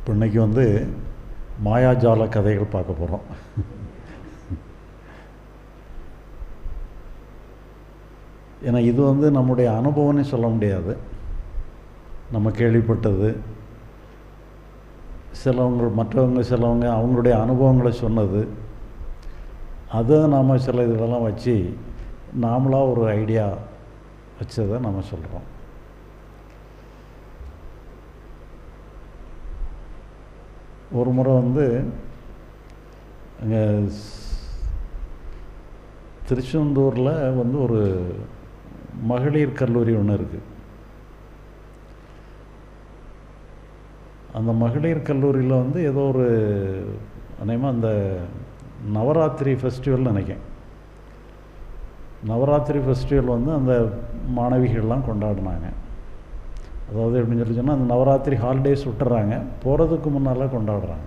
இப்போ இன்றைக்கி வந்து மாயாஜால கதைகள் பார்க்க போகிறோம் ஏன்னா இது வந்து நம்முடைய அனுபவம்னே சொல்ல முடியாது நம்ம கேள்விப்பட்டது சிலவங்க மற்றவங்க சிலவங்க அவங்களுடைய அனுபவங்களை சொன்னது அதை நாம் சில இதெல்லாம் வச்சு நாமளாக ஒரு ஐடியா வச்சதை நம்ம சொல்கிறோம் ஒரு முறை வந்து அங்கே திருச்செந்தூரில் வந்து ஒரு மகளிர் கல்லூரி ஒன்று இருக்குது அந்த மகளிர் கல்லூரியில் வந்து ஏதோ ஒரு அநேகமாக அந்த நவராத்திரி ஃபெஸ்டிவல் நினைக்கேன் நவராத்திரி ஃபெஸ்டிவல் வந்து அந்த மாணவிகள்லாம் கொண்டாடினாங்க அதாவது எப்படின்னு சொல்லி சொன்னால் அந்த நவராத்திரி ஹாலிடேஸ் விட்டுறாங்க போகிறதுக்கு முன்னால் கொண்டாடுறாங்க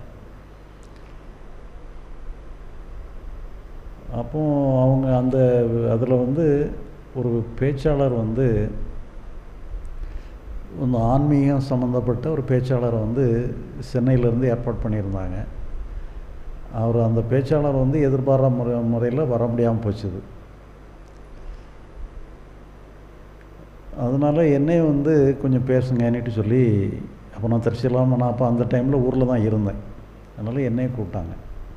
அப்போ அவங்க அந்த அதில் வந்து ஒரு பேச்சாளர் வந்து ಒಂದು ஆன்மீகம் சம்மந்தப்பட்ட ஒரு பேச்சாளரை வந்து சென்னையிலேருந்து ஏற்பாடு பண்ணியிருந்தாங்க அவர் அந்த பேச்சாளர் வந்து எதிர்பாரா முறை முறையில் வர முடியாமல் போச்சுது அதனால் என்னையும் வந்து கொஞ்சம் பேசுங்கன்னுட்டு சொல்லி அப்போ நான் திருச்சியெல்லாம் நான் அப்போ அந்த டைமில் ஊரில் தான் இருந்தேன் அதனால் என்னையும் கூப்பிட்டாங்க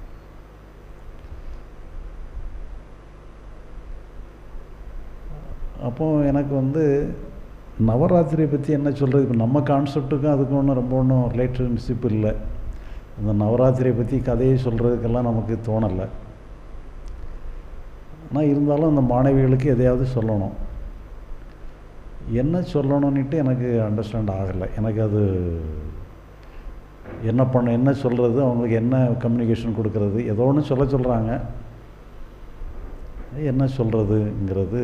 அப்போ எனக்கு வந்து நவராத்திரியை பற்றி என்ன சொல்கிறது இப்போ நம்ம கான்செப்ட்டுக்கும் அதுக்கும் ஒன்றும் ரொம்ப ஒன்றும் ரிலேஷன்ஷிப் இல்லை அந்த நவராத்திரியை பற்றி கதையை சொல்கிறதுக்கெல்லாம் நமக்கு தோணலை ஆனால் இருந்தாலும் அந்த மாணவிகளுக்கு எதையாவது சொல்லணும் என்ன சொல்லணும்னுட்டு எனக்கு அண்டர்ஸ்டாண்ட் ஆகலை எனக்கு அது என்ன பண்ண என்ன சொல்கிறது அவங்களுக்கு என்ன கம்யூனிகேஷன் கொடுக்கறது ஏதோ ஒன்று சொல்ல சொல்கிறாங்க என்ன சொல்கிறதுங்கிறது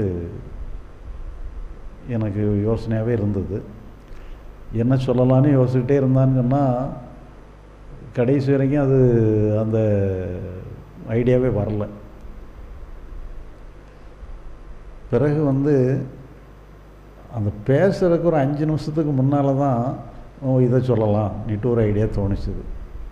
எனக்கு யோசனையாகவே இருந்தது என்ன சொல்லலான்னு யோசிச்சுக்கிட்டே இருந்தான்னு சொன்னால் கடைசி வரைக்கும் அது அந்த ஐடியாவே வரல பிறகு வந்து அந்த பேசுகிறதுக்கு ஒரு அஞ்சு நிமிஷத்துக்கு முன்னால் தான் ஓ இதை சொல்லலாம் நீட்டு ஒரு ஐடியா தோணுச்சுது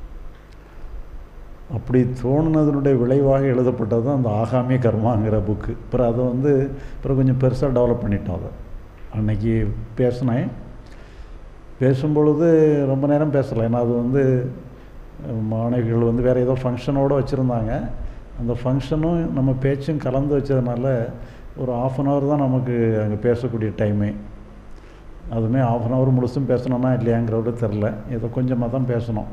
அப்படி தோணுனதனுடைய விளைவாக எழுதப்பட்டது தான் அந்த ஆகாமிய கர்மாங்கிற புக்கு அப்புறம் அதை வந்து அப்புறம் கொஞ்சம் பெருசாக டெவலப் பண்ணிட்டோம் அதை அன்னைக்கு பேசினேன் பேசும்பொழுது ரொம்ப நேரம் பேசலை ஏன்னா அது வந்து மாணவிகள் வந்து வேறு ஏதோ ஃபங்க்ஷனோடு வச்சுருந்தாங்க அந்த ஃபங்க்ஷனும் நம்ம பேச்சும் கலந்து வச்சதுனால ஒரு ஆஃப் அன் ஹவர் தான் நமக்கு அங்கே பேசக்கூடிய டைமே அதுவுமே ஆஃப் அன் ஹவர் முழுசும் பேசணும்னா இல்லையாங்கிறத தெரில ஏதோ கொஞ்சமாக தான் பேசணும்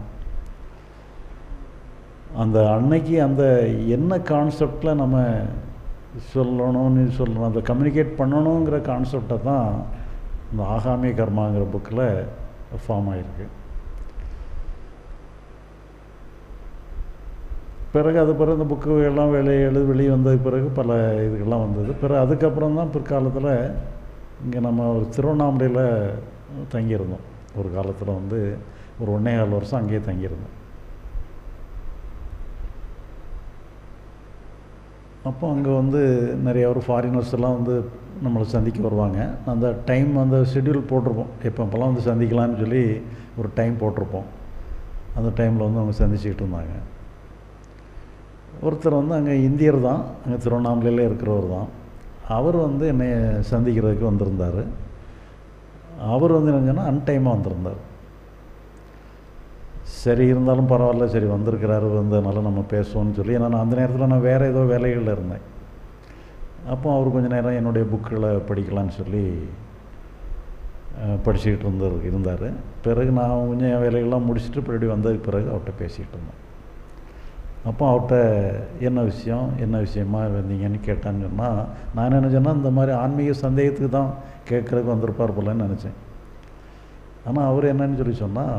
அந்த அன்னைக்கு அந்த என்ன கான்செப்டில் நம்ம சொல்லணும்னு சொல்லணும் அதை கம்யூனிகேட் பண்ணணுங்கிற கான்செப்டை தான் இந்த ஆகாமிய கர்மாங்கிற புக்கில் ஃபார்ம் ஆகிருக்கு பிறகு அது பிறகு இந்த புக்கு எல்லாம் வெளியே எழுது வெளியே வந்ததுக்கு பிறகு பல இதுகள்லாம் வந்தது பிறகு அதுக்கப்புறம் தான் பிற்காலத்தில் இங்கே நம்ம ஒரு திருவண்ணாமலையில் தங்கியிருந்தோம் ஒரு காலத்தில் வந்து ஒரு ஒன்றே கால் வருஷம் அங்கேயே தங்கியிருந்தோம் அப்போ அங்கே வந்து நிறைய ஒரு ஃபாரினர்ஸ் எல்லாம் வந்து நம்மளை சந்திக்க வருவாங்க அந்த டைம் அந்த ஷெட்யூல் போட்டிருப்போம் எப்போ அப்போல்லாம் வந்து சந்திக்கலாம்னு சொல்லி ஒரு டைம் போட்டிருப்போம் அந்த டைமில் வந்து அவங்க சந்திச்சுக்கிட்டு இருந்தாங்க ஒருத்தர் வந்து அங்கே இந்தியர் தான் அங்கே திருவண்ணாமலையில் இருக்கிறவர் தான் அவர் வந்து என்னை சந்திக்கிறதுக்கு வந்திருந்தார் அவர் வந்து என்ன சொன்னால் அன்டைமாக வந்திருந்தார் சரி இருந்தாலும் பரவாயில்ல சரி வந்திருக்கிறாரு வந்ததுனால நம்ம பேசுவோம்னு சொல்லி ஏன்னா நான் அந்த நேரத்தில் நான் வேறு ஏதோ வேலைகளில் இருந்தேன் அப்போ அவர் கொஞ்சம் நேரம் என்னுடைய புக்குகளை படிக்கலான்னு சொல்லி படிச்சுக்கிட்டு இருந்தார் இருந்தார் பிறகு நான் கொஞ்சம் என் வேலைகள்லாம் முடிச்சுட்டு பின்னாடி வந்ததுக்கு பிறகு அவர்கிட்ட பேசிக்கிட்டு இருந்தேன் அப்போ அவர்கிட்ட என்ன விஷயம் என்ன விஷயமா வந்தீங்கன்னு கேட்டான்னு சொன்னால் நான் என்ன நினச்சேன்னா இந்த மாதிரி ஆன்மீக சந்தேகத்துக்கு தான் கேட்குறதுக்கு வந்திருப்பார் போலன்னு நினச்சேன் ஆனால் அவர் என்னன்னு சொல்லி சொன்னால்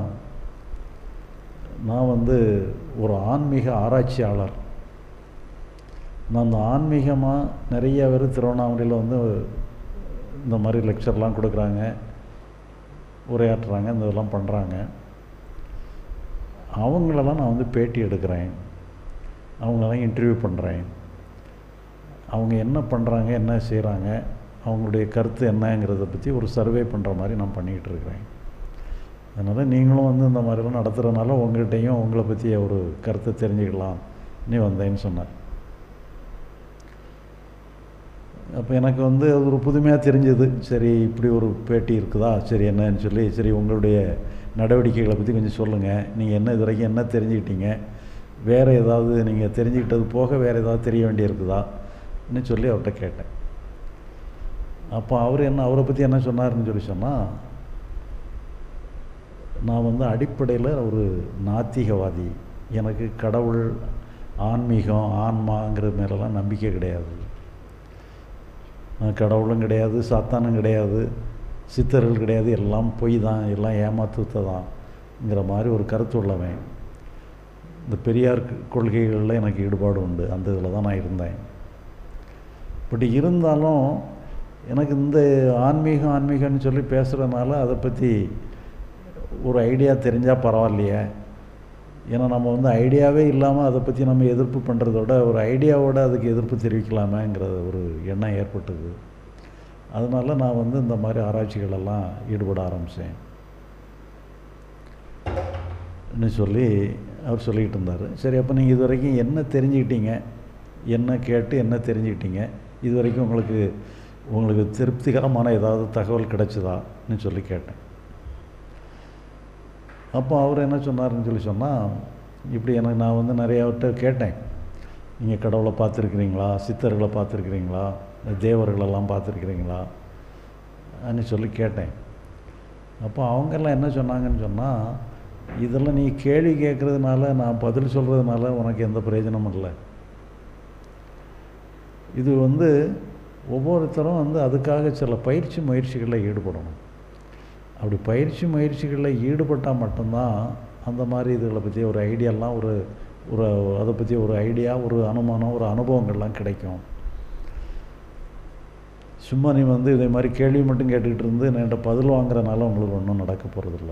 நான் வந்து ஒரு ஆன்மீக ஆராய்ச்சியாளர் நான் அந்த ஆன்மீகமாக நிறைய பேர் திருவண்ணாமலையில் வந்து இந்த மாதிரி லெக்சர்லாம் கொடுக்குறாங்க உரையாற்றுறாங்க இந்த இதெல்லாம் பண்ணுறாங்க அவங்களெல்லாம் நான் வந்து பேட்டி எடுக்கிறேன் அவங்களெல்லாம் இன்டர்வியூ பண்ணுறேன் அவங்க என்ன பண்ணுறாங்க என்ன செய்கிறாங்க அவங்களுடைய கருத்து என்னங்கிறத பற்றி ஒரு சர்வே பண்ணுற மாதிரி நான் பண்ணிக்கிட்டு இருக்கிறேன் அதனால் நீங்களும் வந்து இந்த மாதிரிலாம் நடத்துகிறனால உங்கள்கிட்டையும் உங்களை பற்றி ஒரு கருத்தை தெரிஞ்சுக்கலாம் நீ வந்தேன்னு சொன்னார் அப்போ எனக்கு வந்து அது ஒரு புதுமையாக தெரிஞ்சது சரி இப்படி ஒரு பேட்டி இருக்குதா சரி என்னன்னு சொல்லி சரி உங்களுடைய நடவடிக்கைகளை பற்றி கொஞ்சம் சொல்லுங்கள் நீங்கள் என்ன இது வரைக்கும் என்ன தெரிஞ்சுக்கிட்டீங்க வேறு ஏதாவது நீங்கள் தெரிஞ்சுக்கிட்டது போக வேறு ஏதாவது தெரிய வேண்டியிருக்குதான்னு சொல்லி அவர்கிட்ட கேட்டேன் அப்போ அவர் என்ன அவரை பற்றி என்ன சொன்னார்னு சொல்லி சொன்னால் நான் வந்து அடிப்படையில் ஒரு நாத்திகவாதி எனக்கு கடவுள் ஆன்மீகம் ஆன்மாங்கிற மேலெல்லாம் நம்பிக்கை கிடையாது நான் கடவுளும் கிடையாது சாத்தானும் கிடையாது சித்தர்கள் கிடையாது எல்லாம் பொய் தான் எல்லாம் ஏமாத்துத்த தான்ங்கிற மாதிரி ஒரு கருத்து உள்ளவன் இந்த பெரியார் கொள்கைகளில் எனக்கு ஈடுபாடு உண்டு அந்த இதில் தான் நான் இருந்தேன் பட் இருந்தாலும் எனக்கு இந்த ஆன்மீகம் ஆன்மீகம்னு சொல்லி பேசுகிறதுனால அதை பற்றி ஒரு ஐடியா தெரிஞ்சால் பரவாயில்லையே ஏன்னா நம்ம வந்து ஐடியாவே இல்லாமல் அதை பற்றி நம்ம எதிர்ப்பு பண்ணுறதோட ஒரு ஐடியாவோட அதுக்கு எதிர்ப்பு தெரிவிக்கலாமேங்கிற ஒரு எண்ணம் ஏற்பட்டது அதனால் நான் வந்து இந்த மாதிரி ஆராய்ச்சிகளெல்லாம் ஈடுபட ஆரம்பித்தேன் சொல்லி அவர் சொல்லிக்கிட்டு இருந்தார் சரி அப்போ நீங்கள் இது வரைக்கும் என்ன தெரிஞ்சுக்கிட்டீங்க என்ன கேட்டு என்ன தெரிஞ்சுக்கிட்டீங்க இது வரைக்கும் உங்களுக்கு உங்களுக்கு திருப்திகரமான ஏதாவது தகவல் கிடைச்சதான்னு சொல்லி கேட்டேன் அப்போ அவர் என்ன சொன்னார்னு சொல்லி சொன்னால் இப்படி எனக்கு நான் வந்து நிறையாவிட்ட கேட்டேன் நீங்கள் கடவுளை பார்த்துருக்குறீங்களா சித்தர்களை பார்த்துருக்குறீங்களா தேவர்களெல்லாம் பார்த்துருக்குறீங்களா அப்படின்னு சொல்லி கேட்டேன் அப்போ அவங்கெல்லாம் என்ன சொன்னாங்கன்னு சொன்னால் இதெல்லாம் நீ கேள்வி கேட்குறதுனால நான் பதில் சொல்கிறதுனால உனக்கு எந்த பிரயோஜனமும் இல்லை இது வந்து ஒவ்வொருத்தரும் வந்து அதுக்காக சில பயிற்சி முயற்சிகளில் ஈடுபடணும் அப்படி பயிற்சி முயற்சிகளில் ஈடுபட்டால் மட்டும்தான் அந்த மாதிரி இதுகளை பற்றி ஒரு ஐடியாலாம் ஒரு ஒரு அதை பற்றி ஒரு ஐடியா ஒரு அனுமானம் ஒரு அனுபவங்கள்லாம் கிடைக்கும் சும்மா நீ வந்து இதே மாதிரி கேள்வி மட்டும் கேட்டுக்கிட்டு இருந்து என்கிட்ட பதில் வாங்குறனால உங்களுக்கு ஒன்றும் நடக்க போகிறதில்ல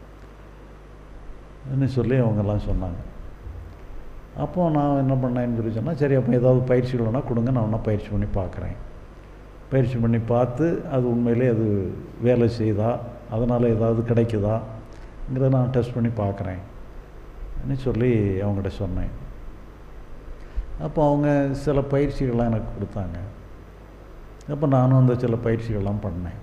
சொல்லி அவங்கெல்லாம் சொன்னாங்க அப்போது நான் என்ன பண்ணேன்னு சொல்லி சொன்னால் சரி அப்போ ஏதாவது பயிற்சிகள் வேணால் கொடுங்க நான் வேணால் பயிற்சி பண்ணி பார்க்குறேன் பயிற்சி பண்ணி பார்த்து அது உண்மையிலே அது வேலை செய்தா அதனால் ஏதாவது கிடைக்குதாங்கிறத நான் டெஸ்ட் பண்ணி பார்க்குறேன் சொல்லி அவங்ககிட்ட சொன்னேன் அப்போ அவங்க சில பயிற்சிகள்லாம் எனக்கு கொடுத்தாங்க அப்போ நானும் அந்த சில பயிற்சிகள்லாம் பண்ணேன்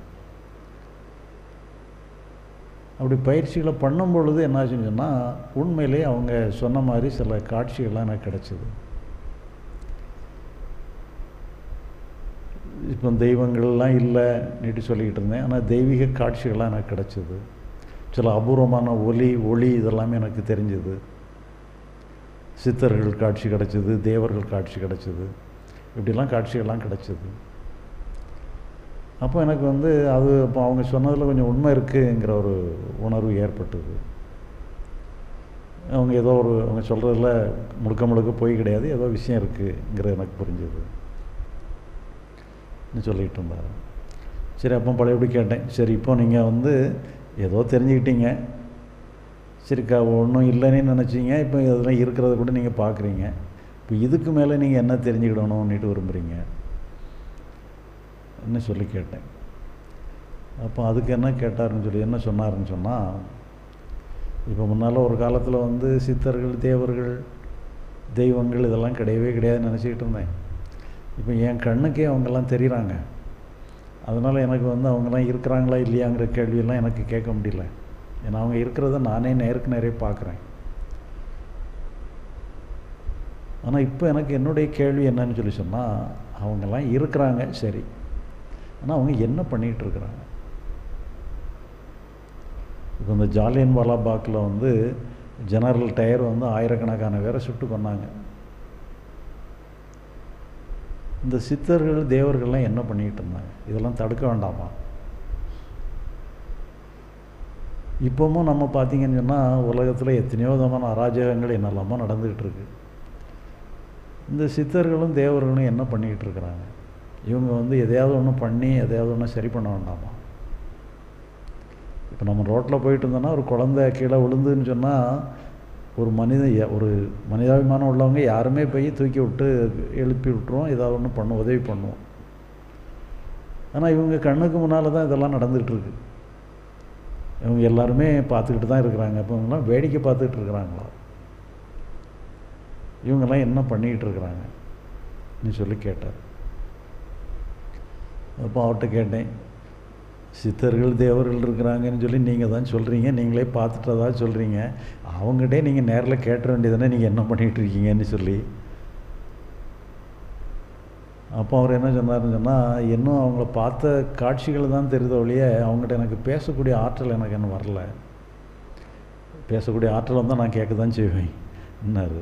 அப்படி பயிற்சிகளை பண்ணும் பொழுது என்னாச்சுன்னு சொன்னால் உண்மையிலே அவங்க சொன்ன மாதிரி சில காட்சிகள்லாம் எனக்கு கிடச்சிது இப்போ தெய்வங்கள்லாம் இல்லை நீட்டு சொல்லிக்கிட்டு இருந்தேன் ஆனால் தெய்வீக காட்சிகள்லாம் எனக்கு கிடச்சிது சில அபூர்வமான ஒலி ஒளி இதெல்லாமே எனக்கு தெரிஞ்சுது சித்தர்கள் காட்சி கிடச்சிது தேவர்கள் காட்சி கிடச்சிது இப்படிலாம் காட்சிகள்லாம் கிடச்சிது அப்போ எனக்கு வந்து அது இப்போ அவங்க சொன்னதில் கொஞ்சம் உண்மை இருக்குங்கிற ஒரு உணர்வு ஏற்பட்டது அவங்க ஏதோ ஒரு அவங்க சொல்கிறதுல முழுக்க முழுக்க போய் கிடையாது ஏதோ விஷயம் இருக்குங்கிறது எனக்கு புரிஞ்சுது சொல்லிகிட்டு இருந்தார் சரி அப்போ பழையபடி கேட்டேன் சரி இப்போ நீங்கள் வந்து ஏதோ தெரிஞ்சுக்கிட்டீங்க சரிக்கா ஒன்றும் இல்லைன்னு நினச்சிங்க இப்போ இதெல்லாம் இருக்கிறத கூட நீங்கள் பார்க்குறீங்க இப்போ இதுக்கு மேலே நீங்கள் என்ன தெரிஞ்சுக்கிடணும்னுட்டு விரும்புகிறீங்க என்ன சொல்லி கேட்டேன் அப்போ அதுக்கு என்ன கேட்டாருன்னு சொல்லி என்ன சொன்னாருன்னு சொன்னால் இப்போ முன்னால் ஒரு காலத்தில் வந்து சித்தர்கள் தேவர்கள் தெய்வங்கள் இதெல்லாம் கிடையவே கிடையாதுன்னு நினச்சிக்கிட்டு இருந்தேன் இப்போ என் கண்ணுக்கே அவங்கெல்லாம் தெரிகிறாங்க அதனால் எனக்கு வந்து அவங்கெல்லாம் இருக்கிறாங்களா இல்லையாங்கிற கேள்வியெல்லாம் எனக்கு கேட்க முடியல ஏன்னா அவங்க இருக்கிறத நானே நேருக்கு நேரே பார்க்குறேன் ஆனால் இப்போ எனக்கு என்னுடைய கேள்வி என்னன்னு சொல்லி சொன்னால் அவங்கெல்லாம் இருக்கிறாங்க சரி ஆனால் அவங்க என்ன பண்ணிகிட்டு இருக்கிறாங்க இப்போ இந்த ஜாலியன் வாலாபாக்கில் வந்து ஜெனரல் டயர் வந்து ஆயிரக்கணக்கான பேரை சுட்டு கொண்டாங்க இந்த சித்தர்கள் தேவர்கள்லாம் என்ன பண்ணிக்கிட்டு இருந்தாங்க இதெல்லாம் தடுக்க வேண்டாமா இப்போவும் நம்ம பார்த்தீங்கன்னு சொன்னால் உலகத்தில் எத்தனையோ விதமான அராஜகங்கள் என்னெல்லாமோ நடந்துக்கிட்டு இருக்கு இந்த சித்தர்களும் தேவர்களும் என்ன பண்ணிக்கிட்டு இருக்கிறாங்க இவங்க வந்து எதையாவது ஒன்று பண்ணி எதையாவது ஒன்று சரி பண்ண வேண்டாமா இப்போ நம்ம ரோட்டில் போயிட்டு இருந்தோன்னா ஒரு குழந்தை கீழே விழுந்துன்னு சொன்னால் ஒரு மனித ஒரு மனிதாபிமானம் உள்ளவங்க யாருமே போய் தூக்கி விட்டு எழுப்பி விட்டுருவோம் ஏதாவது ஒன்று பண்ணுவோம் உதவி பண்ணுவோம் ஆனால் இவங்க கண்ணுக்கு முன்னால் தான் இதெல்லாம் நடந்துகிட்டு இருக்கு இவங்க எல்லாருமே பார்த்துக்கிட்டு தான் இருக்கிறாங்க அப்போ இவங்கெல்லாம் வேடிக்கை பார்த்துக்கிட்டு இருக்கிறாங்களா இவங்கெல்லாம் என்ன பண்ணிக்கிட்டு இருக்கிறாங்க நீ சொல்லி கேட்டார் அப்போ அவர்கிட்ட கேட்டேன் சித்தர்கள் தேவர்கள் இருக்கிறாங்கன்னு சொல்லி நீங்கள் தான் சொல்கிறீங்க நீங்களே பார்த்துட்டதா சொல்கிறீங்க அவங்ககிட்டே நீங்கள் நேரில் கேட்ட வேண்டியதானே நீங்கள் என்ன பண்ணிகிட்டு இருக்கீங்கன்னு சொல்லி அப்போ அவர் என்ன சொன்னார்னு சொன்னால் இன்னும் அவங்கள பார்த்த காட்சிகள் தான் தெரியுத ஒழிய அவங்ககிட்ட எனக்கு பேசக்கூடிய ஆற்றல் எனக்கு இன்னும் வரல பேசக்கூடிய ஆற்றல் வந்தால் நான் கேட்க தான் செய்வேன் என்னாரு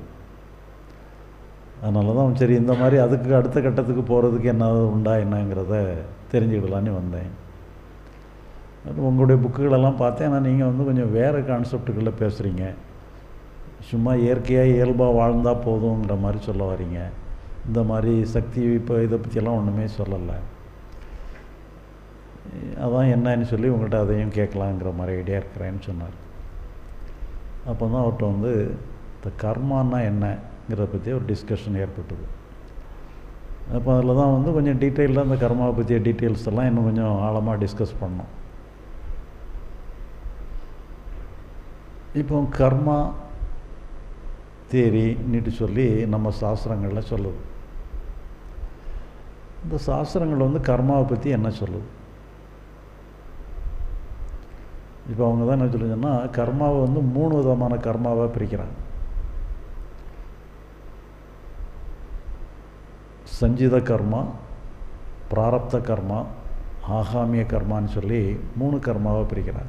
அதனால தான் சரி இந்த மாதிரி அதுக்கு அடுத்த கட்டத்துக்கு போகிறதுக்கு என்ன உண்டா என்னங்கிறத தெரிஞ்சுக்கிடலான்னு வந்தேன் உங்களுடைய புக்குகளெல்லாம் பார்த்தேன் ஆனால் நீங்கள் வந்து கொஞ்சம் வேறு கான்செப்டுகளில் பேசுகிறீங்க சும்மா இயற்கையாக இயல்பாக வாழ்ந்தால் போதுங்கிற மாதிரி சொல்ல வரீங்க இந்த மாதிரி சக்தி இப்போ இதை பற்றியெல்லாம் ஒன்றுமே சொல்லலை அதான் என்னன்னு சொல்லி உங்கள்கிட்ட அதையும் கேட்கலாங்கிற மாதிரி ஐடியா இருக்கிறேன்னு சொன்னார் அப்போ தான் அவர்கிட்ட வந்து இந்த கர்மான்னா என்னங்கிறத பற்றி ஒரு டிஸ்கஷன் ஏற்பட்டது அப்போ அதில் தான் வந்து கொஞ்சம் டீட்டெயிலாக அந்த கர்மாவை பற்றிய டீட்டெயில்ஸ் எல்லாம் இன்னும் கொஞ்சம் ஆழமாக டிஸ்கஸ் பண்ணோம் இப்போ கர்மா தேரின்னுட்டு சொல்லி நம்ம சாஸ்திரங்களில் சொல்லுது இந்த சாஸ்திரங்கள் வந்து கர்மாவை பற்றி என்ன சொல்லுது இப்போ அவங்க தான் என்ன சொல்லுங்கன்னா கர்மாவை வந்து மூணு விதமான கர்மாவாக பிரிக்கிறாங்க சஞ்சித கர்மா பிராரப்த கர்மா ஆகாமிய கர்மான்னு சொல்லி மூணு கர்மாவை பிரிக்கிறாங்க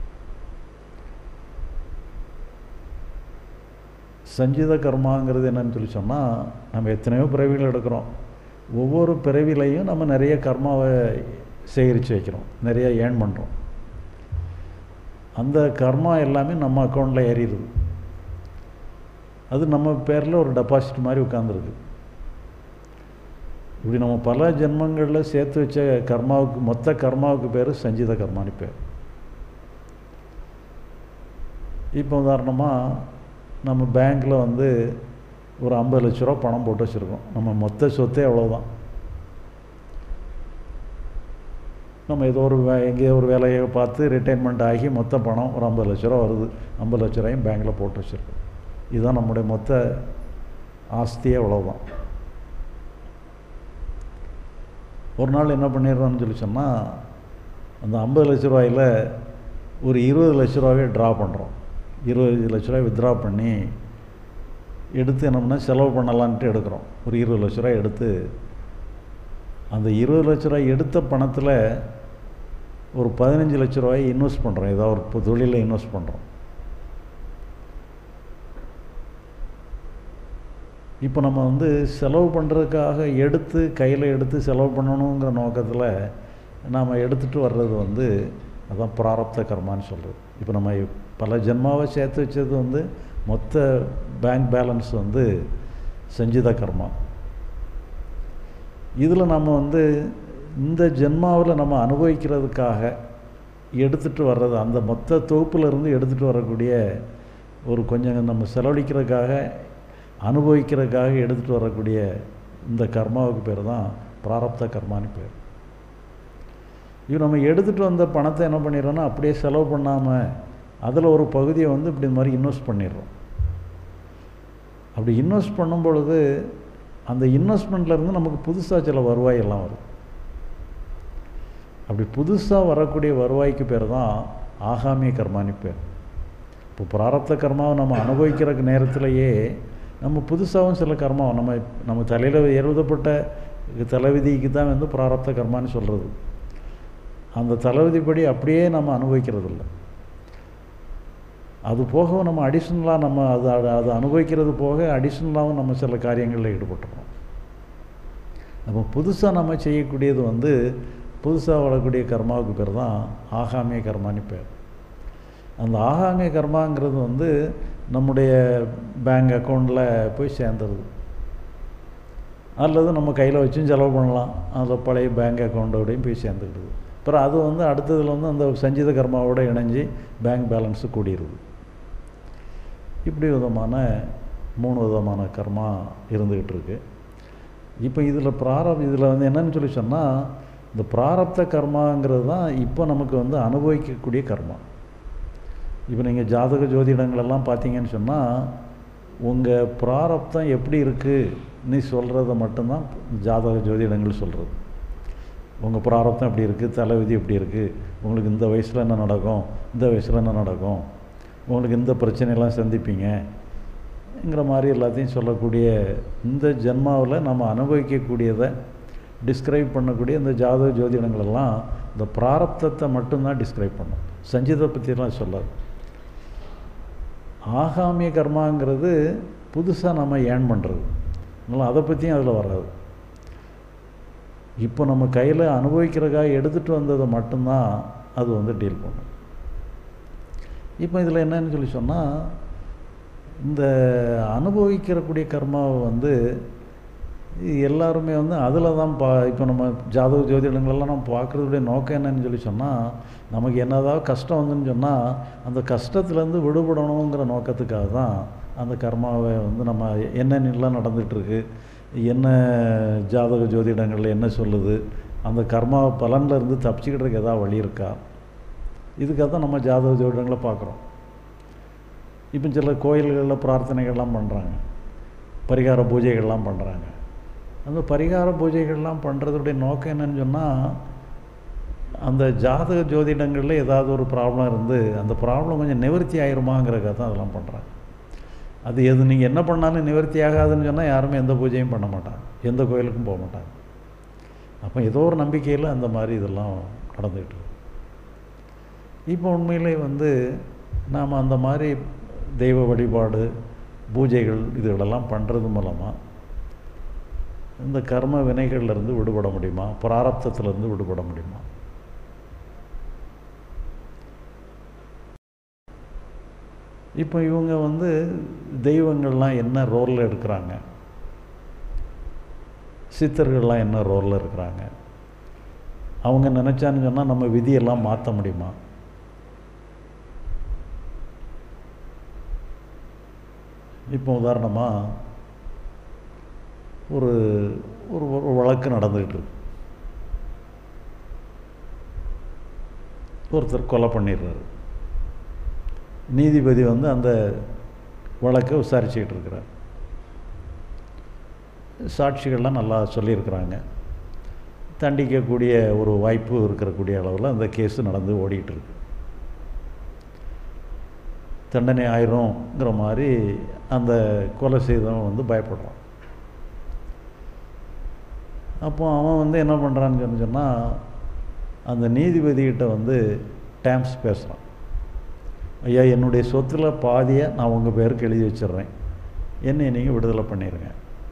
சஞ்சித கர்மாங்கிறது என்னன்னு சொல்லி சொன்னால் நம்ம எத்தனையோ பிறவிகள் எடுக்கிறோம் ஒவ்வொரு பிறவிலையும் நம்ம நிறைய கர்மாவை சேகரித்து வைக்கிறோம் நிறைய ஏர்ன் பண்ணுறோம் அந்த கர்மா எல்லாமே நம்ம அக்கௌண்ட்டில் ஏறிடுது அது நம்ம பேரில் ஒரு டெபாசிட் மாதிரி உட்காந்துருக்கு இப்படி நம்ம பல ஜென்மங்களில் சேர்த்து வச்ச கர்மாவுக்கு மொத்த கர்மாவுக்கு பேர் சஞ்சித கர்மான்னு பேர் இப்போ உதாரணமாக நம்ம பேங்க்கில் வந்து ஒரு ஐம்பது லட்ச ரூபா பணம் போட்டு வச்சுருக்கோம் நம்ம மொத்த சொத்தே அவ்வளோதான் நம்ம ஏதோ ஒரு வே எங்கேயோ ஒரு வேலையை பார்த்து ரிட்டைர்மெண்ட் ஆகி மொத்த பணம் ஒரு ஐம்பது லட்ச ரூபா வருது ஐம்பது லட்ச ரூபாயும் பேங்க்கில் போட்டு வச்சுருக்கோம் இதுதான் நம்முடைய மொத்த ஆஸ்தியே அவ்வளோதான் ஒரு நாள் என்ன பண்ணிடுறோம்னு சொல்லி சொன்னால் அந்த ஐம்பது லட்ச ரூபாயில் ஒரு இருபது லட்ச ரூபாவே ட்ரா பண்ணுறோம் இருபது லட்ச ரூபாய் வித்ட்ரா பண்ணி எடுத்து என்னம்னா செலவு பண்ணலான்ட்டு எடுக்கிறோம் ஒரு இருபது லட்ச ரூபாய் எடுத்து அந்த இருபது லட்ச ரூபாய் எடுத்த பணத்தில் ஒரு பதினஞ்சு லட்ச ரூபாய் இன்வெஸ்ட் பண்ணுறோம் ஏதாவது ஒரு தொழிலில் இன்வெஸ்ட் பண்ணுறோம் இப்போ நம்ம வந்து செலவு பண்ணுறதுக்காக எடுத்து கையில் எடுத்து செலவு பண்ணணுங்கிற நோக்கத்தில் நாம் எடுத்துகிட்டு வர்றது வந்து அதான் பிராரப்த கர்மான்னு சொல்கிறது இப்போ நம்ம பல ஜென்மாவை சேர்த்து வச்சது வந்து மொத்த பேங்க் பேலன்ஸ் வந்து சஞ்சித கர்மா இதில் நம்ம வந்து இந்த ஜென்மாவில் நம்ம அனுபவிக்கிறதுக்காக எடுத்துகிட்டு வர்றது அந்த மொத்த தொகுப்பிலிருந்து எடுத்துகிட்டு வரக்கூடிய ஒரு கொஞ்சம் நம்ம செலவழிக்கிறதுக்காக அனுபவிக்கிறதுக்காக எடுத்துகிட்டு வரக்கூடிய இந்த கர்மாவுக்கு பேர் தான் பிராரப்த கர்மான்னு பேர் இது நம்ம எடுத்துகிட்டு வந்த பணத்தை என்ன பண்ணிடுறோன்னா அப்படியே செலவு பண்ணாமல் அதில் ஒரு பகுதியை வந்து இப்படி மாதிரி இன்வெஸ்ட் பண்ணிடுறோம் அப்படி இன்வெஸ்ட் பண்ணும் பொழுது அந்த இன்வெஸ்ட்மெண்ட்லேருந்து நமக்கு புதுசாக சில வருவாய் எல்லாம் வரும் அப்படி புதுசாக வரக்கூடிய வருவாய்க்கு பேர் தான் ஆகாமிய கர்மானி பேர் இப்போ பிராரப்த கர்மாவை நம்ம அனுபவிக்கிற நேரத்திலேயே நம்ம புதுசாகவும் சில கர்மா நம்ம நம்ம தலையில் எழுதப்பட்ட தலைவிதிக்கு தான் வந்து பிராரப்த கர்மான்னு சொல்கிறது அந்த தலைவிதிப்படி அப்படியே நம்ம அனுபவிக்கிறது இல்லை அது போக நம்ம அடிஷ்னலாக நம்ம அது அது அனுபவிக்கிறது போக அடிஷ்னலாகவும் நம்ம சில காரியங்களில் ஈடுபட்டுறோம் நம்ம புதுசாக நம்ம செய்யக்கூடியது வந்து புதுசாக வரக்கூடிய கர்மாவுக்கு பேர் தான் ஆகாமிய கர்மான்னு பேர் அந்த ஆகாமிய கர்மாங்கிறது வந்து நம்முடைய பேங்க் அக்கௌண்ட்டில் போய் சேர்ந்துருது அல்லது நம்ம கையில் வச்சும் செலவு பண்ணலாம் அதில் பழைய பேங்க் அக்கௌண்ட்டோடையும் போய் சேர்ந்துக்கிடுது அப்புறம் அது வந்து அடுத்ததில் வந்து அந்த சஞ்சித கர்மாவோடு இணைஞ்சு பேங்க் பேலன்ஸு கூடிடுது இப்படி விதமான மூணு விதமான கர்மா இருந்துக்கிட்டு இருக்கு இப்போ இதில் பிராரப் இதில் வந்து என்னன்னு சொல்லி சொன்னால் இந்த பிராரப்த கர்மாங்கிறது தான் இப்போ நமக்கு வந்து அனுபவிக்கக்கூடிய கர்மா இப்போ நீங்கள் ஜாதக ஜோதிடங்களெல்லாம் பார்த்தீங்கன்னு சொன்னால் உங்கள் பிராரப்தம் எப்படி இருக்குன்னு சொல்கிறத மட்டும்தான் ஜாதக ஜோதிடங்கள் சொல்கிறது உங்கள் பிராரப்தம் எப்படி இருக்குது தலைவிதி எப்படி இருக்குது உங்களுக்கு இந்த வயசில் என்ன நடக்கும் இந்த வயசில் என்ன நடக்கும் உங்களுக்கு இந்த பிரச்சனையெல்லாம் சந்திப்பீங்கங்கிற மாதிரி எல்லாத்தையும் சொல்லக்கூடிய இந்த ஜென்மாவில் நம்ம அனுபவிக்கக்கூடியதை டிஸ்கிரைப் பண்ணக்கூடிய இந்த ஜாதக ஜோதிடங்களெல்லாம் இந்த பிராரப்தத்தை மட்டும்தான் டிஸ்கிரைப் பண்ணும் சஞ்சிதை பற்றியெல்லாம் சொல்லாது ஆகாமிய கர்மாங்கிறது புதுசாக நம்ம ஏர்ன் பண்ணுறது அதனால் அதை பற்றியும் அதில் வராது இப்போ நம்ம கையில் அனுபவிக்கிறதுக்காக எடுத்துகிட்டு வந்ததை மட்டும்தான் அது வந்து டீல் பண்ணும் இப்போ இதில் என்னன்னு சொல்லி சொன்னால் இந்த அனுபவிக்கிறக்கூடிய கர்மாவை வந்து எல்லாருமே வந்து அதில் தான் பா இப்போ நம்ம ஜாதக ஜோதிடங்களெல்லாம் நம்ம பார்க்குறதுடைய நோக்கம் என்னன்னு சொல்லி சொன்னால் நமக்கு என்னதாவது கஷ்டம் வந்துன்னு சொன்னால் அந்த கஷ்டத்துலேருந்து விடுபடணுங்கிற நோக்கத்துக்காக தான் அந்த கர்மாவை வந்து நம்ம என்னென்னலாம் நடந்துகிட்ருக்கு என்ன ஜாதக ஜோதிடங்களில் என்ன சொல்லுது அந்த கர்மா பலனில் இருந்து தப்பிச்சுக்கிட்டதுக்கு ஏதாவது வழி இருக்கா இதுக்காக தான் நம்ம ஜாதக ஜோதிடங்களை பார்க்குறோம் இப்போ சில கோயில்களில் பிரார்த்தனைகள்லாம் பண்ணுறாங்க பரிகார பூஜைகள்லாம் பண்ணுறாங்க அந்த பரிகார பூஜைகள்லாம் பண்ணுறதுடைய நோக்கம் என்னன்னு சொன்னால் அந்த ஜாதக ஜோதிடங்களில் ஏதாவது ஒரு ப்ராப்ளம் இருந்து அந்த ப்ராப்ளம் கொஞ்சம் நிவர்த்தி ஆயிருமாங்கிறக்காக தான் அதெல்லாம் பண்ணுறாங்க அது எது நீங்கள் என்ன பண்ணாலும் நிவர்த்தி ஆகாதுன்னு சொன்னால் யாருமே எந்த பூஜையும் பண்ண மாட்டாங்க எந்த கோயிலுக்கும் போக மாட்டாங்க அப்போ ஏதோ ஒரு நம்பிக்கையில் அந்த மாதிரி இதெல்லாம் நடந்துக்கிட்டு இருக்கு இப்போ உண்மையிலே வந்து நாம் அந்த மாதிரி தெய்வ வழிபாடு பூஜைகள் இதுகளெல்லாம் பண்ணுறது மூலமாக இந்த கர்ம வினைகள்லேருந்து விடுபட முடியுமா பிராரப்தத்திலேருந்து விடுபட முடியுமா இப்போ இவங்க வந்து தெய்வங்கள்லாம் என்ன ரோலில் எடுக்கிறாங்க சித்தர்கள்லாம் என்ன ரோலில் இருக்கிறாங்க அவங்க நினச்சான்னு சொன்னால் நம்ம விதியெல்லாம் மாற்ற முடியுமா இப்போ உதாரணமாக ஒரு ஒரு ஒரு வழக்கு நடந்துக்கிட்டு இருக்கு ஒருத்தர் கொலை பண்ணிடுறாரு நீதிபதி வந்து அந்த வழக்கை விசாரிச்சுக்கிட்டு இருக்கிறார் சாட்சிகள்லாம் நல்லா சொல்லியிருக்கிறாங்க தண்டிக்கக்கூடிய ஒரு வாய்ப்பு இருக்கக்கூடிய அளவில் அந்த கேஸு நடந்து ஓடிக்கிட்டு இருக்கு தண்டனை ஆயிரும்ங்கிற மாதிரி அந்த கொலை செய்தவன் வந்து பயப்படுறான் அப்போ அவன் வந்து என்ன பண்ணுறான்னு சொன்னால் அந்த நீதிபதிகிட்ட வந்து டேம்ஸ் பேசுகிறான் ஐயா என்னுடைய சொத்தில் பாதியை நான் உங்கள் பேருக்கு எழுதி வச்சிடுறேன் என்னை நீங்கள் விடுதலை பண்ணிடுங்க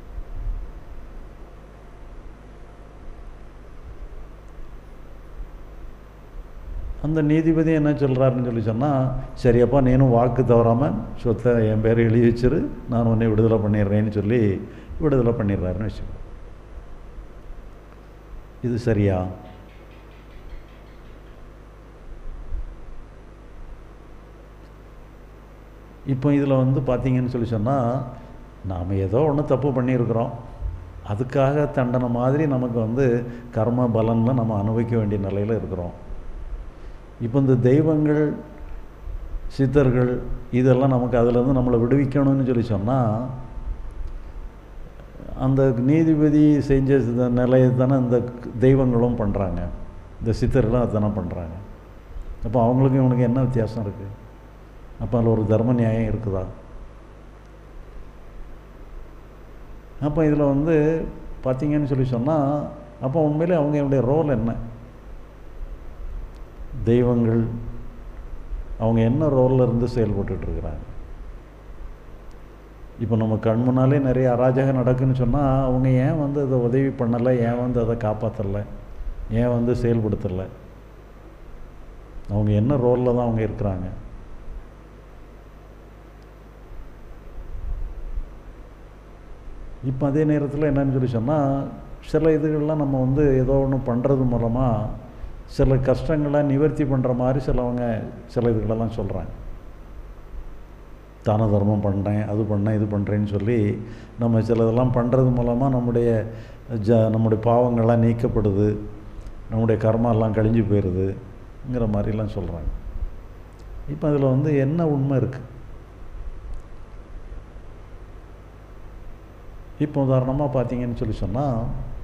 அந்த நீதிபதி என்ன சொல்கிறாருன்னு சொல்லி சொன்னால் சரியப்பா நீனும் வாக்கு தவறாமல் சொத்தை என் பேரை எழுதி வச்சிரு நான் உன்னை விடுதலை பண்ணிடுறேன்னு சொல்லி விடுதலை பண்ணிடுறாருன்னு வச்சுக்கோ இது சரியா இப்போ இதில் வந்து பார்த்தீங்கன்னு சொல்லி சொன்னால் நாம் ஏதோ ஒன்று தப்பு பண்ணியிருக்கிறோம் அதுக்காக தண்டனை மாதிரி நமக்கு வந்து கர்ம பலனில் நம்ம அனுபவிக்க வேண்டிய நிலையில் இருக்கிறோம் இப்போ இந்த தெய்வங்கள் சித்தர்கள் இதெல்லாம் நமக்கு அதிலேருந்து நம்மளை விடுவிக்கணும்னு சொல்லி சொன்னால் அந்த நீதிபதி செஞ்ச நிலையை தானே இந்த தெய்வங்களும் பண்ணுறாங்க இந்த சித்தர்களும் அதுதானே பண்ணுறாங்க அப்போ அவங்களுக்கும் இவனுக்கு என்ன வித்தியாசம் இருக்குது அப்போ அதில் ஒரு தர்ம நியாயம் இருக்குதா அப்போ இதில் வந்து பார்த்தீங்கன்னு சொல்லி சொன்னால் அப்போ உண்மையிலே அவங்க என்னுடைய ரோல் என்ன தெய்வங்கள் அவங்க என்ன ரோலில் இருந்து செயல்பட்டுருக்குறாங்க இப்போ நம்ம கண் முன்னாலே நிறைய அராஜகம் நடக்குன்னு சொன்னால் அவங்க ஏன் வந்து அதை உதவி பண்ணலை ஏன் வந்து அதை காப்பாற்றலை ஏன் வந்து செயல்படுத்தலை அவங்க என்ன ரோலில் தான் அவங்க இருக்கிறாங்க இப்போ அதே நேரத்தில் என்னன்னு சொல்லி சொன்னால் சில இதுகள்லாம் நம்ம வந்து ஏதோ ஒன்று பண்ணுறது மூலமாக சில கஷ்டங்களை நிவர்த்தி பண்ணுற மாதிரி சிலவங்க சில இதுகளெல்லாம் சொல்கிறாங்க தான தர்மம் பண்ணுறேன் அது பண்ணேன் இது பண்ணுறேன்னு சொல்லி நம்ம சிலதெல்லாம் பண்ணுறது மூலமாக நம்முடைய ஜ நம்முடைய பாவங்கள்லாம் நீக்கப்படுது நம்முடைய கர்மாலாம் கழிஞ்சு போயிடுதுங்கிற மாதிரிலாம் சொல்கிறாங்க இப்போ அதில் வந்து என்ன உண்மை இருக்குது இப்போ உதாரணமாக பார்த்தீங்கன்னு சொல்லி சொன்னால்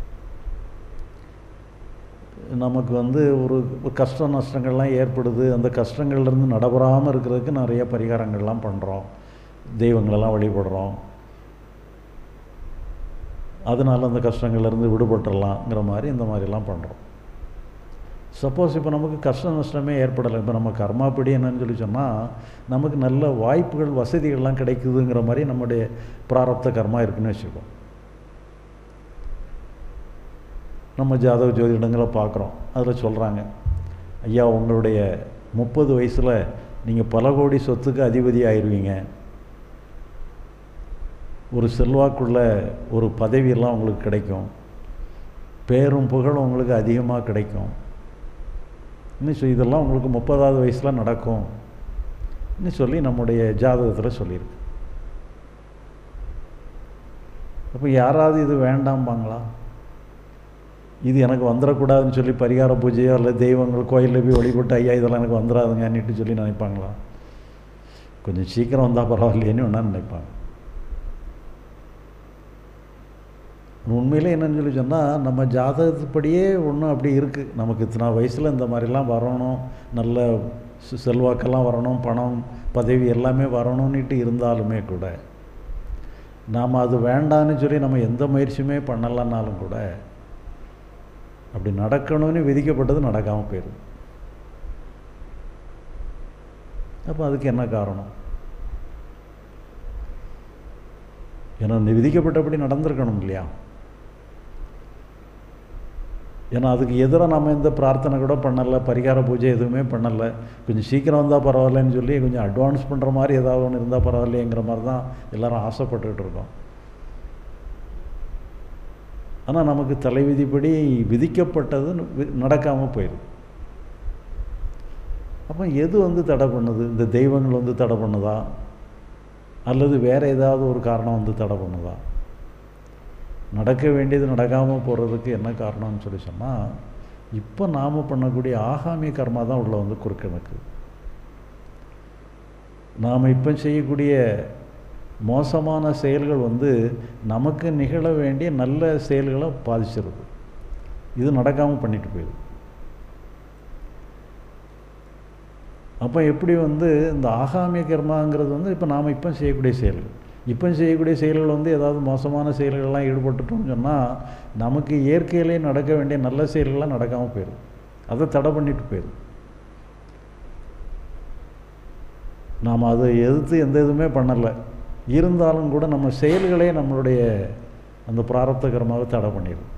நமக்கு வந்து ஒரு ஒரு கஷ்ட நஷ்டங்கள்லாம் ஏற்படுது அந்த கஷ்டங்கள்லேருந்து நடைபெறாமல் இருக்கிறதுக்கு நிறைய பரிகாரங்கள்லாம் பண்ணுறோம் தெய்வங்களெல்லாம் வழிபடுறோம் அதனால் அந்த கஷ்டங்கள்லேருந்து விடுபட்டுடலாங்கிற மாதிரி இந்த மாதிரிலாம் பண்ணுறோம் சப்போஸ் இப்போ நமக்கு கஷ்ட நஷ்டமே ஏற்படலை இப்போ நம்ம கர்மாப்படி என்னன்னு சொல்லி சொன்னால் நமக்கு நல்ல வாய்ப்புகள் வசதிகள்லாம் கிடைக்குதுங்கிற மாதிரி நம்முடைய பிராரப்த கர்மா இருக்குன்னு வச்சுக்கோ நம்ம ஜாதக ஜோதிடங்களை பார்க்குறோம் அதில் சொல்கிறாங்க ஐயா உங்களுடைய முப்பது வயசில் நீங்கள் பல கோடி சொத்துக்கு அதிபதி ஆயிடுவீங்க ஒரு செல்வாக்குள்ள ஒரு பதவியெல்லாம் உங்களுக்கு கிடைக்கும் பேரும் புகழும் உங்களுக்கு அதிகமாக கிடைக்கும் இன்னும் சொ- இதெல்லாம் உங்களுக்கு முப்பதாவது வயசில் நடக்கும் இன்னும் சொல்லி நம்முடைய ஜாதகத்தில் சொல்லியிருக்கு அப்போ யாராவது இது வேண்டாம்பாங்களா இது எனக்கு வந்துடக்கூடாதுன்னு சொல்லி பரிகார பூஜையோ இல்லை தெய்வங்கள் கோயிலில் போய் வழிபட்டு ஐயா இதெல்லாம் எனக்கு வந்துடாதுங்கன்னுட்டு சொல்லி நினைப்பாங்களா கொஞ்சம் சீக்கிரம் வந்தால் பரவாயில்லையேன்னு வேணா நினைப்பாங்க உண்மையிலே என்னன்னு சொல்லி சொன்னால் நம்ம ஜாதகத்துப்படியே ஒன்றும் அப்படி இருக்குது நமக்கு இத்தனை வயசில் இந்த மாதிரிலாம் வரணும் நல்ல செ- செல்வாக்கெல்லாம் வரணும் பணம் பதவி எல்லாமே வரணும்னுட்டு இருந்தாலுமே கூட நாம் அது வேண்டான்னு சொல்லி நம்ம எந்த முயற்சியுமே பண்ணலைன்னாலும் கூட அப்படி நடக்கணும்னு விதிக்கப்பட்டது நடக்காமல் போயிடும் அப்போ அதுக்கு என்ன காரணம் ஏன்னா இந்த விதிக்கப்பட்டபடி நடந்திருக்கணும் இல்லையா ஏன்னா அதுக்கு எதிராக நம்ம எந்த பிரார்த்தனை கூட பண்ணலை பரிகார பூஜை எதுவுமே பண்ணலை கொஞ்சம் சீக்கிரம் வந்தால் பரவாயில்லன்னு சொல்லி கொஞ்சம் அட்வான்ஸ் பண்ணுற மாதிரி ஏதாவது ஒன்று இருந்தால் பரவாயில்லையேங்கிற மாதிரி தான் எல்லாரும் ஆசைப்பட்டுட்டு இருக்கோம் ஆனால் நமக்கு தலைவிதிப்படி விதிக்கப்பட்டது நடக்காமல் போயிடுது அப்போ எது வந்து தடை பண்ணுது இந்த தெய்வங்கள் வந்து தடை பண்ணுதா அல்லது வேறு ஏதாவது ஒரு காரணம் வந்து தடை பண்ணுதா நடக்க வேண்டியது நடக்காமல் போகிறதுக்கு என்ன காரணம்னு சொல்லி சொன்னால் இப்போ நாம் பண்ணக்கூடிய ஆகாமிய கர்மா தான் உள்ள வந்து குறுக்கணுக்கு நாம் இப்போ செய்யக்கூடிய மோசமான செயல்கள் வந்து நமக்கு நிகழ வேண்டிய நல்ல செயல்களை பாதிச்சிருது இது நடக்காமல் பண்ணிட்டு போயிடுது அப்போ எப்படி வந்து இந்த ஆகாமிய கர்மாங்கிறது வந்து இப்போ நாம் இப்போ செய்யக்கூடிய செயல்கள் இப்போ செய்யக்கூடிய செயல்கள் வந்து ஏதாவது மோசமான செயல்கள்லாம் ஈடுபட்டுட்டோம்னு சொன்னால் நமக்கு இயற்கையிலே நடக்க வேண்டிய நல்ல செயல்கள்லாம் நடக்காமல் போயிடும் அதை தடை பண்ணிட்டு போயிடும் நாம் அதை எதிர்த்து எந்த இதுவுமே பண்ணலை இருந்தாலும் கூட நம்ம செயல்களே நம்மளுடைய அந்த பிராரப்த கர்மாவை தடை பண்ணிடும்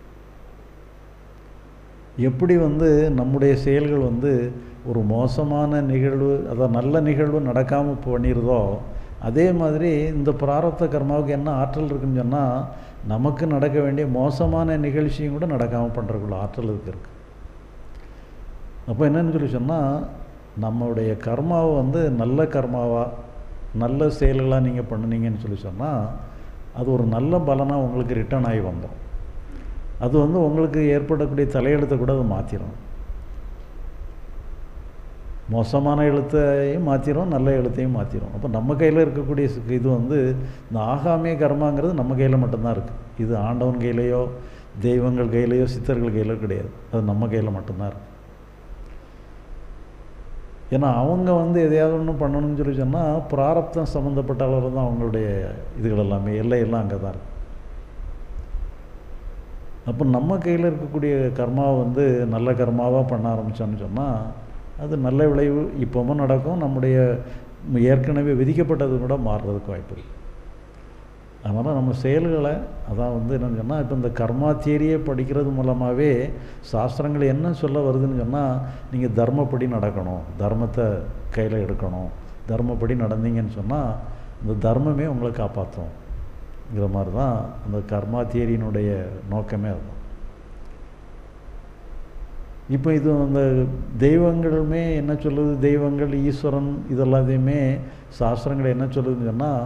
எப்படி வந்து நம்முடைய செயல்கள் வந்து ஒரு மோசமான நிகழ்வு அதாவது நல்ல நிகழ்வு நடக்காமல் பண்ணிடுதோ அதே மாதிரி இந்த பிராரப்த கர்மாவுக்கு என்ன ஆற்றல் இருக்குன்னு சொன்னால் நமக்கு நடக்க வேண்டிய மோசமான நிகழ்ச்சியும் கூட நடக்காமல் பண்ணுறக்குள்ள ஆற்றல் இதுக்கு இருக்குது அப்போ என்னன்னு சொல்லி சொன்னால் நம்மளுடைய கர்மாவை வந்து நல்ல கர்மாவா நல்ல செயல்களாக நீங்கள் பண்ணுனீங்கன்னு சொல்லி சொன்னால் அது ஒரு நல்ல பலனாக உங்களுக்கு ரிட்டர்ன் ஆகி வந்துடும் அது வந்து உங்களுக்கு ஏற்படக்கூடிய தலையெழுத்தை கூட அது மாற்றிடும் மோசமான எழுத்தையும் மாற்றிடும் நல்ல எழுத்தையும் மாற்றிடும் அப்போ நம்ம கையில் இருக்கக்கூடிய சி- இது வந்து இந்த ஆகாமிய கர்மாங்கிறது நம்ம கையில் மட்டும்தான் இருக்குது இது ஆண்டவன் கையிலையோ தெய்வங்கள் கையிலையோ சித்தர்கள் கையிலோ கிடையாது அது நம்ம கையில் மட்டும்தான் இருக்குது ஏன்னா அவங்க வந்து எதையாவது ஒன்று பண்ணணும்னு சொல்லி சொன்னால் பிராரப்தம் சம்மந்தப்பட்ட அளவில் தான் அவங்களுடைய இதுகள் எல்லாமே எல்லையெல்லாம் அங்கே தான் இருக்குது அப்போ நம்ம கையில் இருக்கக்கூடிய கர்மாவை வந்து நல்ல கர்மாவாக பண்ண ஆரம்பித்தோன்னு சொன்னால் அது நல்ல விளைவு இப்போவும் நடக்கும் நம்முடைய ஏற்கனவே விதிக்கப்பட்டது கூட மாறுறதுக்கு வாய்ப்பு இருக்கு அதனால் நம்ம செயல்களை அதான் வந்து என்னன்னு சொன்னால் இப்போ இந்த கர்மா தியரியை படிக்கிறது மூலமாகவே சாஸ்திரங்கள் என்ன சொல்ல வருதுன்னு சொன்னால் நீங்கள் தர்மப்படி நடக்கணும் தர்மத்தை கையில் எடுக்கணும் தர்மப்படி நடந்தீங்கன்னு சொன்னால் இந்த தர்மமே உங்களை காப்பாற்றும்ங்கிற மாதிரி தான் அந்த கர்மா தியரியினுடைய நோக்கமே அதுதான் இப்போ இது அந்த தெய்வங்களுமே என்ன சொல்லுது தெய்வங்கள் ஈஸ்வரன் இதெல்லாத்தையுமே சாஸ்திரங்கள் என்ன சொல்லுதுன்னு சொன்னால்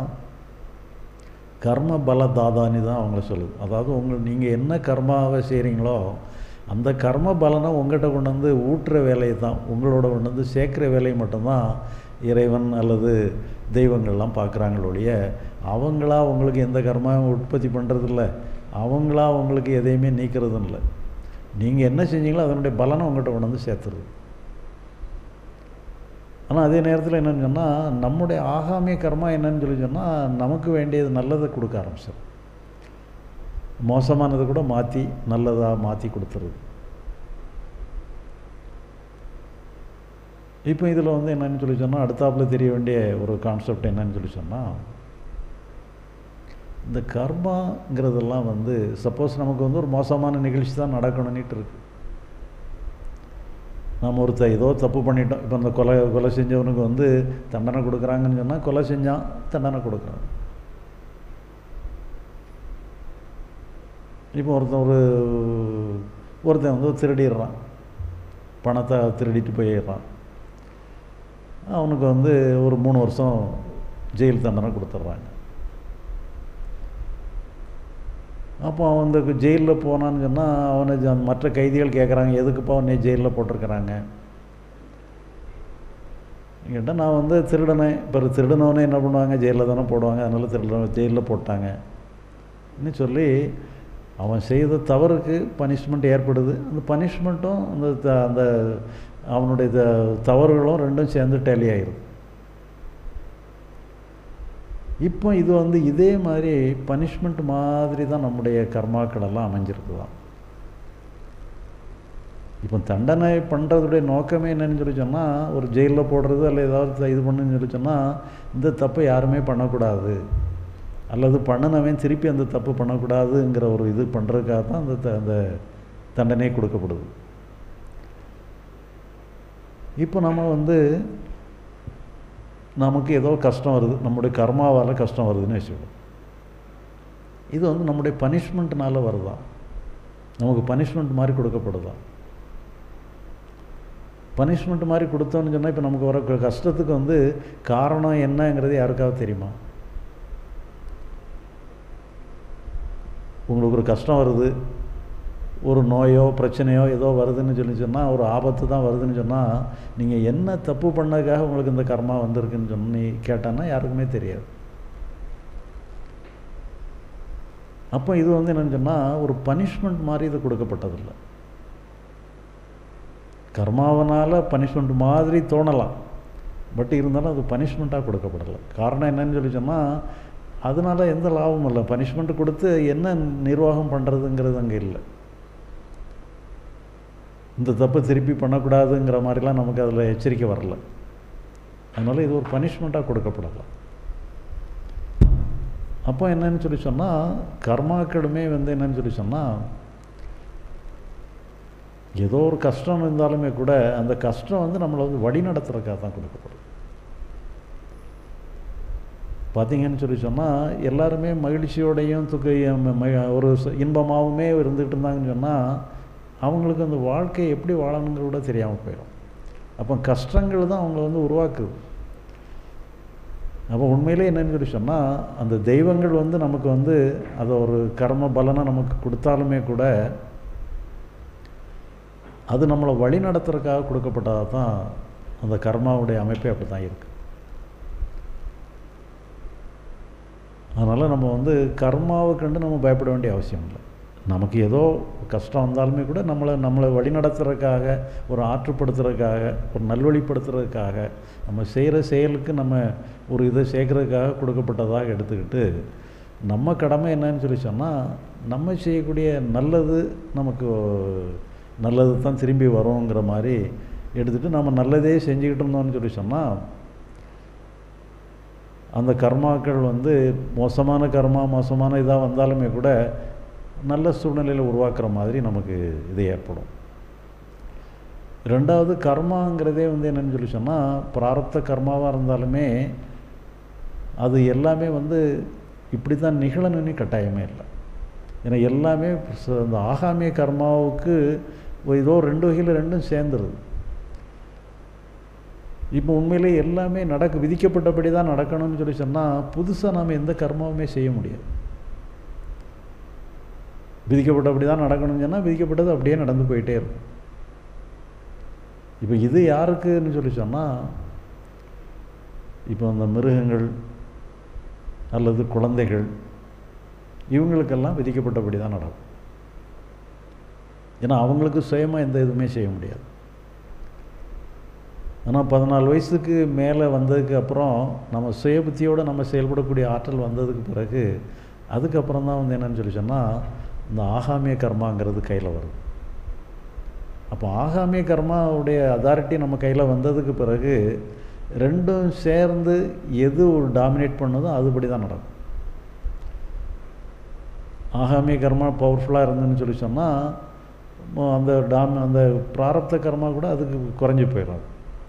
கர்ம பல தாதானி தான் அவங்கள சொல்லுது அதாவது உங்கள் நீங்கள் என்ன கர்மாவை செய்கிறீங்களோ அந்த கர்ம பலனை உங்கள்கிட்ட கொண்டு வந்து ஊட்டுற வேலையை தான் உங்களோட கொண்டு வந்து சேர்க்குற வேலையை மட்டும்தான் இறைவன் அல்லது தெய்வங்கள்லாம் பார்க்குறாங்களொழிய அவங்களா உங்களுக்கு எந்த கர்மாவும் உற்பத்தி பண்ணுறதில்ல அவங்களா உங்களுக்கு எதையுமே நீக்கிறதும் இல்லை நீங்கள் என்ன செஞ்சீங்களோ அதனுடைய பலனை உங்கள்கிட்ட கொண்டு வந்து சேர்த்துருது ஆனால் அதே நேரத்தில் என்னென்னு சொன்னால் நம்முடைய ஆகாமிய கர்மா என்னன்னு சொல்லி சொன்னால் நமக்கு வேண்டியது நல்லதை கொடுக்க ஆரம்பிச்சிடும் மோசமானதை கூட மாற்றி நல்லதாக மாற்றி கொடுத்துருது இப்போ இதில் வந்து என்னன்னு சொல்லி சொன்னால் அடுத்தாப்பில் தெரிய வேண்டிய ஒரு கான்செப்ட் என்னன்னு சொல்லி சொன்னால் இந்த கர்மாங்கிறதெல்லாம் வந்து சப்போஸ் நமக்கு வந்து ஒரு மோசமான நிகழ்ச்சி தான் நடக்கணும்னுட்டு இருக்கு நாம் ஒருத்த ஏதோ தப்பு பண்ணிட்டோம் இப்போ அந்த கொலை கொலை செஞ்சவனுக்கு வந்து தண்டனை கொடுக்குறாங்கன்னு சொன்னால் கொலை செஞ்சான் தண்டனை கொடுக்குறாங்க இப்போ ஒருத்தன் ஒரு ஒருத்தன் வந்து திருடிடுறான் பணத்தை திருடிட்டு போயிடுறான் அவனுக்கு வந்து ஒரு மூணு வருஷம் ஜெயில் தண்டனை கொடுத்துட்றாங்க அப்போ அவன் வந்து ஜெயிலில் போனான்னு சொன்னால் அவனை ஜ- மற்ற கைதிகள் கேட்குறாங்க எதுக்குப்பா உன்னை ஜெயிலில் போட்டிருக்கிறாங்க கேட்டால் நான் வந்து திருடனேன் இப்போ திருடனவனே என்ன பண்ணுவாங்க ஜெயிலில் தானே போடுவாங்க அதனால் திருட ஜெயிலில் போட்டாங்க ன்னு சொல்லி அவன் செய்த தவறுக்கு பனிஷ்மெண்ட் ஏற்படுது அந்த பனிஷ்மெண்ட்டும் அந்த த- அந்த அவனுடைய த- தவறுகளும் ரெண்டும் சேர்ந்து டேலி ஆயிடுது இப்போ இது வந்து இதே மாதிரி பனிஷ்மெண்ட் மாதிரி தான் நம்முடைய கர்மாக்கள் எல்லாம் அமைஞ்சிருக்குதாம் இப்போ தண்டனை பண்ணுறதுடைய நோக்கமே என்னன்னு சொல்லி சொன்னால் ஒரு ஜெயிலில் போடுறது அல்ல ஏதாவது இது பண்ணுன்னு சொல்லி சொன்னால் இந்த தப்பை யாருமே பண்ணக்கூடாது அல்லது பண்ணினவன் திருப்பி அந்த தப்பு பண்ணக்கூடாதுங்கிற ஒரு இது பண்ணுறதுக்காக தான் அந்த த- அந்த தண்டனை கொடுக்கப்படுது இப்போ நம்ம வந்து நமக்கு ஏதோ கஷ்டம் வருது நம்முடைய கர்மாவால் கஷ்டம் வருதுன்னு வச்சுக்கணும் இது வந்து நம்முடைய பனிஷ்மெண்ட்னால வருதா நமக்கு பனிஷ்மெண்ட் மாதிரி கொடுக்கப்படுதா பனிஷ்மெண்ட் மாதிரி கொடுத்தோன்னு சொன்னால் இப்போ நமக்கு வர க- கஷ்டத்துக்கு வந்து காரணம் என்னங்கிறது யாருக்காவது தெரியுமா உங்களுக்கு ஒரு கஷ்டம் வருது ஒரு நோயோ பிரச்சனையோ ஏதோ வருதுன்னு சொல்லி சொன்னால் ஒரு ஆபத்து தான் வருதுன்னு சொன்னால் நீங்கள் என்ன தப்பு பண்ணதுக்காக உங்களுக்கு இந்த கர்மா வந்திருக்குன்னு சொல்லி கேட்டான்னா யாருக்குமே தெரியாது அப்போ இது வந்து என்னன்னு சொன்னால் ஒரு பனிஷ்மெண்ட் மாதிரி இது கொடுக்கப்பட்டதில்லை கர்மாவனால் பனிஷ்மெண்ட் மாதிரி தோணலாம் பட் இருந்தாலும் அது பனிஷ்மெண்ட்டாக கொடுக்கப்படலை காரணம் என்னன்னு சொல்லி சொன்னால் அதனால எந்த லாபமும் இல்லை பனிஷ்மெண்ட் கொடுத்து என்ன நிர்வாகம் பண்ணுறதுங்கிறது அங்கே இல்லை இந்த தப்பை திருப்பி பண்ணக்கூடாதுங்கிற மாதிரிலாம் நமக்கு அதில் எச்சரிக்கை வரல அதனால் இது ஒரு பனிஷ்மெண்ட்டாக கொடுக்கப்படலை அப்போ என்னன்னு சொல்லி சொன்னால் கர்மாக்களுமே வந்து என்னன்னு சொல்லி சொன்னால் ஏதோ ஒரு கஷ்டம் இருந்தாலுமே கூட அந்த கஷ்டம் வந்து நம்மளை வந்து வழி நடத்துறதுக்காக தான் கொடுக்கப்படும் பார்த்தீங்கன்னு சொல்லி சொன்னால் எல்லாருமே மகிழ்ச்சியோடையும் துக்க ம- ம- ஒரு ச- இன்பமாகவுமே இருந்துகிட்டு இருந்தாங்கன்னு சொன்னால் அவங்களுக்கு அந்த வாழ்க்கையை எப்படி வாழணுங்கிறது கூட தெரியாமல் போயிடும் அப்போ கஷ்டங்கள் தான் அவங்கள வந்து உருவாக்குது அப்போ உண்மையிலே என்னன்னு சொல்லி சொன்னால் அந்த தெய்வங்கள் வந்து நமக்கு வந்து அதை ஒரு கர்ம பலனை நமக்கு கொடுத்தாலுமே கூட அது நம்மளை வழி நடத்துறதுக்காக கொடுக்கப்பட்டதாக தான் அந்த கர்மாவுடைய அமைப்பே அப்படி தான் இருக்குது அதனால் நம்ம வந்து கர்மாவை கண்டு நம்ம பயப்பட வேண்டிய அவசியம் இல்லை நமக்கு ஏதோ கஷ்டம் வந்தாலுமே கூட நம்மளை நம்மளை வழி நடத்துறதுக்காக ஒரு ஆற்றுப்படுத்துறதுக்காக ஒரு நல்வழிப்படுத்துறதுக்காக நம்ம செய்கிற செயலுக்கு நம்ம ஒரு இதை சேர்க்கறதுக்காக கொடுக்கப்பட்டதாக எடுத்துக்கிட்டு நம்ம கடமை என்னன்னு சொல்லி சொன்னால் நம்ம செய்யக்கூடிய நல்லது நமக்கு நல்லது தான் திரும்பி வருங்கிற மாதிரி எடுத்துகிட்டு நம்ம நல்லதே செஞ்சுக்கிட்டு இருந்தோம்னு சொல்லி சொன்னால் அந்த கர்மாக்கள் வந்து மோசமான கர்மா மோசமான இதாக வந்தாலுமே கூட நல்ல சூழ்நிலையில் உருவாக்குற மாதிரி நமக்கு இது ஏற்படும் ரெண்டாவது கர்மாங்கிறதே வந்து என்னன்னு சொல்லி சொன்னால் பிராரப்த கர்மாவாக இருந்தாலுமே அது எல்லாமே வந்து இப்படி தான் நிகழணும்னு கட்டாயமே இல்லை ஏன்னா எல்லாமே ச- அந்த ஆகாமிய கர்மாவுக்கு ஏதோ ரெண்டு வகையில் ரெண்டும் சேர்ந்துருது இப்போ உண்மையிலே எல்லாமே நடக்க விதிக்கப்பட்டபடி தான் நடக்கணும்னு சொல்லி சொன்னால் புதுசாக நாம் எந்த கர்மாவுமே செய்ய முடியாது விதிக்கப்பட்டபடி தான் நடக்கணும்னு சொன்னால் விதிக்கப்பட்டது அப்படியே நடந்து போயிட்டே இருக்கும் இப்போ இது யாருக்குன்னு சொல்லி சொன்னால் இப்போ அந்த மிருகங்கள் அல்லது குழந்தைகள் இவங்களுக்கெல்லாம் விதிக்கப்பட்டபடி தான் நடக்கும் ஏன்னா அவங்களுக்கு சுயமாக எந்த இதுவுமே செய்ய முடியாது ஆனால் பதினாலு வயசுக்கு மேலே வந்ததுக்கு அப்புறம் நம்ம சுய புத்தியோடு நம்ம செயல்படக்கூடிய ஆற்றல் வந்ததுக்கு பிறகு அதுக்கப்புறம் தான் வந்து என்னன்னு சொல்லி சொன்னால் இந்த ஆகாமிய கர்மாங்கிறது கையில் வருது அப்போ ஆகாமிய கர்மாவுடைய அதாரிட்டி நம்ம கையில் வந்ததுக்கு பிறகு ரெண்டும் சேர்ந்து எது ஒரு டாமினேட் பண்ணதோ அதுபடி தான் நடக்கும் ஆகாமிய கர்மா பவர்ஃபுல்லாக இருந்துன்னு சொல்லி சொன்னால் அந்த டாம் அந்த பிராரப்த கர்மா கூட அதுக்கு குறைஞ்சி போயிடும்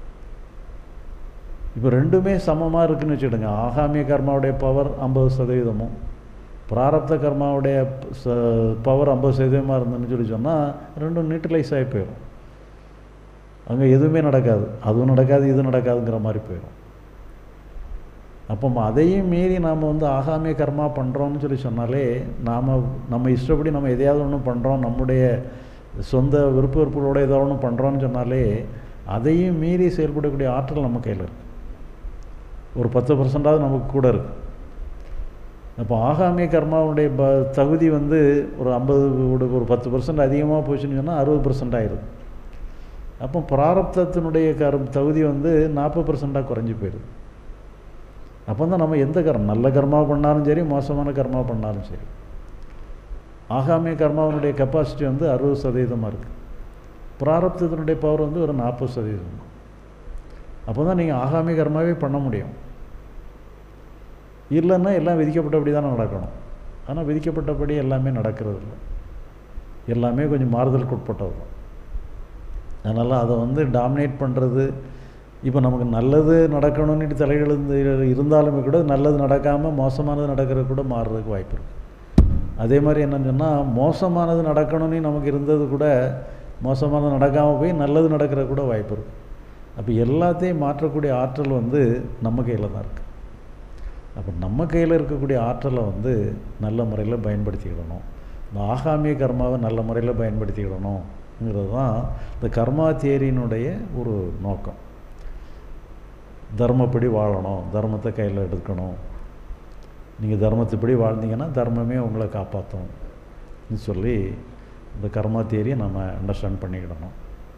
இப்போ ரெண்டுமே சமமாக இருக்குன்னு வச்சுக்கிடுங்க ஆகாமிய கர்மாவுடைய பவர் ஐம்பது சதவீதமும் பிராரப்த கர்மாவுடைய பவர் ஐம்பது சதவீதமாக இருந்துன்னு சொல்லி சொன்னால் ரெண்டும் நியூட்ரலைஸ் ஆகி போயிடும் அங்கே எதுவுமே நடக்காது அதுவும் நடக்காது இது நடக்காதுங்கிற மாதிரி போயிடும் அப்போ அதையும் மீறி நாம் வந்து ஆகாமிய கர்மா பண்ணுறோம்னு சொல்லி சொன்னாலே நாம் நம்ம இஷ்டப்படி நம்ம எதையாவது ஒன்று பண்ணுறோம் நம்முடைய சொந்த விருப்ப வெறுப்புகளோட ஏதோ ஒன்று பண்ணுறோன்னு சொன்னாலே அதையும் மீறி செயல்படக்கூடிய ஆற்றல் நம்ம கையில் இருக்குது ஒரு பத்து பர்சன்டாவது நமக்கு கூட இருக்குது அப்போ ஆகாமிய கர்மாவுடைய ப தகுதி வந்து ஒரு ஐம்பது ஒரு பத்து பர்சன்ட் அதிகமாக போச்சுன்னு சொன்னால் அறுபது பர்சன்ட் ஆயிடுது அப்போ பிராரப்தத்தினுடைய கர் தகுதி வந்து நாற்பது பர்சண்ட்டாக குறைஞ்சி போயிடுது அப்போ தான் நம்ம எந்த கர்மம் நல்ல கர்மா பண்ணாலும் சரி மோசமான கர்மா பண்ணாலும் சரி ஆகாமிய கர்மாவினுடைய கெப்பாசிட்டி வந்து அறுபது சதவீதமாக இருக்குது பிராரப்தத்தினுடைய பவர் வந்து ஒரு நாற்பது சதவீதம் அப்போ தான் நீங்கள் ஆகாமிய கர்மாவே பண்ண முடியும் இல்லைன்னா எல்லாம் விதிக்கப்பட்டபடி தானே நடக்கணும் ஆனால் விதிக்கப்பட்டபடி எல்லாமே நடக்கிறது இல்லை எல்லாமே கொஞ்சம் மாறுதலுக்கு உட்பட்டது தான் அதனால் அதை வந்து டாமினேட் பண்ணுறது இப்போ நமக்கு நல்லது நடக்கணும்னு தலையெழுந்து இருந்தாலுமே கூட நல்லது நடக்காமல் மோசமானது நடக்கிறது கூட மாறுறதுக்கு வாய்ப்பு இருக்குது அதே மாதிரி என்னன்னு சொன்னால் மோசமானது நடக்கணும்னு நமக்கு இருந்தது கூட மோசமானது நடக்காமல் போய் நல்லது நடக்கிற கூட வாய்ப்பு இருக்குது அப்போ எல்லாத்தையும் மாற்றக்கூடிய ஆற்றல் வந்து நம்ம கையில் தான் இருக்குது அப்போ நம்ம கையில் இருக்கக்கூடிய ஆற்றலை வந்து நல்ல முறையில் பயன்படுத்திக்கிடணும் இந்த ஆகாமிய கர்மாவை நல்ல முறையில் பயன்படுத்திக்கிடணுங்கிறது தான் இந்த கர்மா தேரியினுடைய ஒரு நோக்கம் தர்மப்படி வாழணும் தர்மத்தை கையில் எடுக்கணும் நீங்கள் தர்மத்துப்படி வாழ்ந்தீங்கன்னா தர்மமே உங்களை காப்பாற்றும் சொல்லி இந்த கர்மா தேரியை நம்ம அண்டர்ஸ்டாண்ட் பண்ணிக்கிடணும்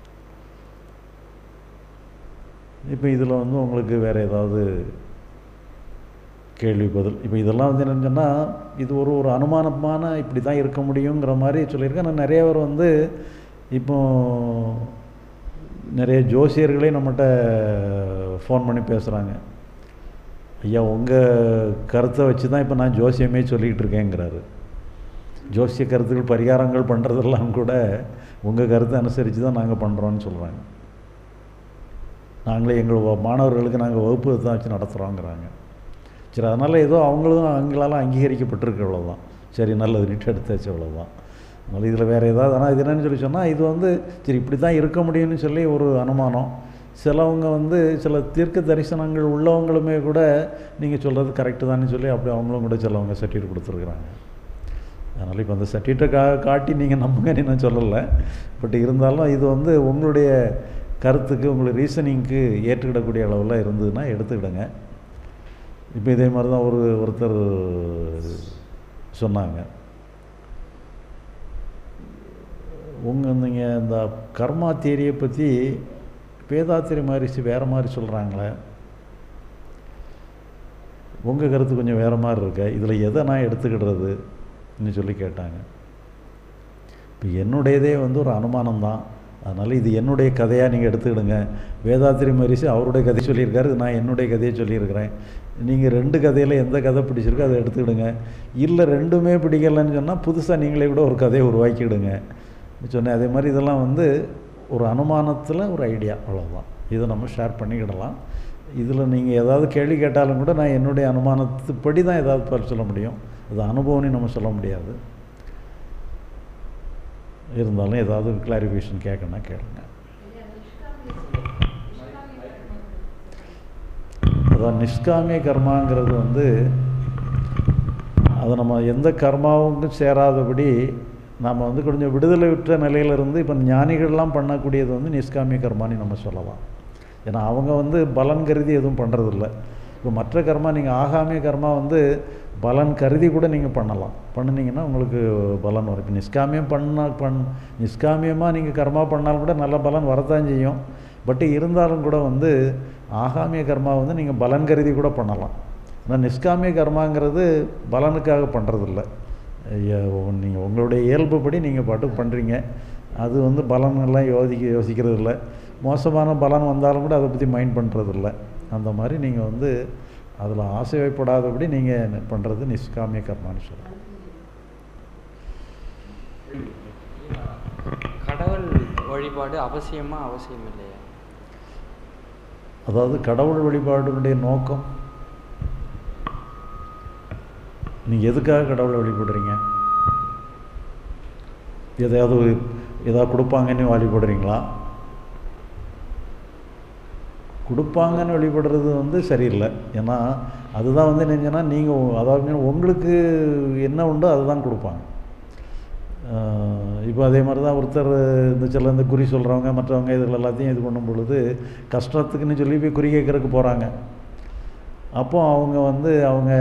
இப்போ இதில் வந்து உங்களுக்கு வேறு ஏதாவது கேள்வி பதில் இப்போ இதெல்லாம் வந்து என்னன்னு சொன்னால் இது ஒரு ஒரு அனுமானமான இப்படி தான் இருக்க முடியுங்கிற மாதிரி சொல்லியிருக்கேன் ஆனால் நிறைய பேர் வந்து இப்போ நிறைய ஜோசியர்களே நம்மகிட்ட ஃபோன் பண்ணி பேசுகிறாங்க ஐயா உங்கள் கருத்தை வச்சு தான் இப்போ நான் ஜோசியமே சொல்லிக்கிட்டு இருக்கேங்கிறாரு ஜோசிய கருத்துக்கள் பரிகாரங்கள் பண்ணுறதெல்லாம் கூட உங்கள் கருத்தை அனுசரித்து தான் நாங்கள் பண்ணுறோன்னு சொல்கிறாங்க நாங்களே எங்கள் மாணவர்களுக்கு நாங்கள் வகுப்பு தான் வச்சு நடத்துகிறோங்கிறாங்க சரி அதனால் ஏதோ அவங்களும் அவங்களால அங்கீகரிக்கப்பட்டிருக்கு அவ்வளோதான் சரி நல்லது நீட்டு எடுத்தாச்சு அவ்வளோதான் அதனால் இதில் வேறு ஏதாவது ஆனால் இது என்னன்னு சொல்லி சொன்னால் இது வந்து சரி இப்படி தான் இருக்க முடியும்னு சொல்லி ஒரு அனுமானம் சிலவங்க வந்து சில தீர்க்க தரிசனங்கள் உள்ளவங்களுமே கூட நீங்கள் சொல்கிறது கரெக்டு தானே சொல்லி அப்படி அவங்களும் கூட சிலவங்க சர்டிஃபிகேட் கொடுத்துருக்குறாங்க அதனால் இப்போ அந்த சர்டிஃபிகேட்டை கா காட்டி நீங்கள் நம்புங்கன்னு நான் சொல்லலை பட் இருந்தாலும் இது வந்து உங்களுடைய கருத்துக்கு உங்களுடைய ரீசனிங்க்கு ஏற்றுக்கிடக்கூடிய அளவில் இருந்ததுன்னா எடுத்துக்கிடுங்க இப்போ இதே மாதிரி தான் ஒரு ஒருத்தர் சொன்னாங்க உங்கள் நீங்கள் இந்த கர்மா தியரியை பற்றி வேதாத்திரி மகரிஷி வேறு மாதிரி சொல்கிறாங்களே உங்கள் கருத்து கொஞ்சம் வேறு மாதிரி இருக்க இதில் எதை நான் எடுத்துக்கிடுறதுன்னு சொல்லி கேட்டாங்க இப்போ என்னுடையதே வந்து ஒரு அனுமானம் தான் அதனால் இது என்னுடைய கதையாக நீங்கள் எடுத்துக்கிடுங்க வேதாத்திரி மகரிஷி அவருடைய கதை சொல்லியிருக்காரு நான் என்னுடைய கதையை சொல்லியிருக்கிறேன் நீங்கள் ரெண்டு கதையில் எந்த கதை பிடிச்சிருக்கோ அதை எடுத்துக்கிடுங்க இல்லை ரெண்டுமே பிடிக்கலைன்னு சொன்னால் புதுசாக நீங்களே கூட ஒரு கதையை உருவாக்கிடுங்க சொன்னேன் அதே மாதிரி இதெல்லாம் வந்து ஒரு அனுமானத்தில் ஒரு ஐடியா அவ்வளோதான் இதை நம்ம ஷேர் பண்ணிக்கிடலாம் இதில் நீங்கள் ஏதாவது கேள்வி கேட்டாலும் கூட நான் என்னுடைய அனுமானத்துப்படி தான் ஏதாவது பதில் சொல்ல முடியும் அது அனுபவம்னு நம்ம சொல்ல முடியாது இருந்தாலும் ஏதாவது கிளாரிஃபிகேஷன் கேட்கணும்னா கேளுங்க அதான் நிஷ்காமிய கர்மாங்கிறது வந்து அதை நம்ம எந்த கர்மாவுக்கும் சேராதபடி நாம் வந்து கொஞ்சம் விடுதலை விட்ட நிலையிலிருந்து இப்போ ஞானிகள்லாம் பண்ணக்கூடியது வந்து நிஷ்காமிய கர்மான்னு நம்ம சொல்லலாம் ஏன்னா அவங்க வந்து பலன் கருதி எதுவும் பண்ணுறதில்ல இப்போ மற்ற கர்மா நீங்கள் ஆகாமிய கர்மா வந்து பலன் கருதி கூட நீங்கள் பண்ணலாம் பண்ணினீங்கன்னா உங்களுக்கு பலன் வரும் இப்போ நிஷ்காமியம் பண்ண பண் நிஷ்காமியமாக நீங்கள் கர்மா பண்ணாலும் கூட நல்ல பலன் வரத்தான் செய்யும் பட் இருந்தாலும் கூட வந்து ஆகாமிய கர்மா வந்து நீங்கள் பலன் கருதி கூட பண்ணலாம் ஆனால் நிஷ்காமிய கர்மாங்கிறது பலனுக்காக பண்ணுறதில்ல நீங்கள் உங்களுடைய இயல்புப்படி நீங்கள் பாட்டுக்கு பண்ணுறீங்க அது வந்து பலன் எல்லாம் யோசிக்க யோசிக்கிறது இல்லை மோசமான பலன் வந்தாலும் கூட அதை பற்றி மைண்ட் பண்ணுறது இல்லை அந்த மாதிரி நீங்கள் வந்து அதில் ஆசைப்படாதபடி நீங்கள் பண்ணுறது நிஷ்காமிய கர்மான்னு சொல்லுங்கள் கடவுள் வழிபாடு அவசியமா அவசியம் இல்லையா அதாவது கடவுள் வழிபாடுடைய நோக்கம் நீங்கள் எதுக்காக கடவுளை வழிபடுறீங்க எதையாவது ஒரு- ஏதாவது கொடுப்பாங்கன்னு வழிபடுறீங்களா கொடுப்பாங்கன்னு வழிபடுறது வந்து சரியில்லை ஏன்னா அதுதான் வந்து என்னங்கன்னா நீங்கள் அதாவது உங்களுக்கு என்ன உண்டோ அதுதான் கொடுப்பாங்க இப்போ அதே மாதிரி தான் ஒருத்தர் இந்த சில இந்த குறி சொல்கிறவங்க மற்றவங்க இதில் எல்லாத்தையும் இது பண்ணும் பொழுது கஷ்டத்துக்குன்னு சொல்லி போய் குறி கேட்கறதுக்கு போகிறாங்க அப்போ அவங்க வந்து அவங்க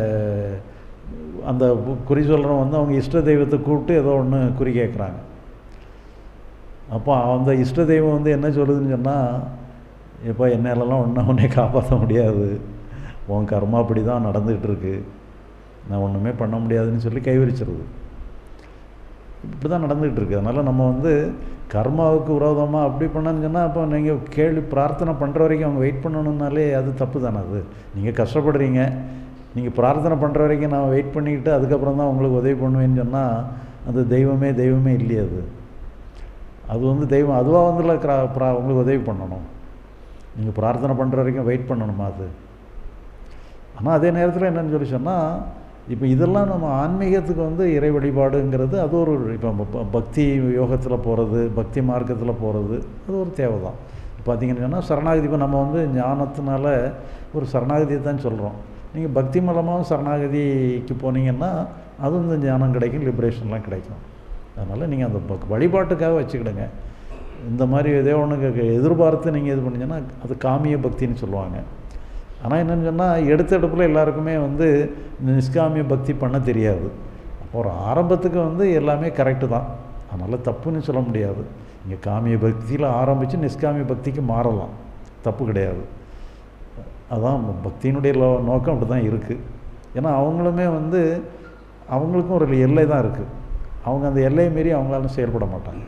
அந்த கு- குறி சொல்கிறவங்க வந்து அவங்க இஷ்ட தெய்வத்தை கூப்பிட்டு ஏதோ ஒன்று குறி கேட்குறாங்க அப்போ அந்த இஷ்ட தெய்வம் வந்து என்ன சொல்லுதுன்னு சொன்னால் எப்போ என்னாலலாம் ஒன்றும் உன்னை காப்பாற்ற முடியாது உன் கர்மா அப்படி தான் நடந்துகிட்டு இருக்கு நான் ஒன்றுமே பண்ண முடியாதுன்னு சொல்லி கைவிரிச்சிருது இப்படி தான் நடந்துகிட்டு இருக்கு அதனால் நம்ம வந்து கர்மாவுக்கு விரோதமாக அப்படி பண்ணணும்னு சொன்னால் அப்போ நீங்கள் கேள்வி பிரார்த்தனை பண்ணுற வரைக்கும் அவங்க வெயிட் பண்ணணும்னாலே அது தப்பு தானே அது நீங்கள் கஷ்டப்படுறீங்க நீங்கள் பிரார்த்தனை பண்ணுற வரைக்கும் நான் வெயிட் பண்ணிக்கிட்டு அதுக்கப்புறம் தான் உங்களுக்கு உதவி பண்ணுவேன்னு சொன்னால் அது தெய்வமே தெய்வமே இல்லையே அது அது வந்து தெய்வம் அதுவாக வந்துல கிரா ப்ரா உங்களுக்கு உதவி பண்ணணும் நீங்கள் பிரார்த்தனை பண்ணுற வரைக்கும் வெயிட் பண்ணணுமா அது ஆனால் அதே நேரத்தில் என்னன்னு சொல்லி சொன்னால் இப்போ இதெல்லாம் நம்ம ஆன்மீகத்துக்கு வந்து இறை வழிபாடுங்கிறது அது ஒரு இப்போ ப- பக்தி யோகத்தில் போகிறது பக்தி மார்க்கத்தில் போகிறது அது ஒரு தேவை தான் பார்த்தீங்கன்னு சொன்னால் சரணாகதி இப்போ நம்ம வந்து ஞானத்தினால ஒரு சரணாகதியை தான் சொல்கிறோம் நீங்கள் பக்தி மூலமாகவும் சரணாகதிக்கு போனீங்கன்னா அதுவும் இந்த ஞானம் கிடைக்கும் லிபரேஷன்லாம் கிடைக்கும் அதனால் நீங்கள் அந்த பக் வழிபாட்டுக்காக வச்சுக்கிடுங்க இந்த மாதிரி ஏதோ ஒன்று எதிர்பார்த்து நீங்கள் இது பண்ணீங்கன்னா அது காமிய பக்தின்னு சொல்லுவாங்க ஆனால் என்னன்னு சொன்னால் எடுத்த எடுப்பில் எல்லாருக்குமே வந்து இந்த நிஷ்காமிய பக்தி பண்ண தெரியாது அப்போ ஒரு ஆரம்பத்துக்கு வந்து எல்லாமே கரெக்டு தான் அதனால் தப்புன்னு சொல்ல முடியாது இங்கே காமிய பக்தியில் ஆரம்பித்து நிஷ்காமிய பக்திக்கு மாறலாம் தப்பு கிடையாது அதான் பக்தியினுடைய லோ நோக்கம் அப்படி தான் இருக்குது ஏன்னா அவங்களுமே வந்து அவங்களுக்கும் ஒரு எல்லை தான் இருக்குது அவங்க அந்த எல்லையை மீறி அவங்களால செயல்பட மாட்டாங்க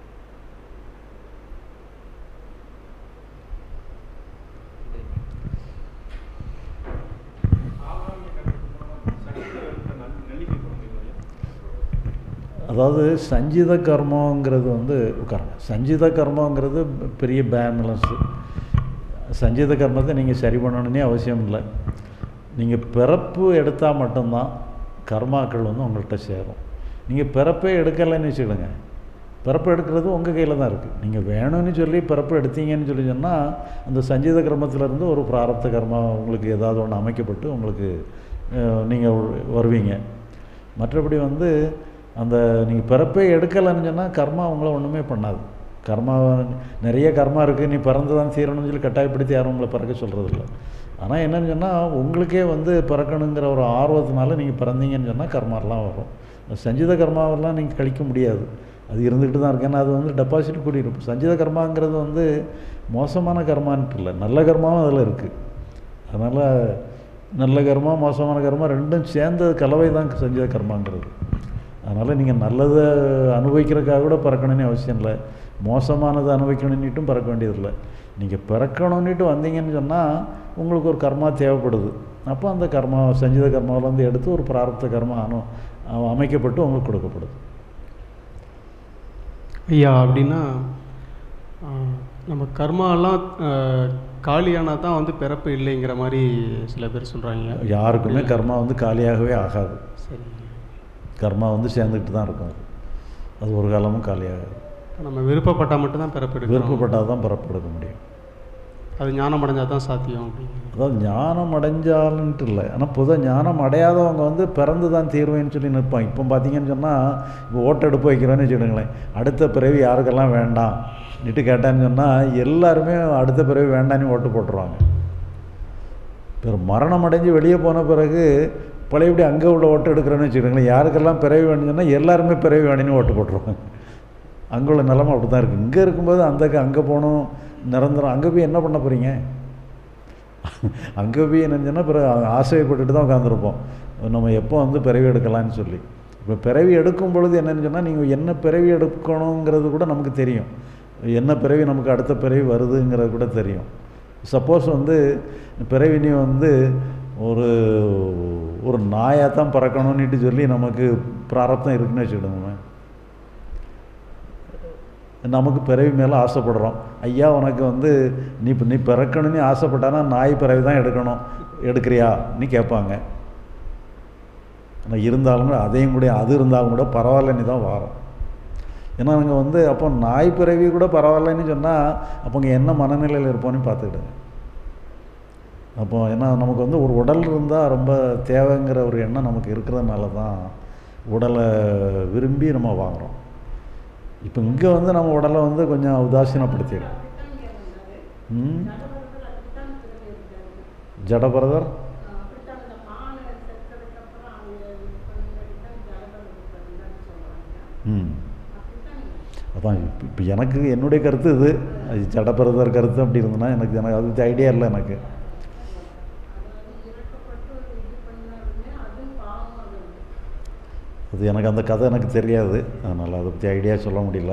அதாவது சஞ்சித கர்மங்கிறது வந்து உட்காருங்க சஞ்சித கர்மங்கிறது பெரிய பேலன்ஸு சஞ்சித கர்மத்தை நீங்கள் சரி பண்ணணுன்னே அவசியம் இல்லை நீங்கள் பிறப்பு எடுத்தால் மட்டும்தான் கர்மாக்கள் வந்து உங்கள்கிட்ட சேரும் நீங்கள் பிறப்பே எடுக்கலைன்னு வச்சுக்கிடுங்க பிறப்பு எடுக்கிறது உங்கள் கையில் தான் இருக்குது நீங்கள் வேணும்னு சொல்லி பிறப்பு எடுத்தீங்கன்னு சொல்லி சொன்னால் அந்த சஞ்சீத கர்மத்திலேருந்து ஒரு பிராரப்த கர்மா உங்களுக்கு ஏதாவது ஒன்று அமைக்கப்பட்டு உங்களுக்கு நீங்கள் வருவீங்க மற்றபடி வந்து அந்த நீங்கள் பிறப்பே எடுக்கலைன்னு சொன்னால் கர்மா உங்களை ஒன்றுமே பண்ணாது கர்மா நிறைய கர்மா இருக்குது நீ பிறந்து தான் தீரணும்னு சொல்லி கட்டாயப்படுத்தி யாரும் உங்களை பிறக்க சொல்கிறதில்ல ஆனால் என்னன்னு சொன்னால் உங்களுக்கே வந்து பிறக்கணுங்கிற ஒரு ஆர்வத்தினால நீங்கள் பிறந்தீங்கன்னு சொன்னால் கர்மாலாம் வரும் சஞ்சித கர்மாவெல்லாம் நீங்கள் கழிக்க முடியாது அது இருந்துக்கிட்டு தான் இருக்கு ஏன்னா அது வந்து டெபாசிட் கூடியிருக்கும் சஞ்சித கர்மாங்கிறது வந்து மோசமான கர்மான்ட்டு இல்லை நல்ல கர்மாவும் அதில் இருக்குது அதனால் நல்ல கர்மா மோசமான கர்மா ரெண்டும் சேர்ந்த கலவை தான் சஞ்சித கர்மாங்கிறது அதனால் நீங்கள் நல்லதை அனுபவிக்கிறதுக்காக கூட பிறக்கணும்னு அவசியம் இல்லை மோசமானதை அனுபவிக்கணுன்னுட்டும் பிறக்க வேண்டியதில்லை நீங்கள் பிறக்கணுன்னுட்டு வந்தீங்கன்னு சொன்னால் உங்களுக்கு ஒரு கர்மா தேவைப்படுது அப்போ அந்த கர்மா சஞ்சித கர்மாவிலேருந்து எடுத்து ஒரு பிராரப்த கர்மா அனு அமைக்கப்பட்டு உங்களுக்கு கொடுக்கப்படுது ஐயா அப்படின்னா ஆ, நம்ம கர்மாலாம் காலியானா தான் வந்து பிறப்பு இல்லைங்கிற மாதிரி சில பேர் சொல்கிறாங்க யாருக்குமே கர்மா வந்து காலியாகவே ஆகாது சரி கர்மா வந்து சேர்ந்துக்கிட்டு தான் இருக்கும் அது அது ஒரு காலமும் காலியாகாது இப்ப நம்ம விருப்பப்பட்டால் மட்டும்தான் பிறப்பு எடுக்கணும் விருப்பப்பட்டால் தான் பிறப்பு எடுக்க முடியும் அது ஞானம் அடைஞ்சால் தான் சாத்தியம் அப்படிங்க அதாவது ஞானம் அடைஞ்சாலுன்ட்டு இல்லை ஆனால் புத ஞானம் அடையாதவங்க வந்து பிறந்து தான் தீர்வேன்னு சொல்லி நிற்பாங்க இப்போ பார்த்தீங்கன்னு சொன்னால் இப்போ ஓட்டெடுப்பு வைக்கிறோன்னு வச்சுக்கிடுங்களேன் அடுத்த பிறவி யாருக்கெல்லாம் வேண்டாம் நிட்டு கேட்டான்னு சொன்னால் எல்லாருமே அடுத்த பிறவி வேண்டான்னு ஓட்டு போட்டுருவாங்க பிற மரணம் அடைஞ்சு வெளியே போன பிறகு பழையபடி அங்கே உள்ள ஓட்டு எடுக்கிறேன்னு வச்சுக்கிடுங்களேன் யாருக்கெல்லாம் பிறவி வேணும்னு சொன்னால் எல்லாருமே பிறவி வேணும்னு ஓட்டு போட்டுருவாங்க அங்கே உள்ள நிலமை அப்படி தான் இருக்குது இங்கே இருக்கும்போது அந்த அங்கே போகணும் நிரந்தரம் அங்கே போய் என்ன பண்ண போகிறீங்க அங்கே போய் என்னன்னு பிறகு ஆசைப்பட்டுட்டு தான் உட்காந்துருப்போம் நம்ம எப்போ வந்து பிறவி எடுக்கலாம்னு சொல்லி இப்போ பிறவி எடுக்கும் பொழுது என்னன்னு சொன்னால் நீங்கள் என்ன பிறவி எடுக்கணுங்கிறது கூட நமக்கு தெரியும் என்ன பிறவி நமக்கு அடுத்த பிறவி வருதுங்கிறது கூட தெரியும் சப்போஸ் வந்து பிறவி நீ வந்து ஒரு ஒரு நாயாக தான் பறக்கணும்னுட்டு சொல்லி நமக்கு பிராரப்தம் இருக்குன்னு வச்சுக்கிடுங்க நமக்கு பிறவி மேலே ஆசைப்படுறோம் ஐயா உனக்கு வந்து நீ இப்ப நீ பிறக்கணும்னு ஆசைப்பட்டானா நாய் பிறவி தான் எடுக்கணும் எடுக்கிறியா நீ கேட்பாங்க ஆனால் இருந்தாலும் கூட அதையும் கூட அது இருந்தாலும் கூட பரவாயில்லன்னு தான் வாரோம் ஏன்னா நாங்கள் வந்து அப்போ நாய் பிறவி கூட பரவாயில்லன்னு சொன்னால் அப்போ இங்கே என்ன மனநிலையில் இருப்போன்னு பார்த்துக்கிடுங்க அப்போ ஏன்னா நமக்கு வந்து ஒரு உடல் இருந்தால் ரொம்ப தேவைங்கிற ஒரு எண்ணம் நமக்கு இருக்கிறதுனால தான் உடலை விரும்பி நம்ம வாங்குகிறோம் இப்போ இங்கே வந்து நம்ம உடலை வந்து கொஞ்சம் உதாசீனப்படுத்திடும் ம் ஜடபரதர் ம் அதான் இப்போ இப்போ எனக்கு என்னுடைய கருத்து இது அது ஜடபரதர் கருத்து அப்படி இருந்ததுன்னா எனக்கு எனக்கு அது ஐடியா இல்லை எனக்கு அது எனக்கு அந்த கதை எனக்கு தெரியாது அதனால் அதை பற்றி ஐடியா சொல்ல முடியல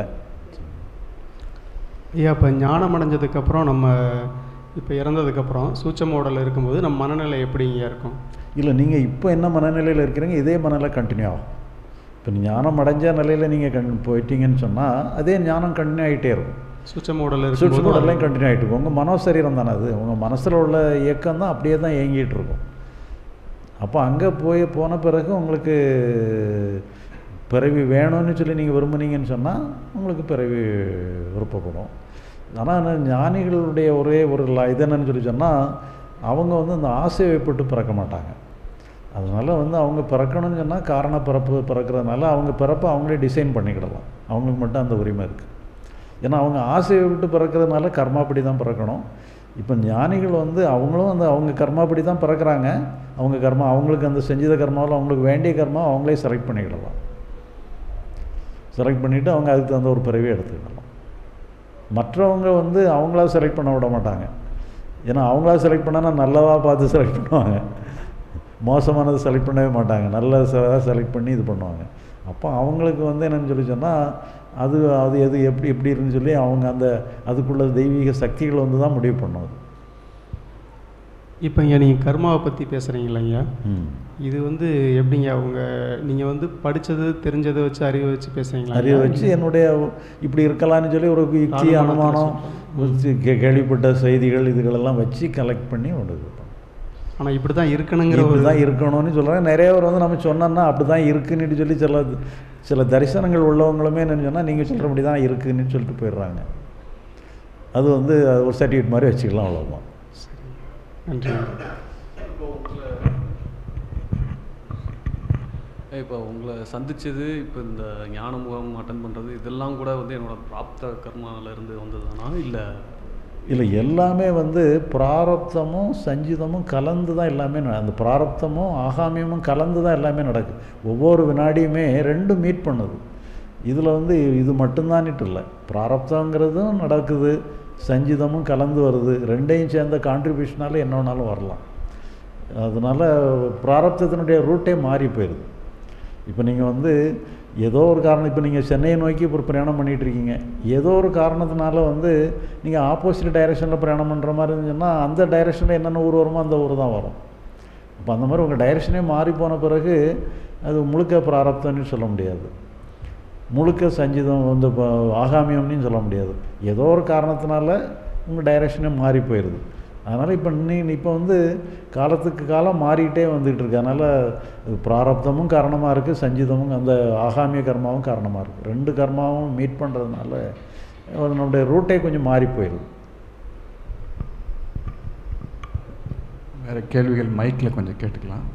ஐயா இப்போ ஞானம் அடைஞ்சதுக்கப்புறம் நம்ம இப்போ இறந்ததுக்கப்புறம் சூட்சம உடல் இருக்கும்போது நம்ம மனநிலை எப்படிங்க இருக்கும் இல்லை நீங்கள் இப்போ என்ன மனநிலையில் இருக்கிறீங்க இதே மனநிலை கண்டினியூ ஆகும் இப்போ ஞானம் அடைஞ்ச நிலையில் நீங்கள் கண் போயிட்டீங்கன்னு சொன்னால் அதே ஞானம் கண்டினியூ ஆகிட்டே இருக்கும் சூட்சம உடல் சுற்று இருக்கும்போது உடலையும் கண்டினியூ ஆகிட்டு இருக்கும் உங்கள் மனோசரீரம் தானே அது உங்கள் மனசில் உள்ள இயக்கம் தான் அப்படியே தான் இயங்கிட்டு இருக்கும் அப்போ அங்கே போய் போன பிறகு உங்களுக்கு பிறவி வேணும்னு சொல்லி நீங்கள் விரும்புனீங்கன்னு சொன்னால் உங்களுக்கு பிறவி விருப்பப்படும் ஆனால் ஞானிகளுடைய ஒரே ஒரு ல- இது என்னன்னு சொல்லி சொன்னால் அவங்க வந்து அந்த ஆசை வைப்பட்டு பிறக்க மாட்டாங்க அதனால் வந்து அவங்க பிறக்கணும்னு சொன்னால் காரண பிறப்பு பிறக்கிறதுனால அவங்க பிறப்பை அவங்களே டிசைன் பண்ணிக்கிடலாம் அவங்களுக்கு மட்டும் அந்த உரிமை இருக்குது ஏன்னா அவங்க ஆசையை விட்டு பிறக்கிறதுனால கர்மாப்படி தான் பிறக்கணும் இப்போ ஞானிகள் வந்து அவங்களும் அந்த அவங்க கர்மாப்படி தான் பிறக்கிறாங்க அவங்க கர்மா அவங்களுக்கு அந்த செஞ்சத கர்மாவில் அவங்களுக்கு வேண்டிய கர்மா அவங்களே செலக்ட் பண்ணிக்கிடலாம் செலக்ட் பண்ணிவிட்டு அவங்க அதுக்கு தகுந்த ஒரு பிறவி எடுத்துக்கிடலாம் மற்றவங்க வந்து அவங்களா செலக்ட் பண்ண விட மாட்டாங்க ஏன்னா அவங்களா செலக்ட் பண்ணால் நல்லதாக பார்த்து செலக்ட் பண்ணுவாங்க மோசமானது செலக்ட் பண்ணவே மாட்டாங்க நல்ல செலக்ட் பண்ணி இது பண்ணுவாங்க அப்போ அவங்களுக்கு வந்து என்னன்னு சொல்லி சொன்னால் அது அது எது எப்படி எப்படி இருக்குன்னு சொல்லி அவங்க அந்த அதுக்குள்ள தெய்வீக சக்திகள் வந்து தான் முடிவு பண்ணும் அது இப்போ இங்கே நீங்கள் கர்மாவை பற்றி பேசுகிறீங்களா ம் இது வந்து எப்படிங்க அவங்க நீங்கள் வந்து படித்தது தெரிஞ்சதை வச்சு அறிவை வச்சு பேசுகிறீங்களா அறிவை வச்சு என்னுடைய இப்படி இருக்கலாம்னு சொல்லி ஒரு யுக்தி அனுமானத்துல அனுமானம் வச்சு கே- கேள்விப்பட்ட செய்திகள் இதுகளெல்லாம் வச்சு கலெக்ட் பண்ணி ஒன்று இது பண்ணும் ஆனால் இப்படி தான் இருக்கணுங்கிற ஒரு இப்படி தான் இருக்கணும்னு சொல்கிறாங்க நிறைய பேர் வந்து நம்ம சொன்னோன்னா அப்படி தான் இருக்குன்னு சொல்லி சில சில தரிசனங்கள் உள்ளவங்களுமே என்னன்னு சொன்னால் நீங்கள் சொல்கிறபடி தான் இருக்குன்னு சொல்லிட்டு போயிடுறாங்க அது வந்து அது ஒரு சர்டிஃபிகேட் மாதிரி வச்சுக்கலாம் அவ்வளோதான் நன்றி இப்போ உங்களை இப்போ உங்களை சந்திச்சது இப்போ இந்த ஞான முகாம் அட்டன் பண்ணுறது இதெல்லாம் கூட வந்து என்னோட பிராப்த கர்மால இருந்து வந்ததுதானா இல்லை இல்லை எல்லாமே வந்து பிராரப்தமும் சஞ்சிதமும் கலந்து தான் எல்லாமே நட- அந்த பிராரப்தமும் ஆகாமியமும் கலந்து தான் எல்லாமே நடக்குது ஒவ்வொரு வினாடியுமே ரெண்டும் மீட் பண்ணுது இதில் வந்து இது மட்டும்தான்ட்டு இல்லை பிராரப்தங்கிறதும் நடக்குது சஞ்சிதமும் கலந்து வருது ரெண்டையும் சேர்ந்த கான்ட்ரிபியூஷனால என்ன வேணாலும் வரலாம் அதனால் பிராரப்தத்தினுடைய ரூட்டே மாறி போயிடுது இப்போ நீங்கள் வந்து ஏதோ ஒரு காரணம் இப்போ நீங்கள் சென்னையை நோக்கி இப்போ ஒரு பிரயாணம் பண்ணிகிட்டு இருக்கீங்க ஏதோ ஒரு காரணத்தினால வந்து நீங்கள் ஆப்போசிட் டைரெக்ஷனில் பிரயாணம் பண்ணுற மாதிரி இருந்துச்சுன்னா அந்த டைரெக்ஷனில் என்னென்ன ஊர் வருமோ அந்த ஊர் தான் வரும் அப்போ அந்த மாதிரி உங்கள் டைரெக்ஷனே மாறி போன பிறகு அது முழுக்க பிராரப்தம்னு சொல்ல முடியாது முழுக்க சஞ்சிதம் வந்து இப்போ ஆகாமியம்னு சொல்ல முடியாது ஏதோ ஒரு காரணத்தினால உங்கள் டைரெக்ஷனே மாறி போயிடுது அதனால் இப்போ நீ இப்போ வந்து காலத்துக்கு காலம் மாறிக்கிட்டே வந்துகிட்டு இருக்கு அதனால் பிராரப்தமும் காரணமாக இருக்குது சஞ்சிதமும் அந்த ஆகாமிய கர்மாவும் காரணமாக இருக்குது ரெண்டு கர்மாவும் மீட் பண்ணுறதுனால நம்முடைய ரூட்டே கொஞ்சம் மாறி போயிடுது வேறு கேள்விகள் மைக்கில் கொஞ்சம் கேட்டுக்கலாம்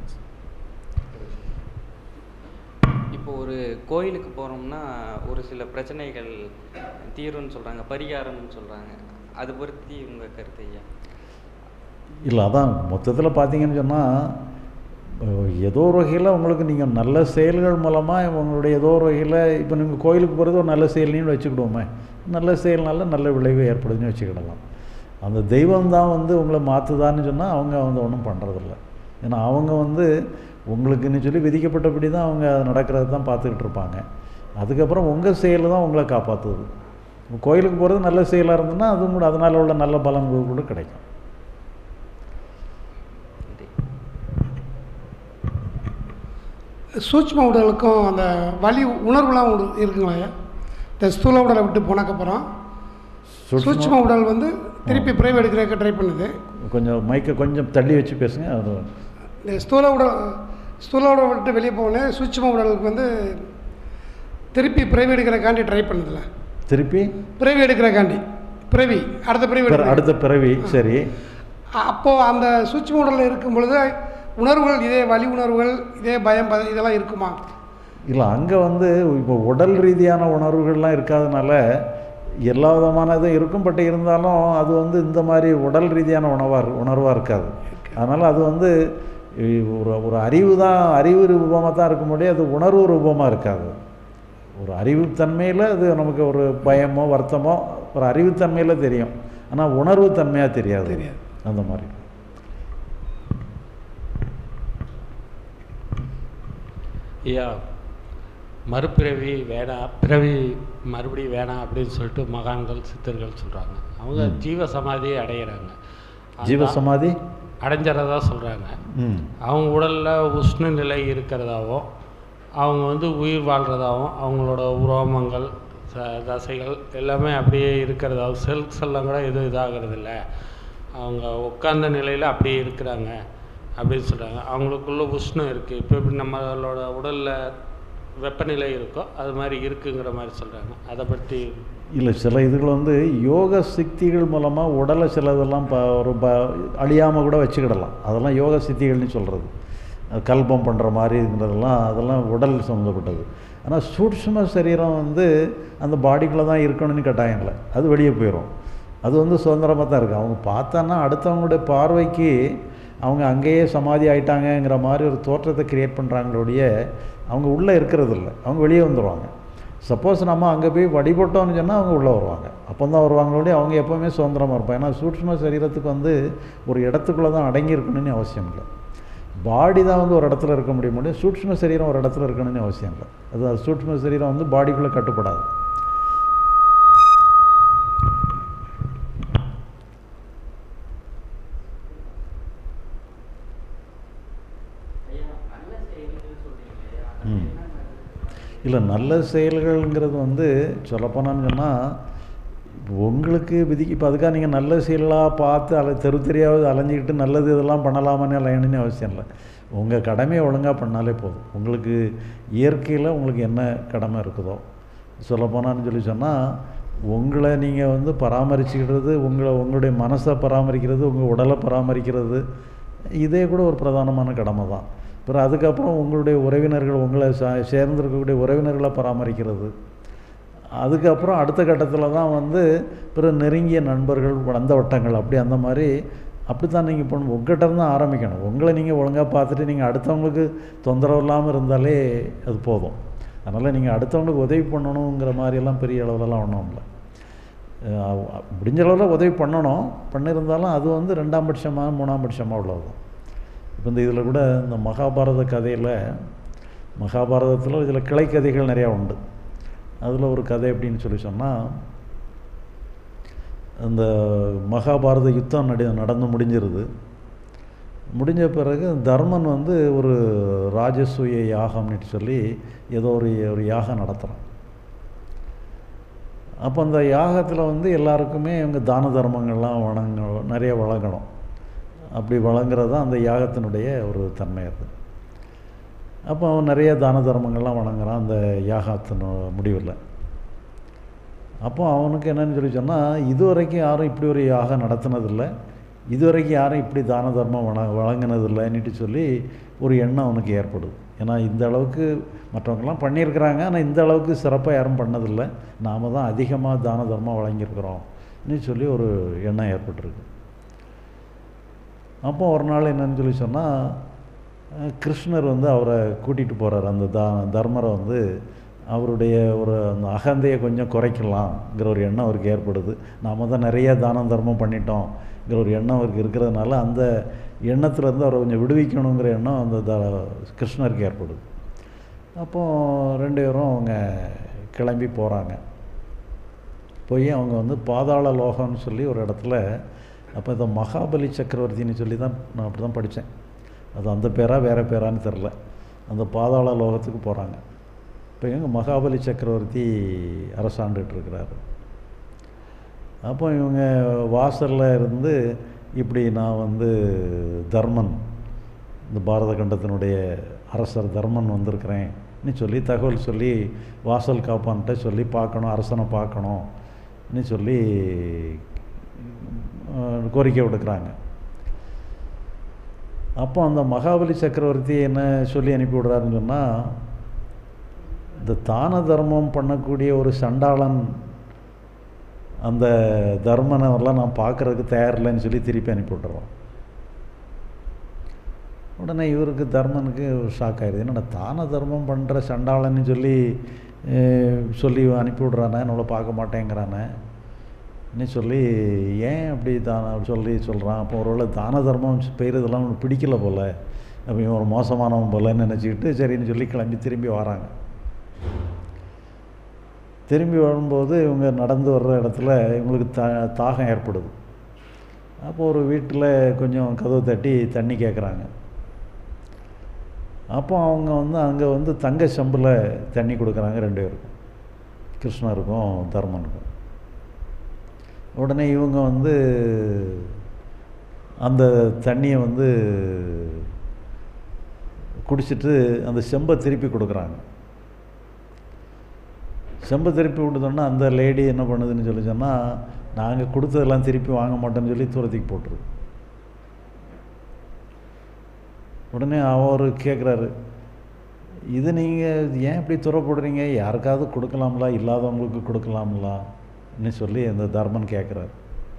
இப்போ ஒரு கோயிலுக்கு போகிறோம்னா ஒரு சில பிரச்சனைகள் தீரும்னு சொல்கிறாங்க பரிகாரம்னு சொல்கிறாங்க அது பற்றி உங்கள் கருத்து ஐயா இல்லை அதான் மொத்தத்தில் பார்த்தீங்கன்னு சொன்னால் ஏதோ ஒரு வகையில் உங்களுக்கு நீங்கள் நல்ல செயல்கள் மூலமாக உங்களுடைய ஏதோ ஒரு வகையில் இப்போ நீங்கள் கோயிலுக்கு போகிறது ஒரு நல்ல செயல்னு வச்சுக்கிடுவோமே நல்ல செயல்னால நல்ல விளைவு ஏற்படுதுன்னு வச்சுக்கிடலாம் அந்த தெய்வம் தான் வந்து உங்களை மாற்றுதான்னு சொன்னால் அவங்க வந்து ஒன்றும் பண்ணுறதில்ல ஏன்னா அவங்க வந்து உங்களுக்குன்னு சொல்லி விதிக்கப்பட்டபடி தான் அவங்க நடக்கிறது தான் பார்த்துக்கிட்டு இருப்பாங்க அதுக்கப்புறம் உங்கள் செயல் தான் உங்களை காப்பாற்றுது கோயிலுக்கு போகிறது நல்ல செயலாக இருந்ததுன்னா அதுவும் கூட அதனால் உள்ள நல்ல பலன் கூட கிடைக்கும் நன்றி சூட்ச்ம உடலுக்கும் அந்த வலி உணர்வுலாம் உண்டு இருக்குங்களா ஐயா இந்த ஸ்தூல உடலை விட்டு போனக்கப்புறம் சூட்சும- சூட்ச்ம உடல் வந்து திருப்பி பிறவி எடுக்கிறதுக்கு ட்ரை பண்ணுது கொஞ்சம் மைக்கை கொஞ்சம் தள்ளி வச்சு பேசுங்க அது இந்த ஸ்தூல உடல் ஸ்தூல உடலை விட்டு வெளியே போகணும் சூட்ச்ம உடலுக்கு வந்து திருப்பி பிறவி எடுக்கிறக்காண்டி ட்ரை பண்ணுதுல திருப்பி பிறவி எடுக்கிறக்காண்டி பிறவி அடுத்த பிறவி பிற- எடுக்கிறது. அடுத்த பிறவி சரி அப்போது அந்த சூட்ச்ம உடலில் இருக்கும் பொழுது உணர்வுகள் இதே வலி உணர்வுகள் இதே பயம் பத- இதெல்லாம் இருக்குமா இல்லை அங்கே வந்து இப்போ உடல் ரீதியான உணர்வுகள்லாம் இருக்காதனால எல்லா விதமானதும் இருக்கும் பட் இருந்தாலும் அது வந்து இந்த மாதிரி உடல் ரீதியான உணவாக உணர்வாக இருக்காது அதனால் அது வந்து இ- ஒரு ஒரு அறிவு தான் அறிவு ரூபமாக தான் இருக்க முடியும் அது உணர்வு ரூபமாக இருக்காது ஒரு அறிவுத்தன்மையில் அது நமக்கு ஒரு பயமோ வருத்தமோ ஒரு அறிவுத்தன்மையில் தெரியும் ஆனால் உணர்வு தன்மையாக தெரியாது தெரியாது. அந்த மாதிரி ஐயா மறுபிறவி வேணாம் பிறவி மறுபடியும் வேணாம் அப்படின்னு சொல்லிட்டு மகான்கள் சித்தர்கள் சொல்கிறாங்க அவங்க ஜீவ சமாதியை அடையிறாங்க அந்த ஜீவ சமாதி அடைஞ்சறதா சொல்கிறாங்க ம் அவங்க உடலில் உஷ்ண நிலை இருக்கிறதாவும் அவங்க வந்து உயிர் வாழ்கிறதாவும் அவங்களோட உரோமங்கள் ச தசைகள் எல்லாமே அப்படியே இருக்கிறதாவும் செல்ஸ் எல்லாம் கூட எதுவும் இதாகிறது இல்ல அவங்க உட்கார்ந்த நிலையில் அப்படியே இருக்கிறாங்க அப்படின்னு சொல்கிறாங்க அவங்களுக்குள்ள உஷ்ணம் இருக்குது இப்போ எப்படி நம்மளோட உடலில் வெப்பநிலை இருக்கோ அது மாதிரி இருக்குங்கிற மாதிரி சொல்கிறாங்க அதை பற்றி இல்லை சில இதுகள் வந்து யோக சக்திகள் மூலமாக உடலை சிலதெல்லாம் ப ஒரு ப அழியாமல் கூட வச்சுக்கிடலாம் அதெல்லாம் யோக சித்திகள்னு சொல்கிறது கல்பம் பண்ணுற மாதிரிங்கிறதெல்லாம் அதெல்லாம் உடல் சம்மந்தப்பட்டது ஆனால் சூட்சும சரீரம் வந்து அந்த பாடிக்குள்ளே தான் இருக்கணும்னு கட்டாயம் இல்லை அது வெளியே போயிடும் அது வந்து சுதந்திரமாக தான் இருக்குது அவங்க பார்த்தான்னா அடுத்தவங்களுடைய பார்வைக்கு அவங்க அங்கேயே சமாதி ஆயிட்டாங்கங்கிற மாதிரி ஒரு தோற்றத்தை கிரியேட் பண்ணுறாங்களோடைய அவங்க உள்ளே இருக்கிறது இல்லை அவங்க வெளியே வந்துடுவாங்க சப்போஸ் நம்ம அங்கே போய் வழிபட்டோம்னு சொன்னால் அவங்க உள்ளே வருவாங்க அப்போ தான் வருவாங்களோடய அவங்க எப்போவுமே சுதந்திரமாக இருப்பாங்க ஏன்னா சூட்சும சரீரத்துக்கு வந்து ஒரு இடத்துக்குள்ளே தான் அடங்கி இருக்கணும்னு அவசியம் இல்லை பாடி தான் வந்து ஒரு இடத்துல இருக்க முடிய முடியும் சூட்சும சரீரம் ஒரு இடத்துல இருக்கணும்னு அவசியம் இல்லை அது அது சூட்சும சரீரம் வந்து பாடிக்குள்ளே கட்டுப்படாது ம் இல்லை நல்ல செயல்கள்ங்கிறது வந்து சொல்லப்போனான்னு சொன்னால் உங்களுக்கு விதிக்கு இப்போ அதுக்காக நீங்கள் நல்ல செயலாக பார்த்து அலை தெரு தெரியாவது அலைஞ்சிக்கிட்டு நல்லது இதெல்லாம் பண்ணலாமான்னு அலையணும்னு அவசியம் இல்லை உங்கள் கடமையை ஒழுங்காக பண்ணாலே போதும் உங்களுக்கு இயற்கையில் உங்களுக்கு என்ன கடமை இருக்குதோ சொல்லப்போனான்னு சொல்லி சொன்னால் உங்களை நீங்கள் வந்து பராமரிச்சுக்கிறது உங்களை உங்களுடைய மனசை பராமரிக்கிறது உங்கள் உடலை பராமரிக்கிறது இதே கூட ஒரு பிரதானமான கடமை தான் அப்புறம் அதுக்கப்புறம் உங்களுடைய உறவினர்கள் உங்களை சா சேர்ந்திருக்கக்கூடிய உறவினர்களை பராமரிக்கிறது அதுக்கப்புறம் அடுத்த கட்டத்தில் தான் வந்து பிற நெருங்கிய நண்பர்கள் வந்த வட்டங்கள் அப்படி அந்த மாதிரி அப்படி தான் நீங்கள் பண்ணணும் உங்கள்கிட்ட தான் ஆரம்பிக்கணும் உங்களை நீங்கள் ஒழுங்காக பார்த்துட்டு நீங்கள் அடுத்தவங்களுக்கு தொந்தரவு இல்லாமல் இருந்தாலே அது போதும் அதனால் நீங்கள் அடுத்தவங்களுக்கு உதவி பண்ணணுங்கிற மாதிரியெல்லாம் பெரிய அளவுலலாம் ஒன்றும் இல்லை அஹ் முடிஞ்ச அளவில் உதவி பண்ணணும் பண்ணியிருந்தாலும் அது வந்து ரெண்டாம் பட்சமாக மூணாம் பட்சமாக உள்ளது தான் இப்போ இந்த இதில் கூட இந்த மகாபாரத கதையில் மகாபாரதத்தில் இதில் கிளை கதைகள் நிறையா உண்டு அதில் ஒரு கதை அப்படின்னு சொல்லி சொன்னால் அந்த மகாபாரத யுத்தம் நடி நடந்து முடிஞ்சிருது முடிஞ்ச பிறகு தர்மன் வந்து ஒரு ராஜசூய யாகம்னு சொல்லி ஏதோ ஒரு ஒரு யாகம் நடத்துகிறான் அப்போ அந்த யாகத்தில் வந்து எல்லாருக்குமே இவங்க தான தர்மங்கள்லாம் வழங்க நிறைய வழங்கணும் அப்படி வழங்குறது தான் அந்த யாகத்தினுடைய ஒரு தன்மை அது அப்போ அவன் நிறைய தான தர்மங்கள்லாம் வழங்குறான் அந்த யாகத்தின் முடிவில் அப்போ அவனுக்கு என்னன்னு சொல்லி சொன்னால் இதுவரைக்கும் யாரும் இப்படி ஒரு யாகம் நடத்தினதில்லை இதுவரைக்கும் யாரும் இப்படி தான தர்மம் வழ வழங்கினதில்லைன்னுட்டு சொல்லி ஒரு எண்ணம் அவனுக்கு ஏற்படுது ஏன்னா இந்த அளவுக்கு மற்றவங்கெல்லாம் பண்ணியிருக்கிறாங்க ஆனால் இந்த அளவுக்கு சிறப்பாக யாரும் பண்ணதில்லை நாம் தான் அதிகமாக தான தர்மம் வழங்கியிருக்கிறோம்னு சொல்லி ஒரு எண்ணம் ஏற்பட்டிருக்கு அப்போ ஒரு நாள் என்னன்னு சொல்லி சொன்னால் கிருஷ்ணர் வந்து அவரை கூட்டிகிட்டு போகிறார் அந்த தா தர்மரை வந்து அவருடைய ஒரு அந்த அகந்தையை கொஞ்சம் குறைக்கலாம்ங்கிற ஒரு எண்ணம் அவருக்கு ஏற்படுது நாம் தான் நிறைய தானம் தர்மம் பண்ணிட்டோங்கிற ஒரு எண்ணம் அவருக்கு இருக்கிறதுனால அந்த எண்ணத்துலேருந்து அவரை கொஞ்சம் விடுவிக்கணுங்கிற எண்ணம் அந்த த கிருஷ்ணருக்கு ஏற்படுது அப்போ ரெண்டு பேரும் அவங்க கிளம்பி போகிறாங்க போய் அவங்க வந்து பாதாள லோகம்னு சொல்லி ஒரு இடத்துல அப்போ இந்த மகாபலி சக்கரவர்த்தின்னு சொல்லி தான் நான் அப்படி தான் படித்தேன் அது அந்த பேரா வேறு பேரான்னு தெரில அந்த பாதாள லோகத்துக்கு போகிறாங்க இப்போ எங்கள் மகாபலி சக்கரவர்த்தி அரசாண்டுட்டு இருக்கிறாரு அப்போ இவங்க வாசலில் இருந்து இப்படி நான் வந்து தர்மன் இந்த பாரத கண்டத்தினுடைய அரசர் தர்மன் வந்திருக்கிறேன்னு சொல்லி தகவல் சொல்லி வாசல் காப்பான்ட்ட சொல்லி பார்க்கணும் அரசனை பார்க்கணும்னு சொல்லி அஹ், கோரிக்கை விடுக்கிறாங்க அப்போ அந்த மகாபலி சக்கரவர்த்தி என்ன சொல்லி அனுப்பி விடுறாருன்னு சொன்னால் இந்த தான தர்மம் பண்ணக்கூடிய ஒரு சண்டாளன் அந்த தர்மனை எல்லாம் நான் பார்க்கறதுக்கு தயாரில்லைன்னு சொல்லி திருப்பி அனுப்பி விட்டுறோம் உடனே இவருக்கு தர்மனுக்கு ஷாக் ஆயிடுது என்னடா தான தர்மம் பண்ணுற சண்டாளன்னு சொல்லி அஹ், சொல்லி அனுப்பி விட்றானே நம்மளை பார்க்க மாட்டேங்கிறானே நீ சொல்லி ஏன் அப்படி தான சொல்லி சொல்கிறான் அப்போ ஒருவேளை தான தர்மம் பெய்கிறதெல்லாம் அவனுக்கு பிடிக்கல போல் அப்போ இவன் ஒரு மோசமானவன் போலன்னு நினச்சிக்கிட்டு சரின்னு சொல்லி கிளம்பி திரும்பி வராங்க திரும்பி வரும்போது இவங்க நடந்து வர்ற இடத்துல இவங்களுக்கு த தாகம் ஏற்படுது அப்போ ஒரு வீட்டில் கொஞ்சம் கதவு தட்டி தண்ணி கேட்குறாங்க அப்போ அவங்க வந்து அங்கே வந்து தங்க செம்பில் தண்ணி கொடுக்குறாங்க ரெண்டு பேருக்கும் கிருஷ்ணருக்கும் தர்மனுக்கும் உடனே இவங்க வந்து அந்த தண்ணியை வந்து குடிச்சிட்டு அந்த செம்பை திருப்பி கொடுக்குறாங்க செம்பை திருப்பி விட்டுதோன்னா அந்த லேடி என்ன பண்ணுதுன்னு சொல்லி சொன்னால் நாங்கள் கொடுத்ததெல்லாம் திருப்பி வாங்க மாட்டோம்னு சொல்லி தூரத்துக்கு போட்டுருது உடனே அவர் கேட்குறாரு இது நீங்கள் ஏன் இப்படி துறை போடுறீங்க யாருக்காவது கொடுக்கலாம்ல இல்லாதவங்களுக்கு கொடுக்கலாம்லான்னு சொல்லி அந்த தர்மன் கேட்குறாரு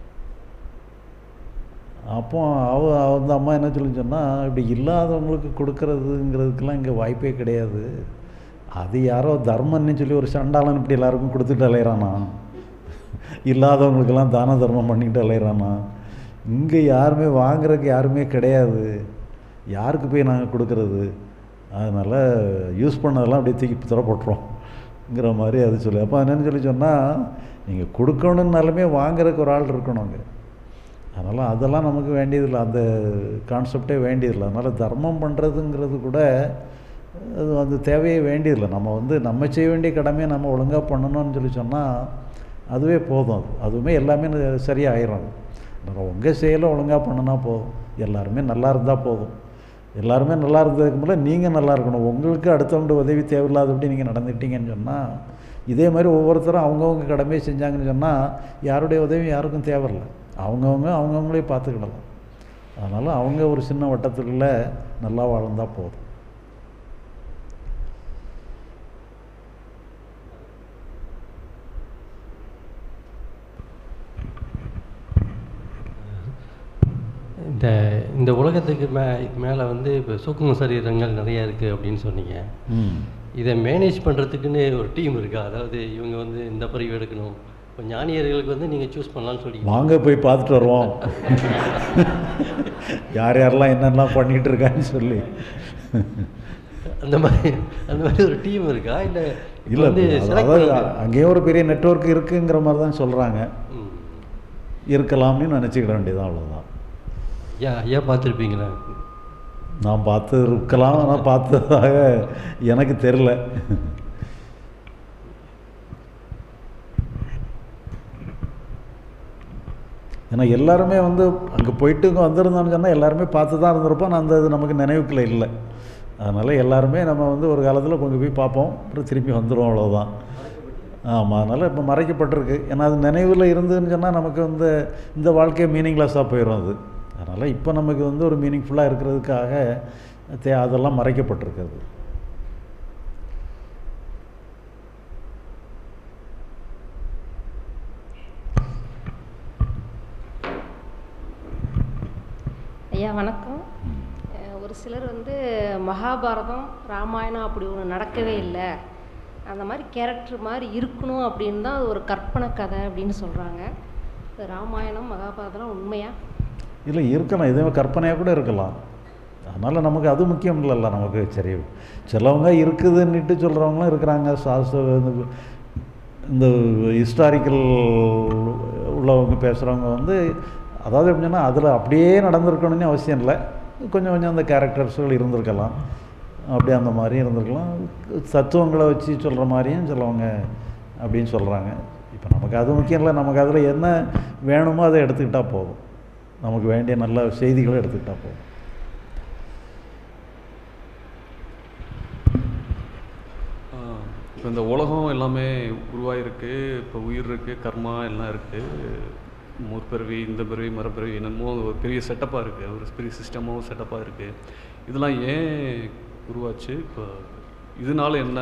அப்போ அவ அந்த அம்மா என்ன சொல்லி சொன்னால் இப்படி இல்லாதவங்களுக்கு கொடுக்கறதுங்கிறதுக்கெல்லாம் இங்கே வாய்ப்பே கிடையாது அது யாரோ தர்மன்னு சொல்லி ஒரு சண்டாளன் இப்படி எல்லாருக்கும் கொடுத்துட்டு அலையிறானா இல்லாதவங்களுக்கெல்லாம் தான தர்மம் பண்ணிட்டு அலையிறானா இங்கே யாருமே வாங்குறதுக்கு யாருமே கிடையாது யாருக்கு போய் நாங்கள் கொடுக்கறது அதனால் யூஸ் பண்ணதெல்லாம் அப்படியே தூக்கி துறை போட்டுறோங்கிற மாதிரி அது சொல்லி அப்போ என்னன்னு சொல்லி சொன்னால் நீங்கள் கொடுக்கணுன்னாலுமே வாங்குறதுக்கு ஒரு ஆள் இருக்கணுங்க அதனால் அதெல்லாம் நமக்கு வேண்டியதில்லை அந்த கான்செப்டே வேண்டியதில்லை அதனால் தர்மம் பண்ணுறதுங்கிறது கூட அது வந்து தேவையே வேண்டியதில்லை நம்ம வந்து நம்ம செய்ய வேண்டிய கடமையை நம்ம ஒழுங்காக பண்ணணும்னு சொல்லி சொன்னால் அதுவே போதும் அது அதுவுமே எல்லாமே சரியாக ஆயிரும் அது உங்கள் செயலை ஒழுங்காக பண்ணுனா போதும் எல்லாருமே நல்லா இருந்தால் போதும் எல்லாருமே நல்லா இருந்ததுக்கு மேலே நீங்கள் நல்லா இருக்கணும் உங்களுக்கு அடுத்தவங்க உதவி தேவையில்லாதபடி நீங்கள் நடந்துக்கிட்டீங்கன்னு சொன்னால் இதே மாதிரி ஒவ்வொருத்தரும் அவங்கவுங்க கடமையை செஞ்சாங்கன்னு சொன்னால் யாருடைய உதவி யாருக்கும் தேவையில்லை அவங்கவுங்க அவங்கவுங்களே பார்த்துக்கிடலாம் அதனால் அவங்க ஒரு சின்ன வட்டத்துக்குள்ள நல்லா வாழ்ந்தால் போதும் இந்த இந்த உலகத்துக்கு மே மேலே வந்து இப்போ சூக்கும சரீரங்கள் நிறையா இருக்குது அப்படின்னு சொன்னீங்க ம் இதை மேனேஜ் பண்ணுறதுக்குன்னு ஒரு டீம் இருக்கா அதாவது இவங்க வந்து இந்த பிரிவு எடுக்கணும் இப்போ ஞானியர்களுக்கு வந்து நீங்கள் சூஸ் பண்ணலாம்னு சொல்லி வாங்க போய் பார்த்துட்டு வருவோம் யார் யாரெல்லாம் என்னென்னலாம் பண்ணிகிட்டு இருக்கான்னு சொல்லி அந்த மாதிரி அந்த மாதிரி ஒரு டீம் இருக்கா இல்லை இல்லை வந்து select அதாவது பண்ண- அங்கேயும் ஒரு பெரிய நெட்வொர்க் இருக்குங்கிற மாதிரி தான் சொல்கிறாங்க ம். இருக்கலாம்னு நினச்சிக்கிட வேண்டியதான் அவ்வளோதான் ஐயா ஐயா பார்த்துருப்பீங்களா நான் பார்த்து இருக்கலாம் ஆனால் பார்த்ததாக எனக்கு தெரில ஏன்னா எல்லாருமே வந்து அங்கே போயிட்டு இங்கே வந்திருந்தோம்னு சொன்னால் எல்லாருமே பார்த்து தான் இருந்திருப்போம் நான் அந்த இது நமக்கு நினைவுக்குள்ள இல்லை அதனால் எல்லாருமே நம்ம வந்து ஒரு காலத்தில் கொஞ்சம் போய் பார்ப்போம் அப்புறம் திரும்பி வந்துடுவோம் அவ்வளோதான் ஆமாம் அதனால் இப்போ மறைக்கப்பட்டிருக்கு ஏன்னா அது நினைவில் இருந்துன்னு சொன்னால் நமக்கு வந்து இந்த வாழ்க்கையை மீனிங்லெஸ்ஸாக போயிடும் அது அதனால் இப்போ நமக்கு வந்து ஒரு மீனிங்ஃபுல்லாக இருக்கிறதுக்காக தே அதெல்லாம் மறைக்கப்பட்டிருக்கிறது ஐயா வணக்கம் அஹ் ஒரு சிலர் வந்து மகாபாரதம் ராமாயணம் அப்படி ஒன்று நடக்கவே இல்லை அந்த மாதிரி கேரக்டர் மாதிரி இருக்கணும் அப்படின்னு தான் அது ஒரு கற்பனை கதை அப்படின்னு சொல்கிறாங்க ராமாயணம் மகாபாரதம் உண்மையா இல்லை இருக்கலாம் இதுவே கற்பனையாக கூட இருக்கலாம் அதனால் நமக்கு அது முக்கியம் இல்லைல்ல நமக்கு சரி சிலவங்க இருக்குதுன்னுட்டு சொல்கிறவங்களும் இருக்கிறாங்க சாஸ்திர இந்த- இந்த ஹிஸ்டாரிக்கல் உள்ளவங்க பேசுகிறவங்க வந்து அதாவது எப்படின்னா அதில் அப்படியே நடந்திருக்கணும்னு அவசியம் இல்லை கொஞ்சம் கொஞ்சம் அந்த கேரக்டர்ஸ்கள் இருந்திருக்கலாம் அப்படியே அந்த மாதிரி இருந்திருக்கலாம் தத்துவங்களை வச்சு சொல்கிற மாதிரியும் சிலவங்க அப்படின்னு சொல்கிறாங்க இப்போ நமக்கு அது முக்கியம் இல்லை நமக்கு அதில் என்ன வேணுமோ அதை எடுத்துக்கிட்டால் போதும் நமக்கு வேண்டிய நல்ல செய்திகளை எடுத்துக்கிட்டால் போதும் இப்போ இந்த உலகம் எல்லாமே உருவாயிருக்கு இப்போ உயிர் இருக்குது கர்மா எல்லாம் இருக்குது முற்பிறவி இந்த பிறவி மறுபிறவி என்னமோ ஒரு பெரிய செட்டப்பாக இருக்குது ஒரு பெரிய சிஸ்டமாகவும் செட்டப்பாக இருக்குது இதெல்லாம் ஏன் உருவாச்சு இப்போ இதனால என்ன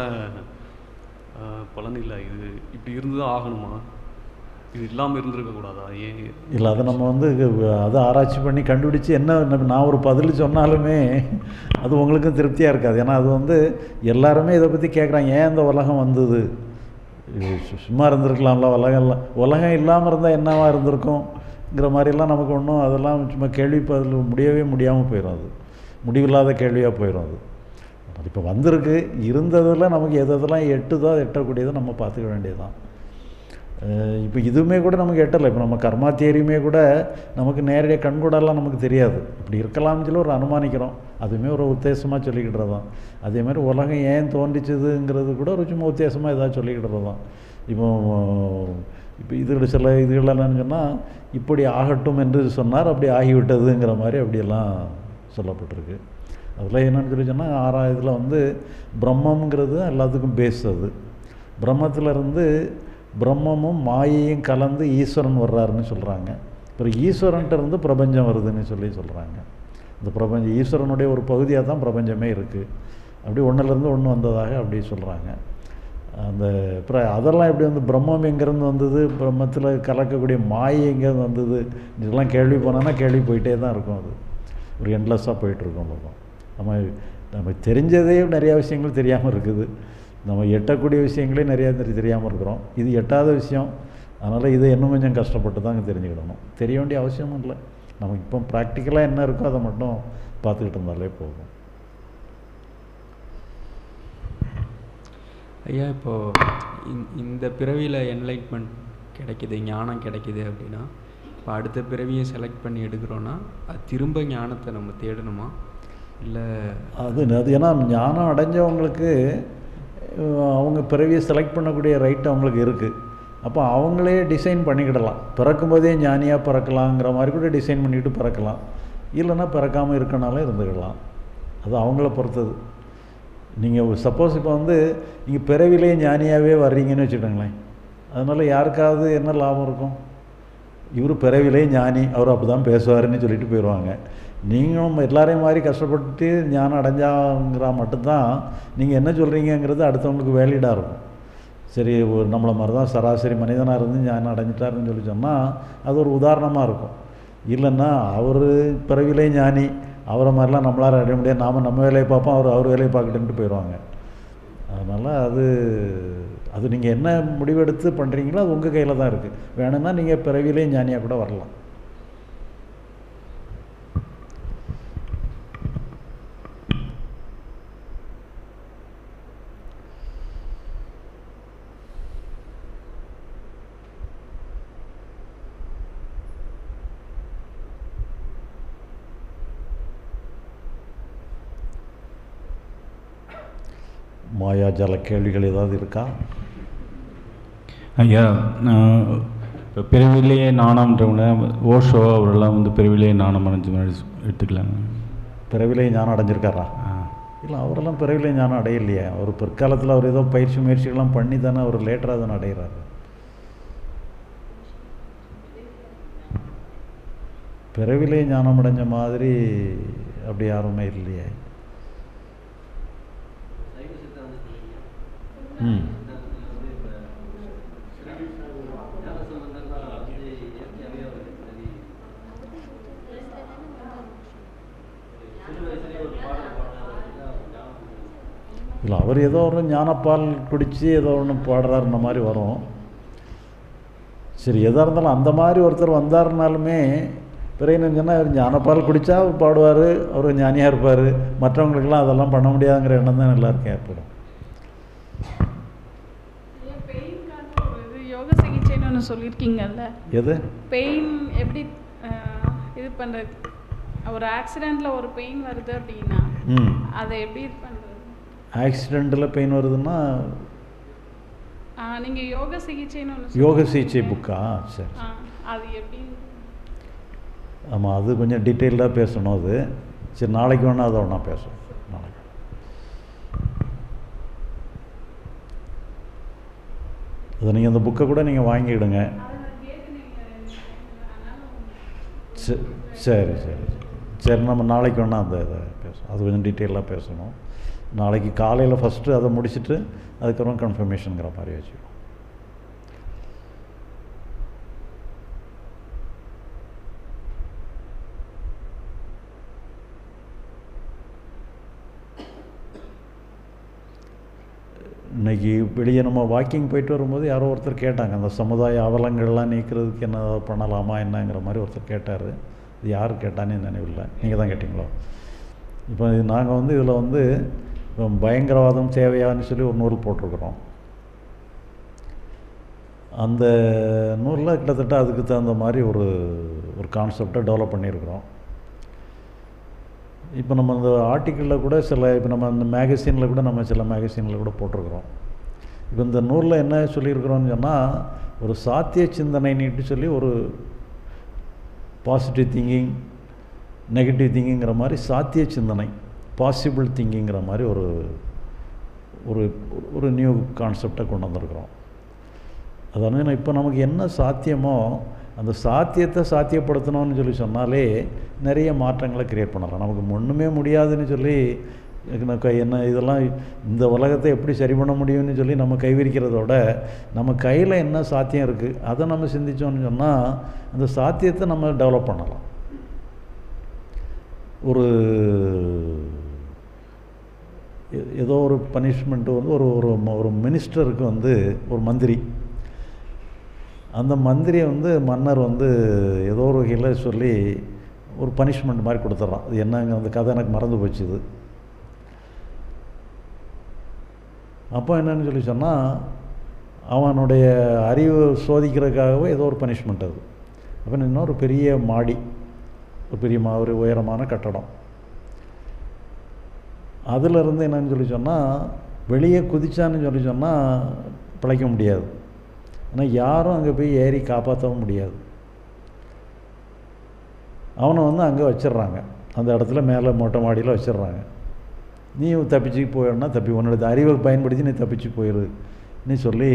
ஆஹ், பலன் இல்லை இது இப்படி இருந்து தான் ஆகணுமா இது இல்லாமல் இருந்திருக்க கூடாதா ஏன் இல்லை அதை நம்ம வந்து அதை ஆராய்ச்சி பண்ணி கண்டுபிடிச்சு என்ன நம்ம- நான் ஒரு பதில் சொன்னாலுமே அது உங்களுக்கும் திருப்தியாக இருக்காது ஏன்னா அது வந்து எல்லாருமே இதை பற்றி கேட்குறாங்க ஏன் இந்த உலகம் வந்தது இது சு- சும்மா இருந்திருக்கலாம்ல உலகம் இல்லை உலகம் இல்லாமல் இருந்தால் என்னவா இருந்திருக்கும்ங்கிற மாதிரிலாம் நமக்கு ஒன்றும் அதெல்லாம் சும்மா கேள்வி பதில் முடியவே முடியாமல் போயிடும் அது முடிவில்லாத கேள்வியாக போயிடும் அது அது இப்போ வந்திருக்கு இருந்ததில் நமக்கு எது எதெல்லாம் எட்டுதோ அது எட்டக்கூடியதை நம்ம பார்த்துக்க வேண்டியதுதான் அஹ் இப்போ இதுவுமே கூட நமக்கு எட்டலை இப்போ நம்ம கர்மா தியரியுமே கூட நமக்கு நேரடியாக கண்கூடெல்லாம் நமக்கு தெரியாது இப்படி இருக்கலாம்னு சொல்லி ஒரு அனுமானிக்கிறோம் அதுவுமே ஒரு உத்தேசமாக சொல்லிக்கிட்டுறது தான் அதே மாதிரி உலகம் ஏன் தோன்றிச்சதுங்கிறது கூட ஒரு சும்மா உத்தேசமாக ஏதாவது சொல்லிக்கிட்டுறது தான் இப்போ இப்போ இது சில இதுகள் என்னன்னு சொன்னால் இப்படி ஆகட்டும் என்று சொன்னார் அப்படி ஆகிவிட்டதுங்கிற மாதிரி அப்படியெல்லாம் சொல்லப்பட்டிருக்கு அதில் என்னன்னு சொல்லி சொன்னால் ஆறாம் இதில் வந்து பிரம்மங்கிறது எல்லாத்துக்கும் பேஸ் அது பிரம்மத்துல இருந்து பிரம்மமும் மாயையும் கலந்து ஈஸ்வரன் வர்றாருன்னு சொல்கிறாங்க அப்புறம் ஈஸ்வரன்ட்ட இருந்து பிரபஞ்சம் வருதுன்னு சொல்லி சொல்கிறாங்க இந்த பிரபஞ்சம் ஈஸ்வரனுடைய ஒரு பகுதியாக தான் பிரபஞ்சமே இருக்குது அப்படி ஒன்றுலேருந்து ஒன்று வந்ததாக அப்படி சொல்கிறாங்க அந்த அப்புறம் அதெல்லாம் எப்படி வந்து பிரம்மம் எங்கேருந்து வந்தது பிரம்மத்தில் கலக்கக்கூடிய மாயை எங்கேருந்து வந்தது இதெல்லாம் கேள்வி போனோன்னா கேள்வி போயிட்டே தான் இருக்கும் அது ஒரு எண்ட்லெஸ்ஸாக போயிட்டுருக்கோம் உலகம் நம்ம நம்ம தெரிஞ்சதே நிறையா விஷயங்கள் தெரியாமல் இருக்குது நம்ம எட்டக்கூடிய விஷயங்களே நிறையா தெரி தெரியாமல் இருக்கிறோம் இது எட்டாத விஷயம் அதனால் இதை இன்னும் கொஞ்சம் கஷ்டப்பட்டு தான் தெரிஞ்சுக்கிடணும் தெரிய வேண்டிய அவசியமும் இல்லை நமக்கு இப்போ ப்ராக்டிக்கலாக என்ன இருக்கோ அதை மட்டும் பார்த்துக்கிட்டு இருந்தாலே போதும் ஐயா இப்போது இந்த பிறவியில் என்லைட்மெண்ட் கிடைக்குது ஞானம் கிடைக்குது அப்படின்னா இப்போ அடுத்த பிறவியை செலக்ட் பண்ணி எடுக்கிறோன்னா அது திரும்ப ஞானத்தை நம்ம தேடணுமா இல்லை அது அது ஏன்னா ஞானம் அடைஞ்சவங்களுக்கு அஹ், அவங்க பிறவியை செலக்ட் பண்ணக்கூடிய ரைட் அவங்களுக்கு இருக்குது அப்போ அவங்களே டிசைன் பண்ணிக்கிடலாம் பிறக்கும்போதே ஞானியாக பிறக்கலாங்கிற மாதிரி கூட டிசைன் பண்ணிட்டு பிறக்கலாம் இல்லைன்னா பிறக்காமல் இருக்கனாலும் இருந்துக்கலாம் அது அவங்கள பொறுத்தது நீங்கள் சப்போஸ் இப்போ வந்து நீங்கள் பிறவிலே ஞானியாகவே வர்றீங்கன்னு வச்சுக்கோங்களேன் அதனால் யாருக்காவது என்ன லாபம் இருக்கும் இவர் பிறவிலே ஞானி அவர் அப்படி தான் பேசுவாருன்னு சொல்லிட்டு போயிடுவாங்க நீங்களும் எல்லாரையும் மாதிரி கஷ்டப்பட்டு ஞானம் அடைஞ்சாங்கிறா மட்டும்தான் நீங்கள் என்ன சொல்கிறீங்கங்கிறது அடுத்தவங்களுக்கு வேலிடாக இருக்கும் சரி ஒரு நம்மளை மாதிரி தான் சராசரி மனிதனாக இருந்து ஞானம் அடைஞ்சிட்டாருன்னு சொல்லி சொன்னால் அது ஒரு உதாரணமாக இருக்கும் இல்லைன்னா அவர் பிறவிலே ஞானி அவரை மாதிரிலாம் நம்மளால் அடைய முடியாது நாம் நம்ம வேலையை பார்ப்போம் அவர் அவர் வேலையை பார்க்கட்டுன்ட்டு போயிடுவாங்க அதனால் அது அது நீங்கள் என்ன முடிவெடுத்து பண்ணுறீங்களோ அது உங்கள் கையில் தான் இருக்குது வேணும்னா நீங்கள் பிறவிலே ஞானியாக கூட வரலாம் மாயாஜால கேள்விகள் ஏதாவது இருக்கா ஐயா நான் இப்போ பிறவிலேயே நாணம்ன்றவங்க ஓஷோ அவரெல்லாம் வந்து பிறவிலேயே நாணம் அடைஞ்ச மாதிரி எடுத்துக்கலாங்க பிறவிலே ஞானம் அடைஞ்சிருக்காரா இல்லை அவரெல்லாம் பிறவிலே ஞானம் அடையலையே அவர் பிற்காலத்தில் அவர் ஏதோ பயிற்சி முயற்சிகள்லாம் பண்ணி தானே அவர் லேட்டராக தானே அடைகிறாரு பிறவிலே ஞானம் அடைஞ்ச மாதிரி அப்படி யாருமே இல்லையே ம் இல்லை அவர் ஏதோ ஒரு ஞானப்பால் குடித்து ஏதோ ஒன்று பாடுறாருன்ன மாதிரி வரும் சரி எதாக இருந்தாலும் அந்த மாதிரி ஒருத்தர் வந்தாருனாலுமே பிறகு என்ன சொன்னால் அவர் ஞானப்பால் குடித்தா அவர் பாடுவார் அவர் ஞானியாக இருப்பார் மற்றவங்களுக்கெல்லாம் அதெல்லாம் பண்ண முடியாதுங்கிற எண்ணம் தான் எல்லாருக்கும் ஏற்படும் இது யோக சிகிச்சைன்னு ஒன்று சொல்லியிருக்கீங்கல்ல எது பெயின் எப்படி அஹ், இது பண்ணுறது ஒரு ஆக்சிடெண்ட்டில் ஒரு பெயின் வருது அப்படின்னா ம் அதை எப்படி இது பண்ணுறது ஆக்சிடெண்ட்டில் பெயின் வருதுன்னா நீங்கள் யோக சிகிச்சைன்னு ஒன்று யோக சிகிச்சை புக்கா சரி அது எப்படி ஆமாம் அது கொஞ்சம் டீட்டெயில்டாக பேசணும் அது சரி நாளைக்கு வேணால் அதை ஒன்றா பேசுவோம் நாளைக்கு அது நீங்கள் அந்த புக்கை கூட நீங்கள் வாங்கிடுங்க சரி சரி சரி சரி நம்ம நாளைக்கு வேணால் அந்த இதை பேசுவோம் அது கொஞ்சம் டீட்டெயிலாக பேசணும் நாளைக்கு காலையில் ஃபஸ்ட்டு அதை முடிச்சுட்டு அதுக்கப்புறம் கன்ஃபர்மேஷனுங்கிற மாதிரி வச்சுக்கணும் இன்னைக்கு வெளியே நம்ம வாக்கிங் போயிட்டு வரும்போது யாரோ ஒருத்தர் கேட்டாங்க அந்த சமுதாய அவலங்கள்லாம் நீக்கிறதுக்கு என்ன பண்ணலாமா என்னங்கிற மாதிரி ஒருத்தர் கேட்டார் இது யார் கேட்டானே நினைவில்லை நீங்கள் தான் கேட்டிங்களோ இப்போ நாங்கள் வந்து இதில் வந்து இப்போ பயங்கரவாதம் தேவையான்னு சொல்லி ஒரு நூல் போட்டிருக்கிறோம் அந்த நூலில் கிட்டத்தட்ட அதுக்கு தகுந்த மாதிரி ஒரு ஒரு கான்செப்டை டெவலப் பண்ணியிருக்கிறோம் இப்போ நம்ம அந்த ஆர்டிக்கிளில் கூட சில இப்போ நம்ம அந்த மேகசினில் கூட நம்ம சில மேகசினில் கூட போட்டிருக்கிறோம் இப்போ இந்த நூலில் என்ன சொல்லியிருக்கிறோம்னு சொன்னால் ஒரு சாத்திய சிந்தனைன்னுட்டு சொல்லி ஒரு பாசிட்டிவ் திங்கிங் நெகட்டிவ் திங்கிங்கிற மாதிரி சாத்திய சிந்தனை பாசிபிள் திங்கிங்கிற மாதிரி ஒரு ஒரு ஒரு நியூ கான்செப்டை கொண்டு வந்திருக்கிறோம் அதாவது இப்போ நமக்கு என்ன சாத்தியமோ அந்த சாத்தியத்தை சாத்தியப்படுத்தணும்னு சொல்லி சொன்னாலே நிறைய மாற்றங்களை கிரியேட் பண்ணலாம் நமக்கு ஒன்றுமே முடியாதுன்னு சொல்லி எனக்கு என்ன இதெல்லாம் இந்த உலகத்தை எப்படி சரி பண்ண முடியும்னு சொல்லி நம்ம கைவிரிக்கிறதோட நம்ம கையில் என்ன சாத்தியம் இருக்குது அதை நம்ம சிந்திச்சோம்னு சொன்னால் அந்த சாத்தியத்தை நம்ம டெவலப் பண்ணலாம் ஒரு எ- ஏதோ ஒரு பனிஷ்மெண்ட்டு வந்து ஒரு ஒரு ம- ஒரு மினிஸ்டருக்கு வந்து ஒரு மந்திரி அந்த மந்திரியை வந்து மன்னர் வந்து ஏதோ ஒரு வகையில் சொல்லி ஒரு பனிஷ்மெண்ட் மாதிரி கொடுத்துட்றான் அது என்னங்க அந்த கதை எனக்கு மறந்து போச்சு இது அப்போ என்னன்னு சொல்லி சொன்னால் அவனுடைய அறிவு சோதிக்கிறதுக்காகவே ஏதோ ஒரு பனிஷ்மெண்ட் அது அப்போ இன்னொரு பெரிய மாடி ஒரு பெரிய மா ஒரு உயரமான கட்டடம் அதிலிருந்து என்னன்னு சொல்லி சொன்னால் வெளியே குதிச்சான்னு சொல்லி சொன்னால் பிழைக்க முடியாது ஆனால் யாரும் அங்கே போய் ஏறி காப்பாற்றவும் முடியாது அவனை வந்து அங்கே வச்சிடுறாங்க அந்த இடத்துல மேலே மொட்டை மாடியில் வச்சிடுறாங்க நீ தப்பிச்சு போயிடனா தப்பி உன்னோட அறிவை பயன்படுத்தி நீ தப்பிச்சு போயிரு நீ சொல்லி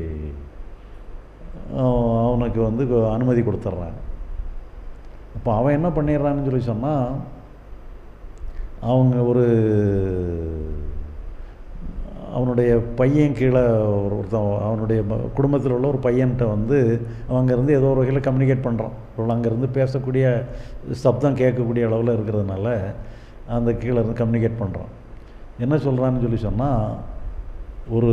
அவ- அவனுக்கு வந்து கொ- அனுமதி கொடுத்துட்றாங்க அப்போ அவன் என்ன பண்ணிடுறான்னு சொல்லி சொன்னால் அவங்க ஒரு அவனுடைய பையன் கீழே ஒரு ஒருத்தன் அவனுடைய குடும்பத்தில் உள்ள ஒரு பையன்கிட்ட வந்து அவன் அங்கேருந்து ஏதோ ஒரு வகையில் கம்யூனிகேட் பண்ணுறான் இவ்வளோ அங்கேருந்து பேசக்கூடிய சப்தம் கேட்கக்கூடிய அளவில் இருக்கிறதுனால அந்த கீழே இருந்து கம்யூனிகேட் பண்ணுறான் என்ன சொல்கிறான்னு சொல்லி சொன்னால் ஒரு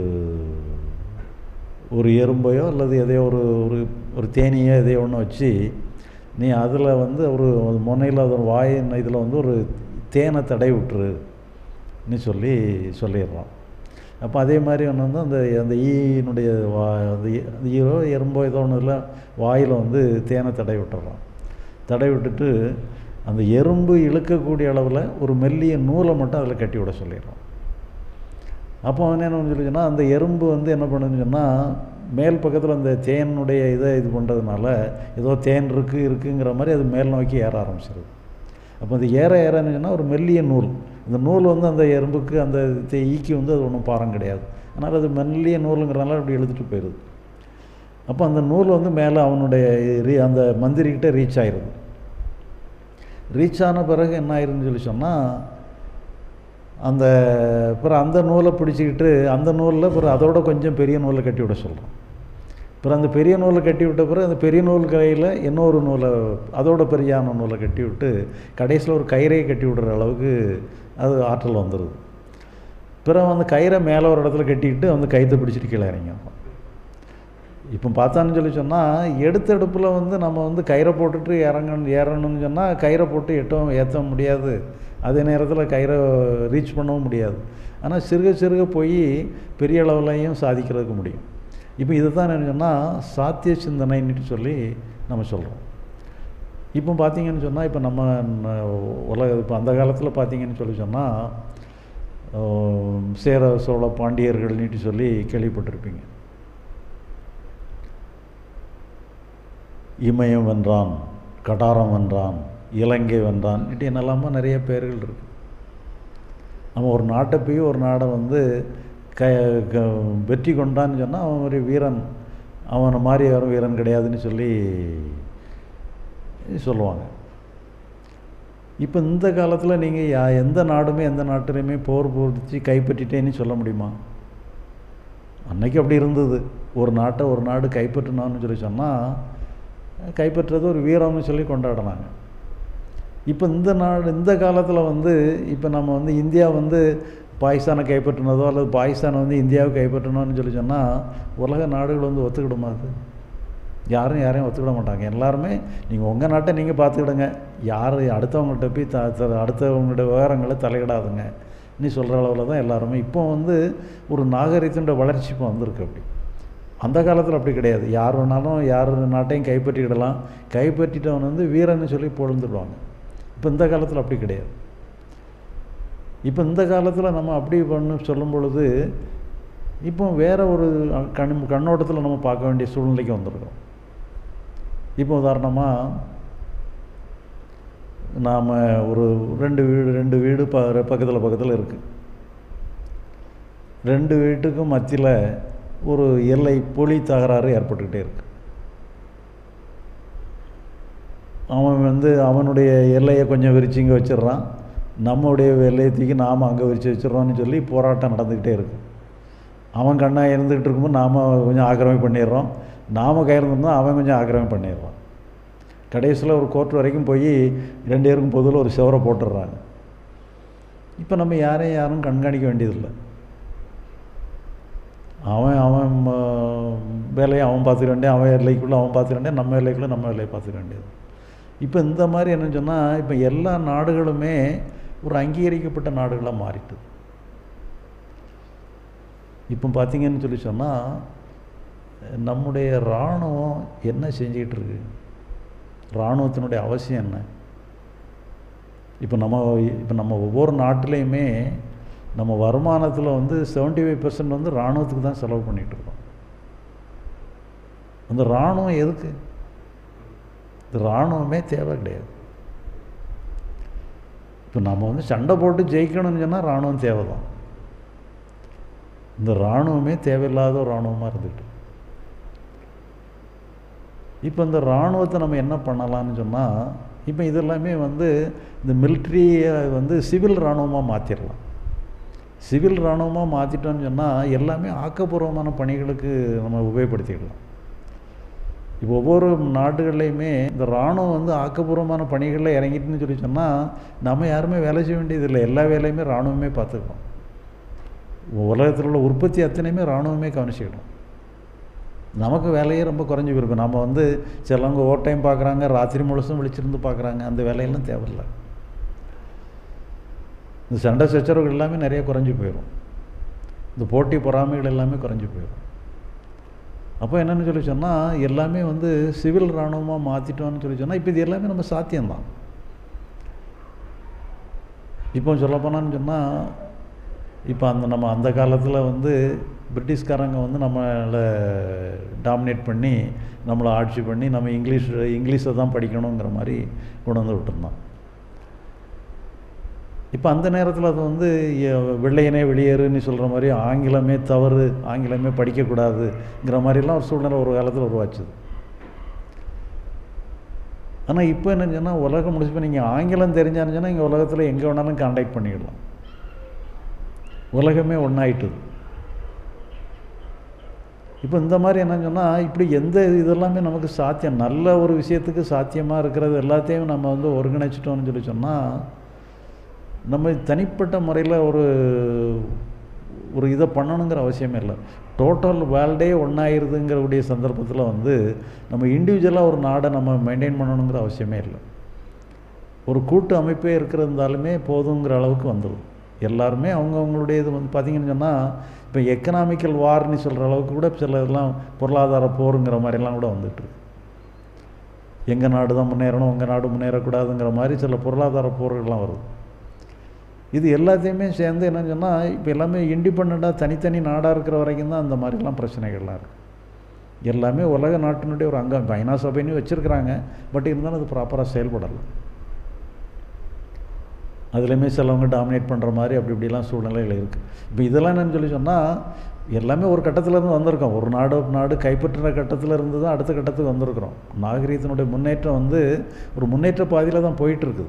ஒரு எறும்பையோ அல்லது எதையோ ஒரு ஒரு ஒரு தேனியோ எதையோ ஒன்று வச்சு நீ அதில் வந்து ஒரு முனையில் அது ஒரு வாயின் இதில் வந்து ஒரு தேனை தடை விட்டுரு ன்னு சொல்லி சொல்லிடுறான் அப்போ அதே மாதிரி ஒன்று வந்து அந்த அந்த ஈயினுடைய வா அந்த ஈ- அந்த ஈரோ எறும்போ ஏதோ ஒன்று இல்லை வாயில் வந்து தேனை தடை விட்டுறான் தடை விட்டுட்டு அந்த எறும்பு இழுக்கக்கூடிய அளவில் ஒரு மெல்லிய நூலை மட்டும் அதில் கட்டி விட சொல்லிடுறான் அப்போ அவன் என்ன சொல்லி சொன்னால் அந்த எறும்பு வந்து என்ன பண்ணுன்னு சொன்னால் மேல் பக்கத்தில் அந்த தேனுடைய இதை இது பண்ணுறதுனால ஏதோ தேன் இருக்குது இருக்குங்கிற மாதிரி அது மேல் நோக்கி ஏற ஆரம்பிச்சிருது அப்போ அது ஏற ஏறன்னு சொன்னால் ஒரு மெல்லிய நூல் இந்த நூல் வந்து அந்த எறும்புக்கு அந்த தே- ஈக்கு வந்து அது ஒன்றும் பாரம் கிடையாது அதனால் அது மெல்லிய நூலுங்கிறனால அப்படி இழுத்துட்டு போயிடுது அப்போ அந்த நூல் வந்து மேலே அவனுடைய ரீ அந்த மந்திரிக்கிட்ட ரீச் ஆயிடுது ரீச் ஆன பிறகு என்ன ஆயிருன்னு சொல்லி சொன்னால் அந்த பிறகு அந்த நூலை பிடிச்சிக்கிட்டு அந்த நூலில் பிறகு அதோட கொஞ்சம் பெரிய நூலை கட்டி விட சொல்கிறோம் பிறகு அந்த பெரிய நூலை கட்டி விட்ட பிறகு அந்த பெரிய நூல் கையில் இன்னொரு நூலை அதோட பெரியான நூலை கட்டி விட்டு கடைசியில் ஒரு கயிறையை கட்டி விடுற அளவுக்கு அது ஆற்றல் வந்துடுது பிறகு அந்த கயிறை மேலே ஒரு இடத்துல கட்டிக்கிட்டு வந்து கயிற்றை பிடிச்சிட்டு கீழே இறங்கிடும் இப்போ பார்த்தான்னு சொல்லி சொன்னால் எடுத்த எடுப்பில் வந்து நம்ம வந்து கயிறை போட்டுட்டு இறங்கணும் ஏறணும்னு சொன்னால் கயிறை போட்டு எட்டவும் ஏற்ற முடியாது அதே நேரத்தில் கயிறை ரீச் பண்ணவும் முடியாது ஆனால் சிறுக சிறுக போய் பெரிய அளவுலையும் சாதிக்கிறதுக்கு முடியும் இப்போ இதுதான் என்ன சொன்னால் சாத்திய சிந்தனைன்னு சொல்லி நம்ம சொல்கிறோம் இப்போ பார்த்தீங்கன்னு சொன்னால் இப்போ நம்ம ந- உலக இப்போ அந்த காலத்தில் பார்த்தீங்கன்னு சொல்லி சொன்னால் சேர சோழ பாண்டியர்கள் நீட்டி சொல்லி கேள்விப்பட்டிருப்பீங்க இமயம் வென்றான் கடாரம் வென்றான் இலங்கை வென்றான் இப்படி என்னெல்லாமோ நிறைய பேர்கள் இருக்கு அவன் ஒரு நாட்டை போய் ஒரு நாடை வந்து க க வெற்றி கொண்டான்னு சொன்னால் அவன் ஒரு வீரன் அவனை மாதிரி யாரும் வீரன் கிடையாதுன்னு சொல்லி சொல்லுவாங்க இப்போ இந்த காலத்தில் நீங்கள் யா எந்த நாடுமே எந்த நாட்டிலையுமே போர் பொறிச்சு கைப்பற்றிட்டேன்னு சொல்ல முடியுமா அன்னைக்கு அப்படி இருந்தது ஒரு நாட்டை ஒரு நாடு கைப்பற்றினான்னு சொல்லி சொன்னால் கைப்பற்றுறது ஒரு வீரம்னு சொல்லி கொண்டாடினாங்க இப்போ இந்த நாடு இந்த காலத்தில் வந்து இப்போ நம்ம வந்து இந்தியா வந்து பாகிஸ்தானை கைப்பற்றினதோ அல்லது பாகிஸ்தான் வந்து இந்தியாவை கைப்பற்றணும்னு சொல்லி சொன்னால் உலக நாடுகள் வந்து ஒத்துக்கிடுமா அது யாரும் யாரையும் ஒத்துக்கிட மாட்டாங்க எல்லாருமே நீங்கள் உங்கள் நாட்டை நீங்கள் பார்த்துக்கிடுங்க யார் அடுத்தவங்கள்ட்ட போய் த த- அடுத்தவங்களுடைய விவகாரங்களை தலையிடாதுங்க நீ சொல்கிற அளவில் தான் எல்லாருமே இப்போ வந்து ஒரு நாகரிகத்தினுடைய வளர்ச்சி இப்போ வந்திருக்கு அப்படி அந்த காலத்தில் அப்படி கிடையாது யார் வேணாலும் யார் நாட்டையும் கைப்பற்றிக்கிடலாம் கைப்பற்றிட்டவன் வந்து வீரன்னு சொல்லி பொழுந்துடுவாங்க இப்போ இந்த காலத்தில் அப்படி கிடையாது இப்போ இந்த காலத்தில் நம்ம அப்படி பண்ணு சொல்லும் பொழுது இப்போ வேற ஒரு கண் கண்ணோட்டத்தில் நம்ம பார்க்க வேண்டிய சூழ்நிலைக்கு வந்திருக்கோம் இப்போ உதாரணமாக நாம் ஒரு ரெண்டு வீடு ரெண்டு வீடு ப பக்கத்தில் பக்கத்தில் இருக்குது ரெண்டு வீட்டுக்கும் மத்தியில் ஒரு எல்லை பொலி தகராறு ஏற்பட்டுக்கிட்டே இருக்கு அவன் வந்து அவனுடைய எல்லையை கொஞ்சம் விரிச்சு இங்கே வச்சிடுறான் நம்முடைய எல்லையை தூக்கி நாம் அங்கே விரிச்சு வச்சிடுறோம்னு சொல்லி போராட்டம் நடந்துக்கிட்டே இருக்கு அவன் கண்ணாக இருந்துக்கிட்டு இருக்கும்போது நாம் கொஞ்சம் ஆக்கிரமி பண்ணிடுறோம் நாம் கயிறுந்தோம்னா அவன் கொஞ்சம் ஆக்கிரமி பண்ணிடுறான் கடைசியில் ஒரு கோர்ட் வரைக்கும் போய் ரெண்டு பேருக்கும் பொதுவில் ஒரு செவரை போட்டுடுறாங்க இப்போ நம்ம யாரையும் யாரும் கண்காணிக்க வேண்டியதில்லை அவன் அவன் ம- வேலையை அவன் பார்த்துக்க வேண்டியது அவன் எல்லைக்குள்ளே அவன் பார்த்துக்க வேண்டியது நம்ம எல்லைக்குள்ளே நம்ம வேலையை பார்த்துக்க வேண்டியது இப்போ இந்த மாதிரி என்னன்னு சொன்னால் இப்போ எல்லா நாடுகளுமே ஒரு அங்கீகரிக்கப்பட்ட நாடுகளாக மாறிட்டு இப்போ பார்த்தீங்கன்னு சொல்லி சொன்னால் நம்முடைய இராணுவம் என்ன செஞ்சுக்கிட்டு இருக்கு இராணுவத்தினுடைய அவசியம் என்ன இப்போ நம்ம இப்போ நம்ம ஒவ்வொரு நாட்டிலையுமே நம்ம வருமானத்தில் வந்து 75% ஃபைவ் பர்சன்ட் வந்து இராணுவத்துக்கு தான் செலவு பண்ணிகிட்டு இருக்கோம் அந்த இராணுவம் எதுக்கு இந்த இராணுவமே தேவை கிடையாது இப்போ நம்ம வந்து சண்டை போட்டு ஜெயிக்கணும்னு சொன்னால் இராணுவம் தேவை தான் இந்த இராணுவமே தேவையில்லாத ஒரு இராணுவமாக இருந்துட்டு இப்போ இந்த இராணுவத்தை நம்ம என்ன பண்ணலாம்னு சொன்னால் இப்போ இதெல்லாமே வந்து இந்த மிலிட்ரியை வந்து சிவில் இராணுவமாக மாற்றிடலாம் சிவில் இராணுவமாக மாற்றிட்டோம்னு சொன்னால் எல்லாமே ஆக்கப்பூர்வமான பணிகளுக்கு நம்ம உபயோகப்படுத்திக்கலாம் இப்போ ஒவ்வொரு நாடுகள்லையுமே இந்த இராணுவம் வந்து ஆக்கப்பூர்வமான பணிகளில் இறங்கிட்டுன்னு சொல்லி சொன்னால் நம்ம யாருமே வேலை செய்ய வேண்டியதில்லை எல்லா வேலையுமே இராணுவமே பார்த்துக்கிறோம் உலகத்தில் உள்ள உற்பத்தி அத்தனையுமே இராணுவமே கவனிச்சுக்கிடும் நமக்கு வேலையே ரொம்ப குறைஞ்சி போயிருக்கும் நம்ம வந்து சிலவங்க ஓவர் டைம் பார்க்குறாங்க ராத்திரி முழுசும் விழிச்சிருந்து பார்க்குறாங்க அந்த வேலையெல்லாம் தேவையில்லை இந்த சண்டை சச்சரவுகள் எல்லாமே நிறைய குறைஞ்சி போயிடும் இந்த போட்டி பொறாமைகள் எல்லாமே குறைஞ்சி போயிடும் அப்போ என்னன்னு சொல்லி சொன்னால் எல்லாமே வந்து சிவில் இராணுவமாக மாற்றிட்டோம்னு சொல்லி சொன்னால் இப்போ இது எல்லாமே நம்ம சாத்தியம்தான் இப்போ சொல்லப்போனான்னு சொன்னால் இப்போ அந்த நம்ம அந்த காலத்தில் வந்து பிரிட்டிஷ்காரங்க வந்து நம்மளை டாமினேட் பண்ணி நம்மளை ஆட்சி பண்ணி நம்ம இங்கிலீஷ் இங்கிலீஷை தான் படிக்கணுங்கிற மாதிரி கொண்டு வந்து விட்டுருந்தோம் இப்போ அந்த நேரத்தில் அது வந்து எ- வெள்ளையனே வெளியேறுன்னு சொல்கிற மாதிரி ஆங்கிலமே தவறு ஆங்கிலமே படிக்கக்கூடாதுங்கிற மாதிரிலாம் ஒரு சூழ்நிலை ஒரு காலத்தில் உருவாச்சுது ஆனால் இப்போ என்ன சொன்னால் உலகம் முடிச்சு இப்போ நீங்கள் ஆங்கிலம் தெரிஞ்சான்னு சொன்னால் இங்கே உலகத்தில் எங்கே வேணாலும் காண்டாக்ட் பண்ணிடலாம் உலகமே ஒன்றாயிட்டுது இப்போ இந்த மாதிரி என்ன சொன்னால் இப்படி எந்த இதெல்லாமே நமக்கு சாத்தியம் நல்ல ஒரு விஷயத்துக்கு சாத்தியமாக இருக்கிறது எல்லாத்தையும் நம்ம வந்து ஒருங்கிணைச்சிட்டோம்னு சொல்லி சொன்னால் நம்ம தனிப்பட்ட முறையில் ஒரு ஒரு இதை பண்ணணுங்கிற அவசியமே இல்லை டோட்டல் வேர்ல்டே ஒன்றாயிருதுங்கிறக்கூடிய சந்தர்ப்பத்தில் வந்து நம்ம இண்டிவிஜுவலாக ஒரு நாடை நம்ம மெயின்டைன் பண்ணணுங்கிற அவசியமே இல்லை ஒரு கூட்டு அமைப்பே இருக்கிறதாலுமே போதுங்கிற அளவுக்கு வந்துடும் எல்லாருமே அவங்கவுங்களுடைய இது வந்து பார்த்திங்கன்னு சொன்னால் இப்போ எக்கனாமிக்கல் வார்னு சொல்கிற அளவுக்கு கூட சில இதெல்லாம் பொருளாதார போருங்கிற மாதிரிலாம் கூட வந்துட்டுருக்கு எங்கள் நாடு தான் முன்னேறணும் உங்கள் நாடு முன்னேறக்கூடாதுங்கிற மாதிரி சில பொருளாதார போர்கள்லாம் வருது இது எல்லாத்தையுமே சேர்ந்து என்னன்னு சொன்னால் இப்போ எல்லாமே இண்டிபெண்ட்டாக தனித்தனி நாடாக இருக்கிற வரைக்கும் தான் அந்த மாதிரிலாம் பிரச்சனைகள்லாம் இருக்குது எல்லாமே உலக நாட்டினுடைய ஒரு அங்கம் இப்போ ஐநா சபைன்னு வச்சுருக்கிறாங்க பட் இருந்தாலும் அது ப்ராப்பராக செயல்படலை அதுலேயுமே சிலவங்க டாமினேட் பண்ணுற மாதிரி அப்படி இப்படிலாம் சூழ்நிலைகள் இருக்குது இப்போ இதெல்லாம் என்னன்னு சொல்லி சொன்னால் எல்லாமே ஒரு கட்டத்திலேருந்து வந்திருக்கோம் ஒரு நாடு நாடு கைப்பற்றின கட்டத்தில் இருந்து தான் அடுத்த கட்டத்துக்கு வந்திருக்கிறோம் நாகரீகத்தினுடைய முன்னேற்றம் வந்து ஒரு முன்னேற்ற பாதையில் தான் போயிட்டு இருக்குது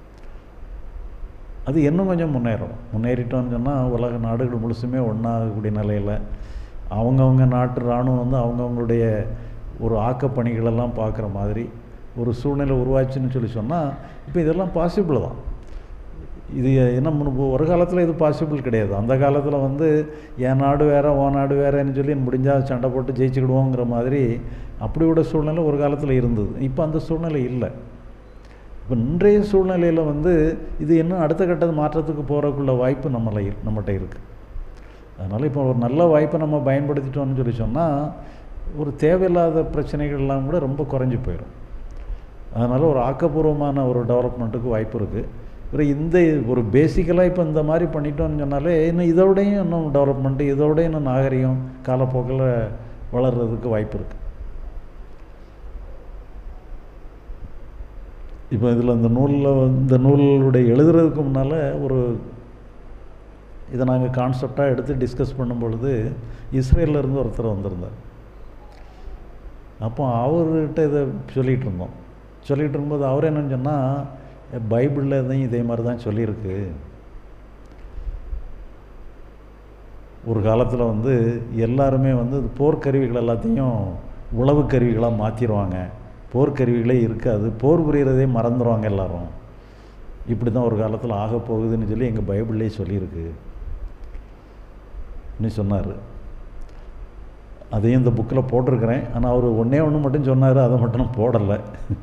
அது இன்னும் கொஞ்சம் முன்னேறணும் முன்னேறிட்டோம்னு சொன்னால் உலக நாடுகள் முழுசுமே ஒன்றாகக்கூடிய நிலையில் அவங்கவுங்க நாட்டு இராணுவம் வந்து அவங்கவுங்களுடைய ஒரு ஆக்கப்பணிகளெல்லாம் பார்க்குற மாதிரி ஒரு சூழ்நிலை உருவாச்சுன்னு சொல்லி சொன்னால் இப்போ இதெல்லாம் பாசிபிள் தான் இது என்ன முன்பு ஒரு காலத்தில் இது பாசிபிள் கிடையாது அந்த காலத்தில் வந்து என் நாடு வேறு ஓ நாடு வேறேன்னு சொல்லி முடிஞ்சால் சண்டை போட்டு ஜெயிச்சுக்கிடுவோங்கிற மாதிரி அப்படி விட சூழ்நிலை ஒரு காலத்தில் இருந்தது இப்போ அந்த சூழ்நிலை இல்லை இப்போ இன்றைய சூழ்நிலையில் வந்து இது இன்னும் அடுத்த கட்ட மாற்றத்துக்கு போகிறக்குள்ள வாய்ப்பு நம்மளை நம்மகிட்ட இருக்குது அதனால் இப்போ ஒரு நல்ல வாய்ப்பை நம்ம பயன்படுத்திட்டோம்னு சொல்லி சொன்னால் ஒரு தேவையில்லாத பிரச்சனைகள்லாம் கூட ரொம்ப குறைஞ்சி போயிடும் அதனால் ஒரு ஆக்கப்பூர்வமான ஒரு டெவலப்மெண்ட்டுக்கு வாய்ப்பு இருக்குது அப்புறம் இந்த ஒரு பேசிக்கலாக இப்போ இந்த மாதிரி பண்ணிட்டோம்னு சொன்னாலே இன்னும் இதோடையும் இன்னும் டெவலப்மெண்ட்டு இதோடய இன்னும் நாகரிகம் காலப்போக்கில் வளர்கிறதுக்கு வாய்ப்பு இருக்குது இப்போ இதில் இந்த நூலில் இந்த நூலுடைய எழுதுறதுக்கு முன்னால் ஒரு இதை நாங்கள் கான்செப்டாக எடுத்து டிஸ்கஸ் பண்ணும் பொழுது இஸ்ரேலிருந்து ஒருத்தர் வந்திருந்தார் அப்போ அவர்கிட்ட இதை சொல்லிகிட்டு இருந்தோம் சொல்லிகிட்டு இருக்கும்போது அவர் என்னன்னு சொன்னால் பைபிளில் தான் இதே மாதிரி தான் சொல்லியிருக்கு ஒரு காலத்தில் வந்து எல்லாருமே வந்து போர்க்கருவிகள் எல்லாத்தையும் உளவு கருவிகளாக மாற்றிடுவாங்க போர்க்கருவிகளே இருக்காது போர் புரியறதே மறந்துடுவாங்க எல்லாரும் இப்படி தான் ஒரு காலத்தில் ஆக போகுதுன்னு சொல்லி எங்கள் பைபிள்லேயே சொல்லியிருக்கு நீ சொன்னார் அதையும் இந்த புக்கில் போட்டிருக்கிறேன் ஆனால் அவர் ஒன்றே ஒன்று மட்டும் சொன்னார் அதை மட்டும் நான் போடலை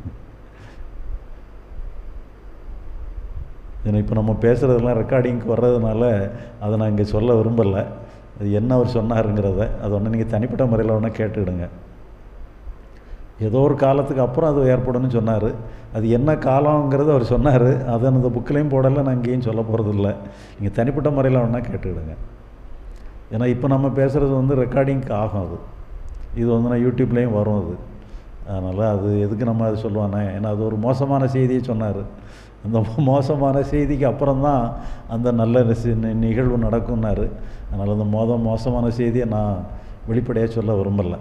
ஏன்னா இப்போ நம்ம பேசுகிறதெல்லாம் ரெக்கார்டிங்க்கு வர்றதுனால அதை நான் இங்கே சொல்ல விரும்பலை அது என்ன அவர் சொன்னாருங்கிறத அது ஒன்று நீங்கள் தனிப்பட்ட முறையில் ஒன்றா கேட்டுக்கிடுங்க ஏதோ ஒரு காலத்துக்கு அப்புறம் அது ஏற்படும்னு சொன்னார் அது என்ன காலங்கிறது அவர் சொன்னார் அதை அந்த புக்கிலையும் போடலை நான் இங்கேயும் சொல்ல போகிறதில்ல நீங்கள் தனிப்பட்ட முறையில் ஒன்றா கேட்டுக்கிடுங்க ஏன்னா இப்போ நம்ம பேசுகிறது வந்து ரெக்கார்டிங்க்கு ஆகும் அது இது வந்து நான் யூடியூப்லேயும் வரும் அது அதனால் அது எதுக்கு நம்ம அது சொல்லுவானே ஏன்னா அது ஒரு மோசமான செய்தியை சொன்னார் அந்த மோசமான செய்திக்கு அப்புறம் தான் அந்த நல்ல நிகழ்வு நடக்கும்னாரு அதனால் அந்த மோத மோசமான செய்தியை நான் வெளிப்படையாக சொல்ல விரும்பலை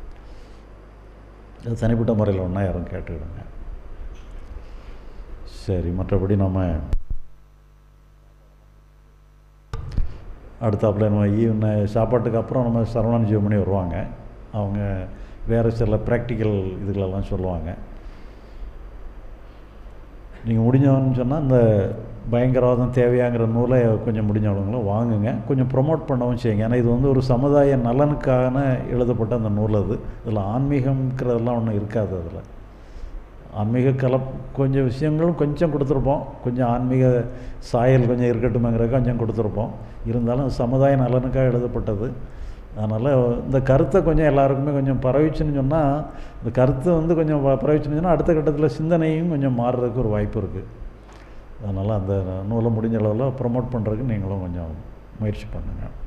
அது தனிப்பட்ட முறையில் ஒன்றா யாரும் கேட்டுக்கிடுங்க சரி மற்றபடி நம்ம அடுத்தாப்புல நம்ம ஈவன் சாப்பாட்டுக்கு அப்புறம் நம்ம சரவணன் ஜீவமணி வருவாங்க அவங்க வேறு சில ப்ராக்டிக்கல் இதுகளெல்லாம் சொல்லுவாங்க நீங்கள் முடிஞ்சவன்னு சொன்னால் இந்த பயங்கரவாதம் தேவையாங்கிற நூலை கொஞ்சம் முடிஞ்சவங்களும் வாங்குங்க கொஞ்சம் ப்ரொமோட் பண்ணவும் செய்யுங்க ஏன்னா இது வந்து ஒரு சமுதாய நலனுக்கான எழுதப்பட்ட அந்த நூல் அது இதில் ஆன்மீகம்ங்கிறதெல்லாம் ஒன்றும் இருக்காது அதில் ஆன்மீக கலப் கொஞ்சம் விஷயங்களும் கொஞ்சம் கொடுத்துருப்போம் கொஞ்சம் ஆன்மீக சாயல் கொஞ்சம் இருக்கட்டுமேங்கிற கொஞ்சம் கொடுத்துருப்போம் இருந்தாலும் சமுதாய நலனுக்காக எழுதப்பட்டது அதனால் இந்த கருத்தை கொஞ்சம் எல்லாருக்குமே கொஞ்சம் பரவிச்சுன்னு சொன்னால் இந்த கருத்தை வந்து கொஞ்சம் பரவிச்சுன்னு சொன்னால் அடுத்த கட்டத்தில் சிந்தனையும் கொஞ்சம் மாறுறதுக்கு ஒரு வாய்ப்பு இருக்குது அதனால் அந்த நூலை முடிஞ்ச அளவில் ப்ரொமோட் பண்ணுறதுக்கு நீங்களும் கொஞ்சம் முயற்சி பண்ணுங்கள்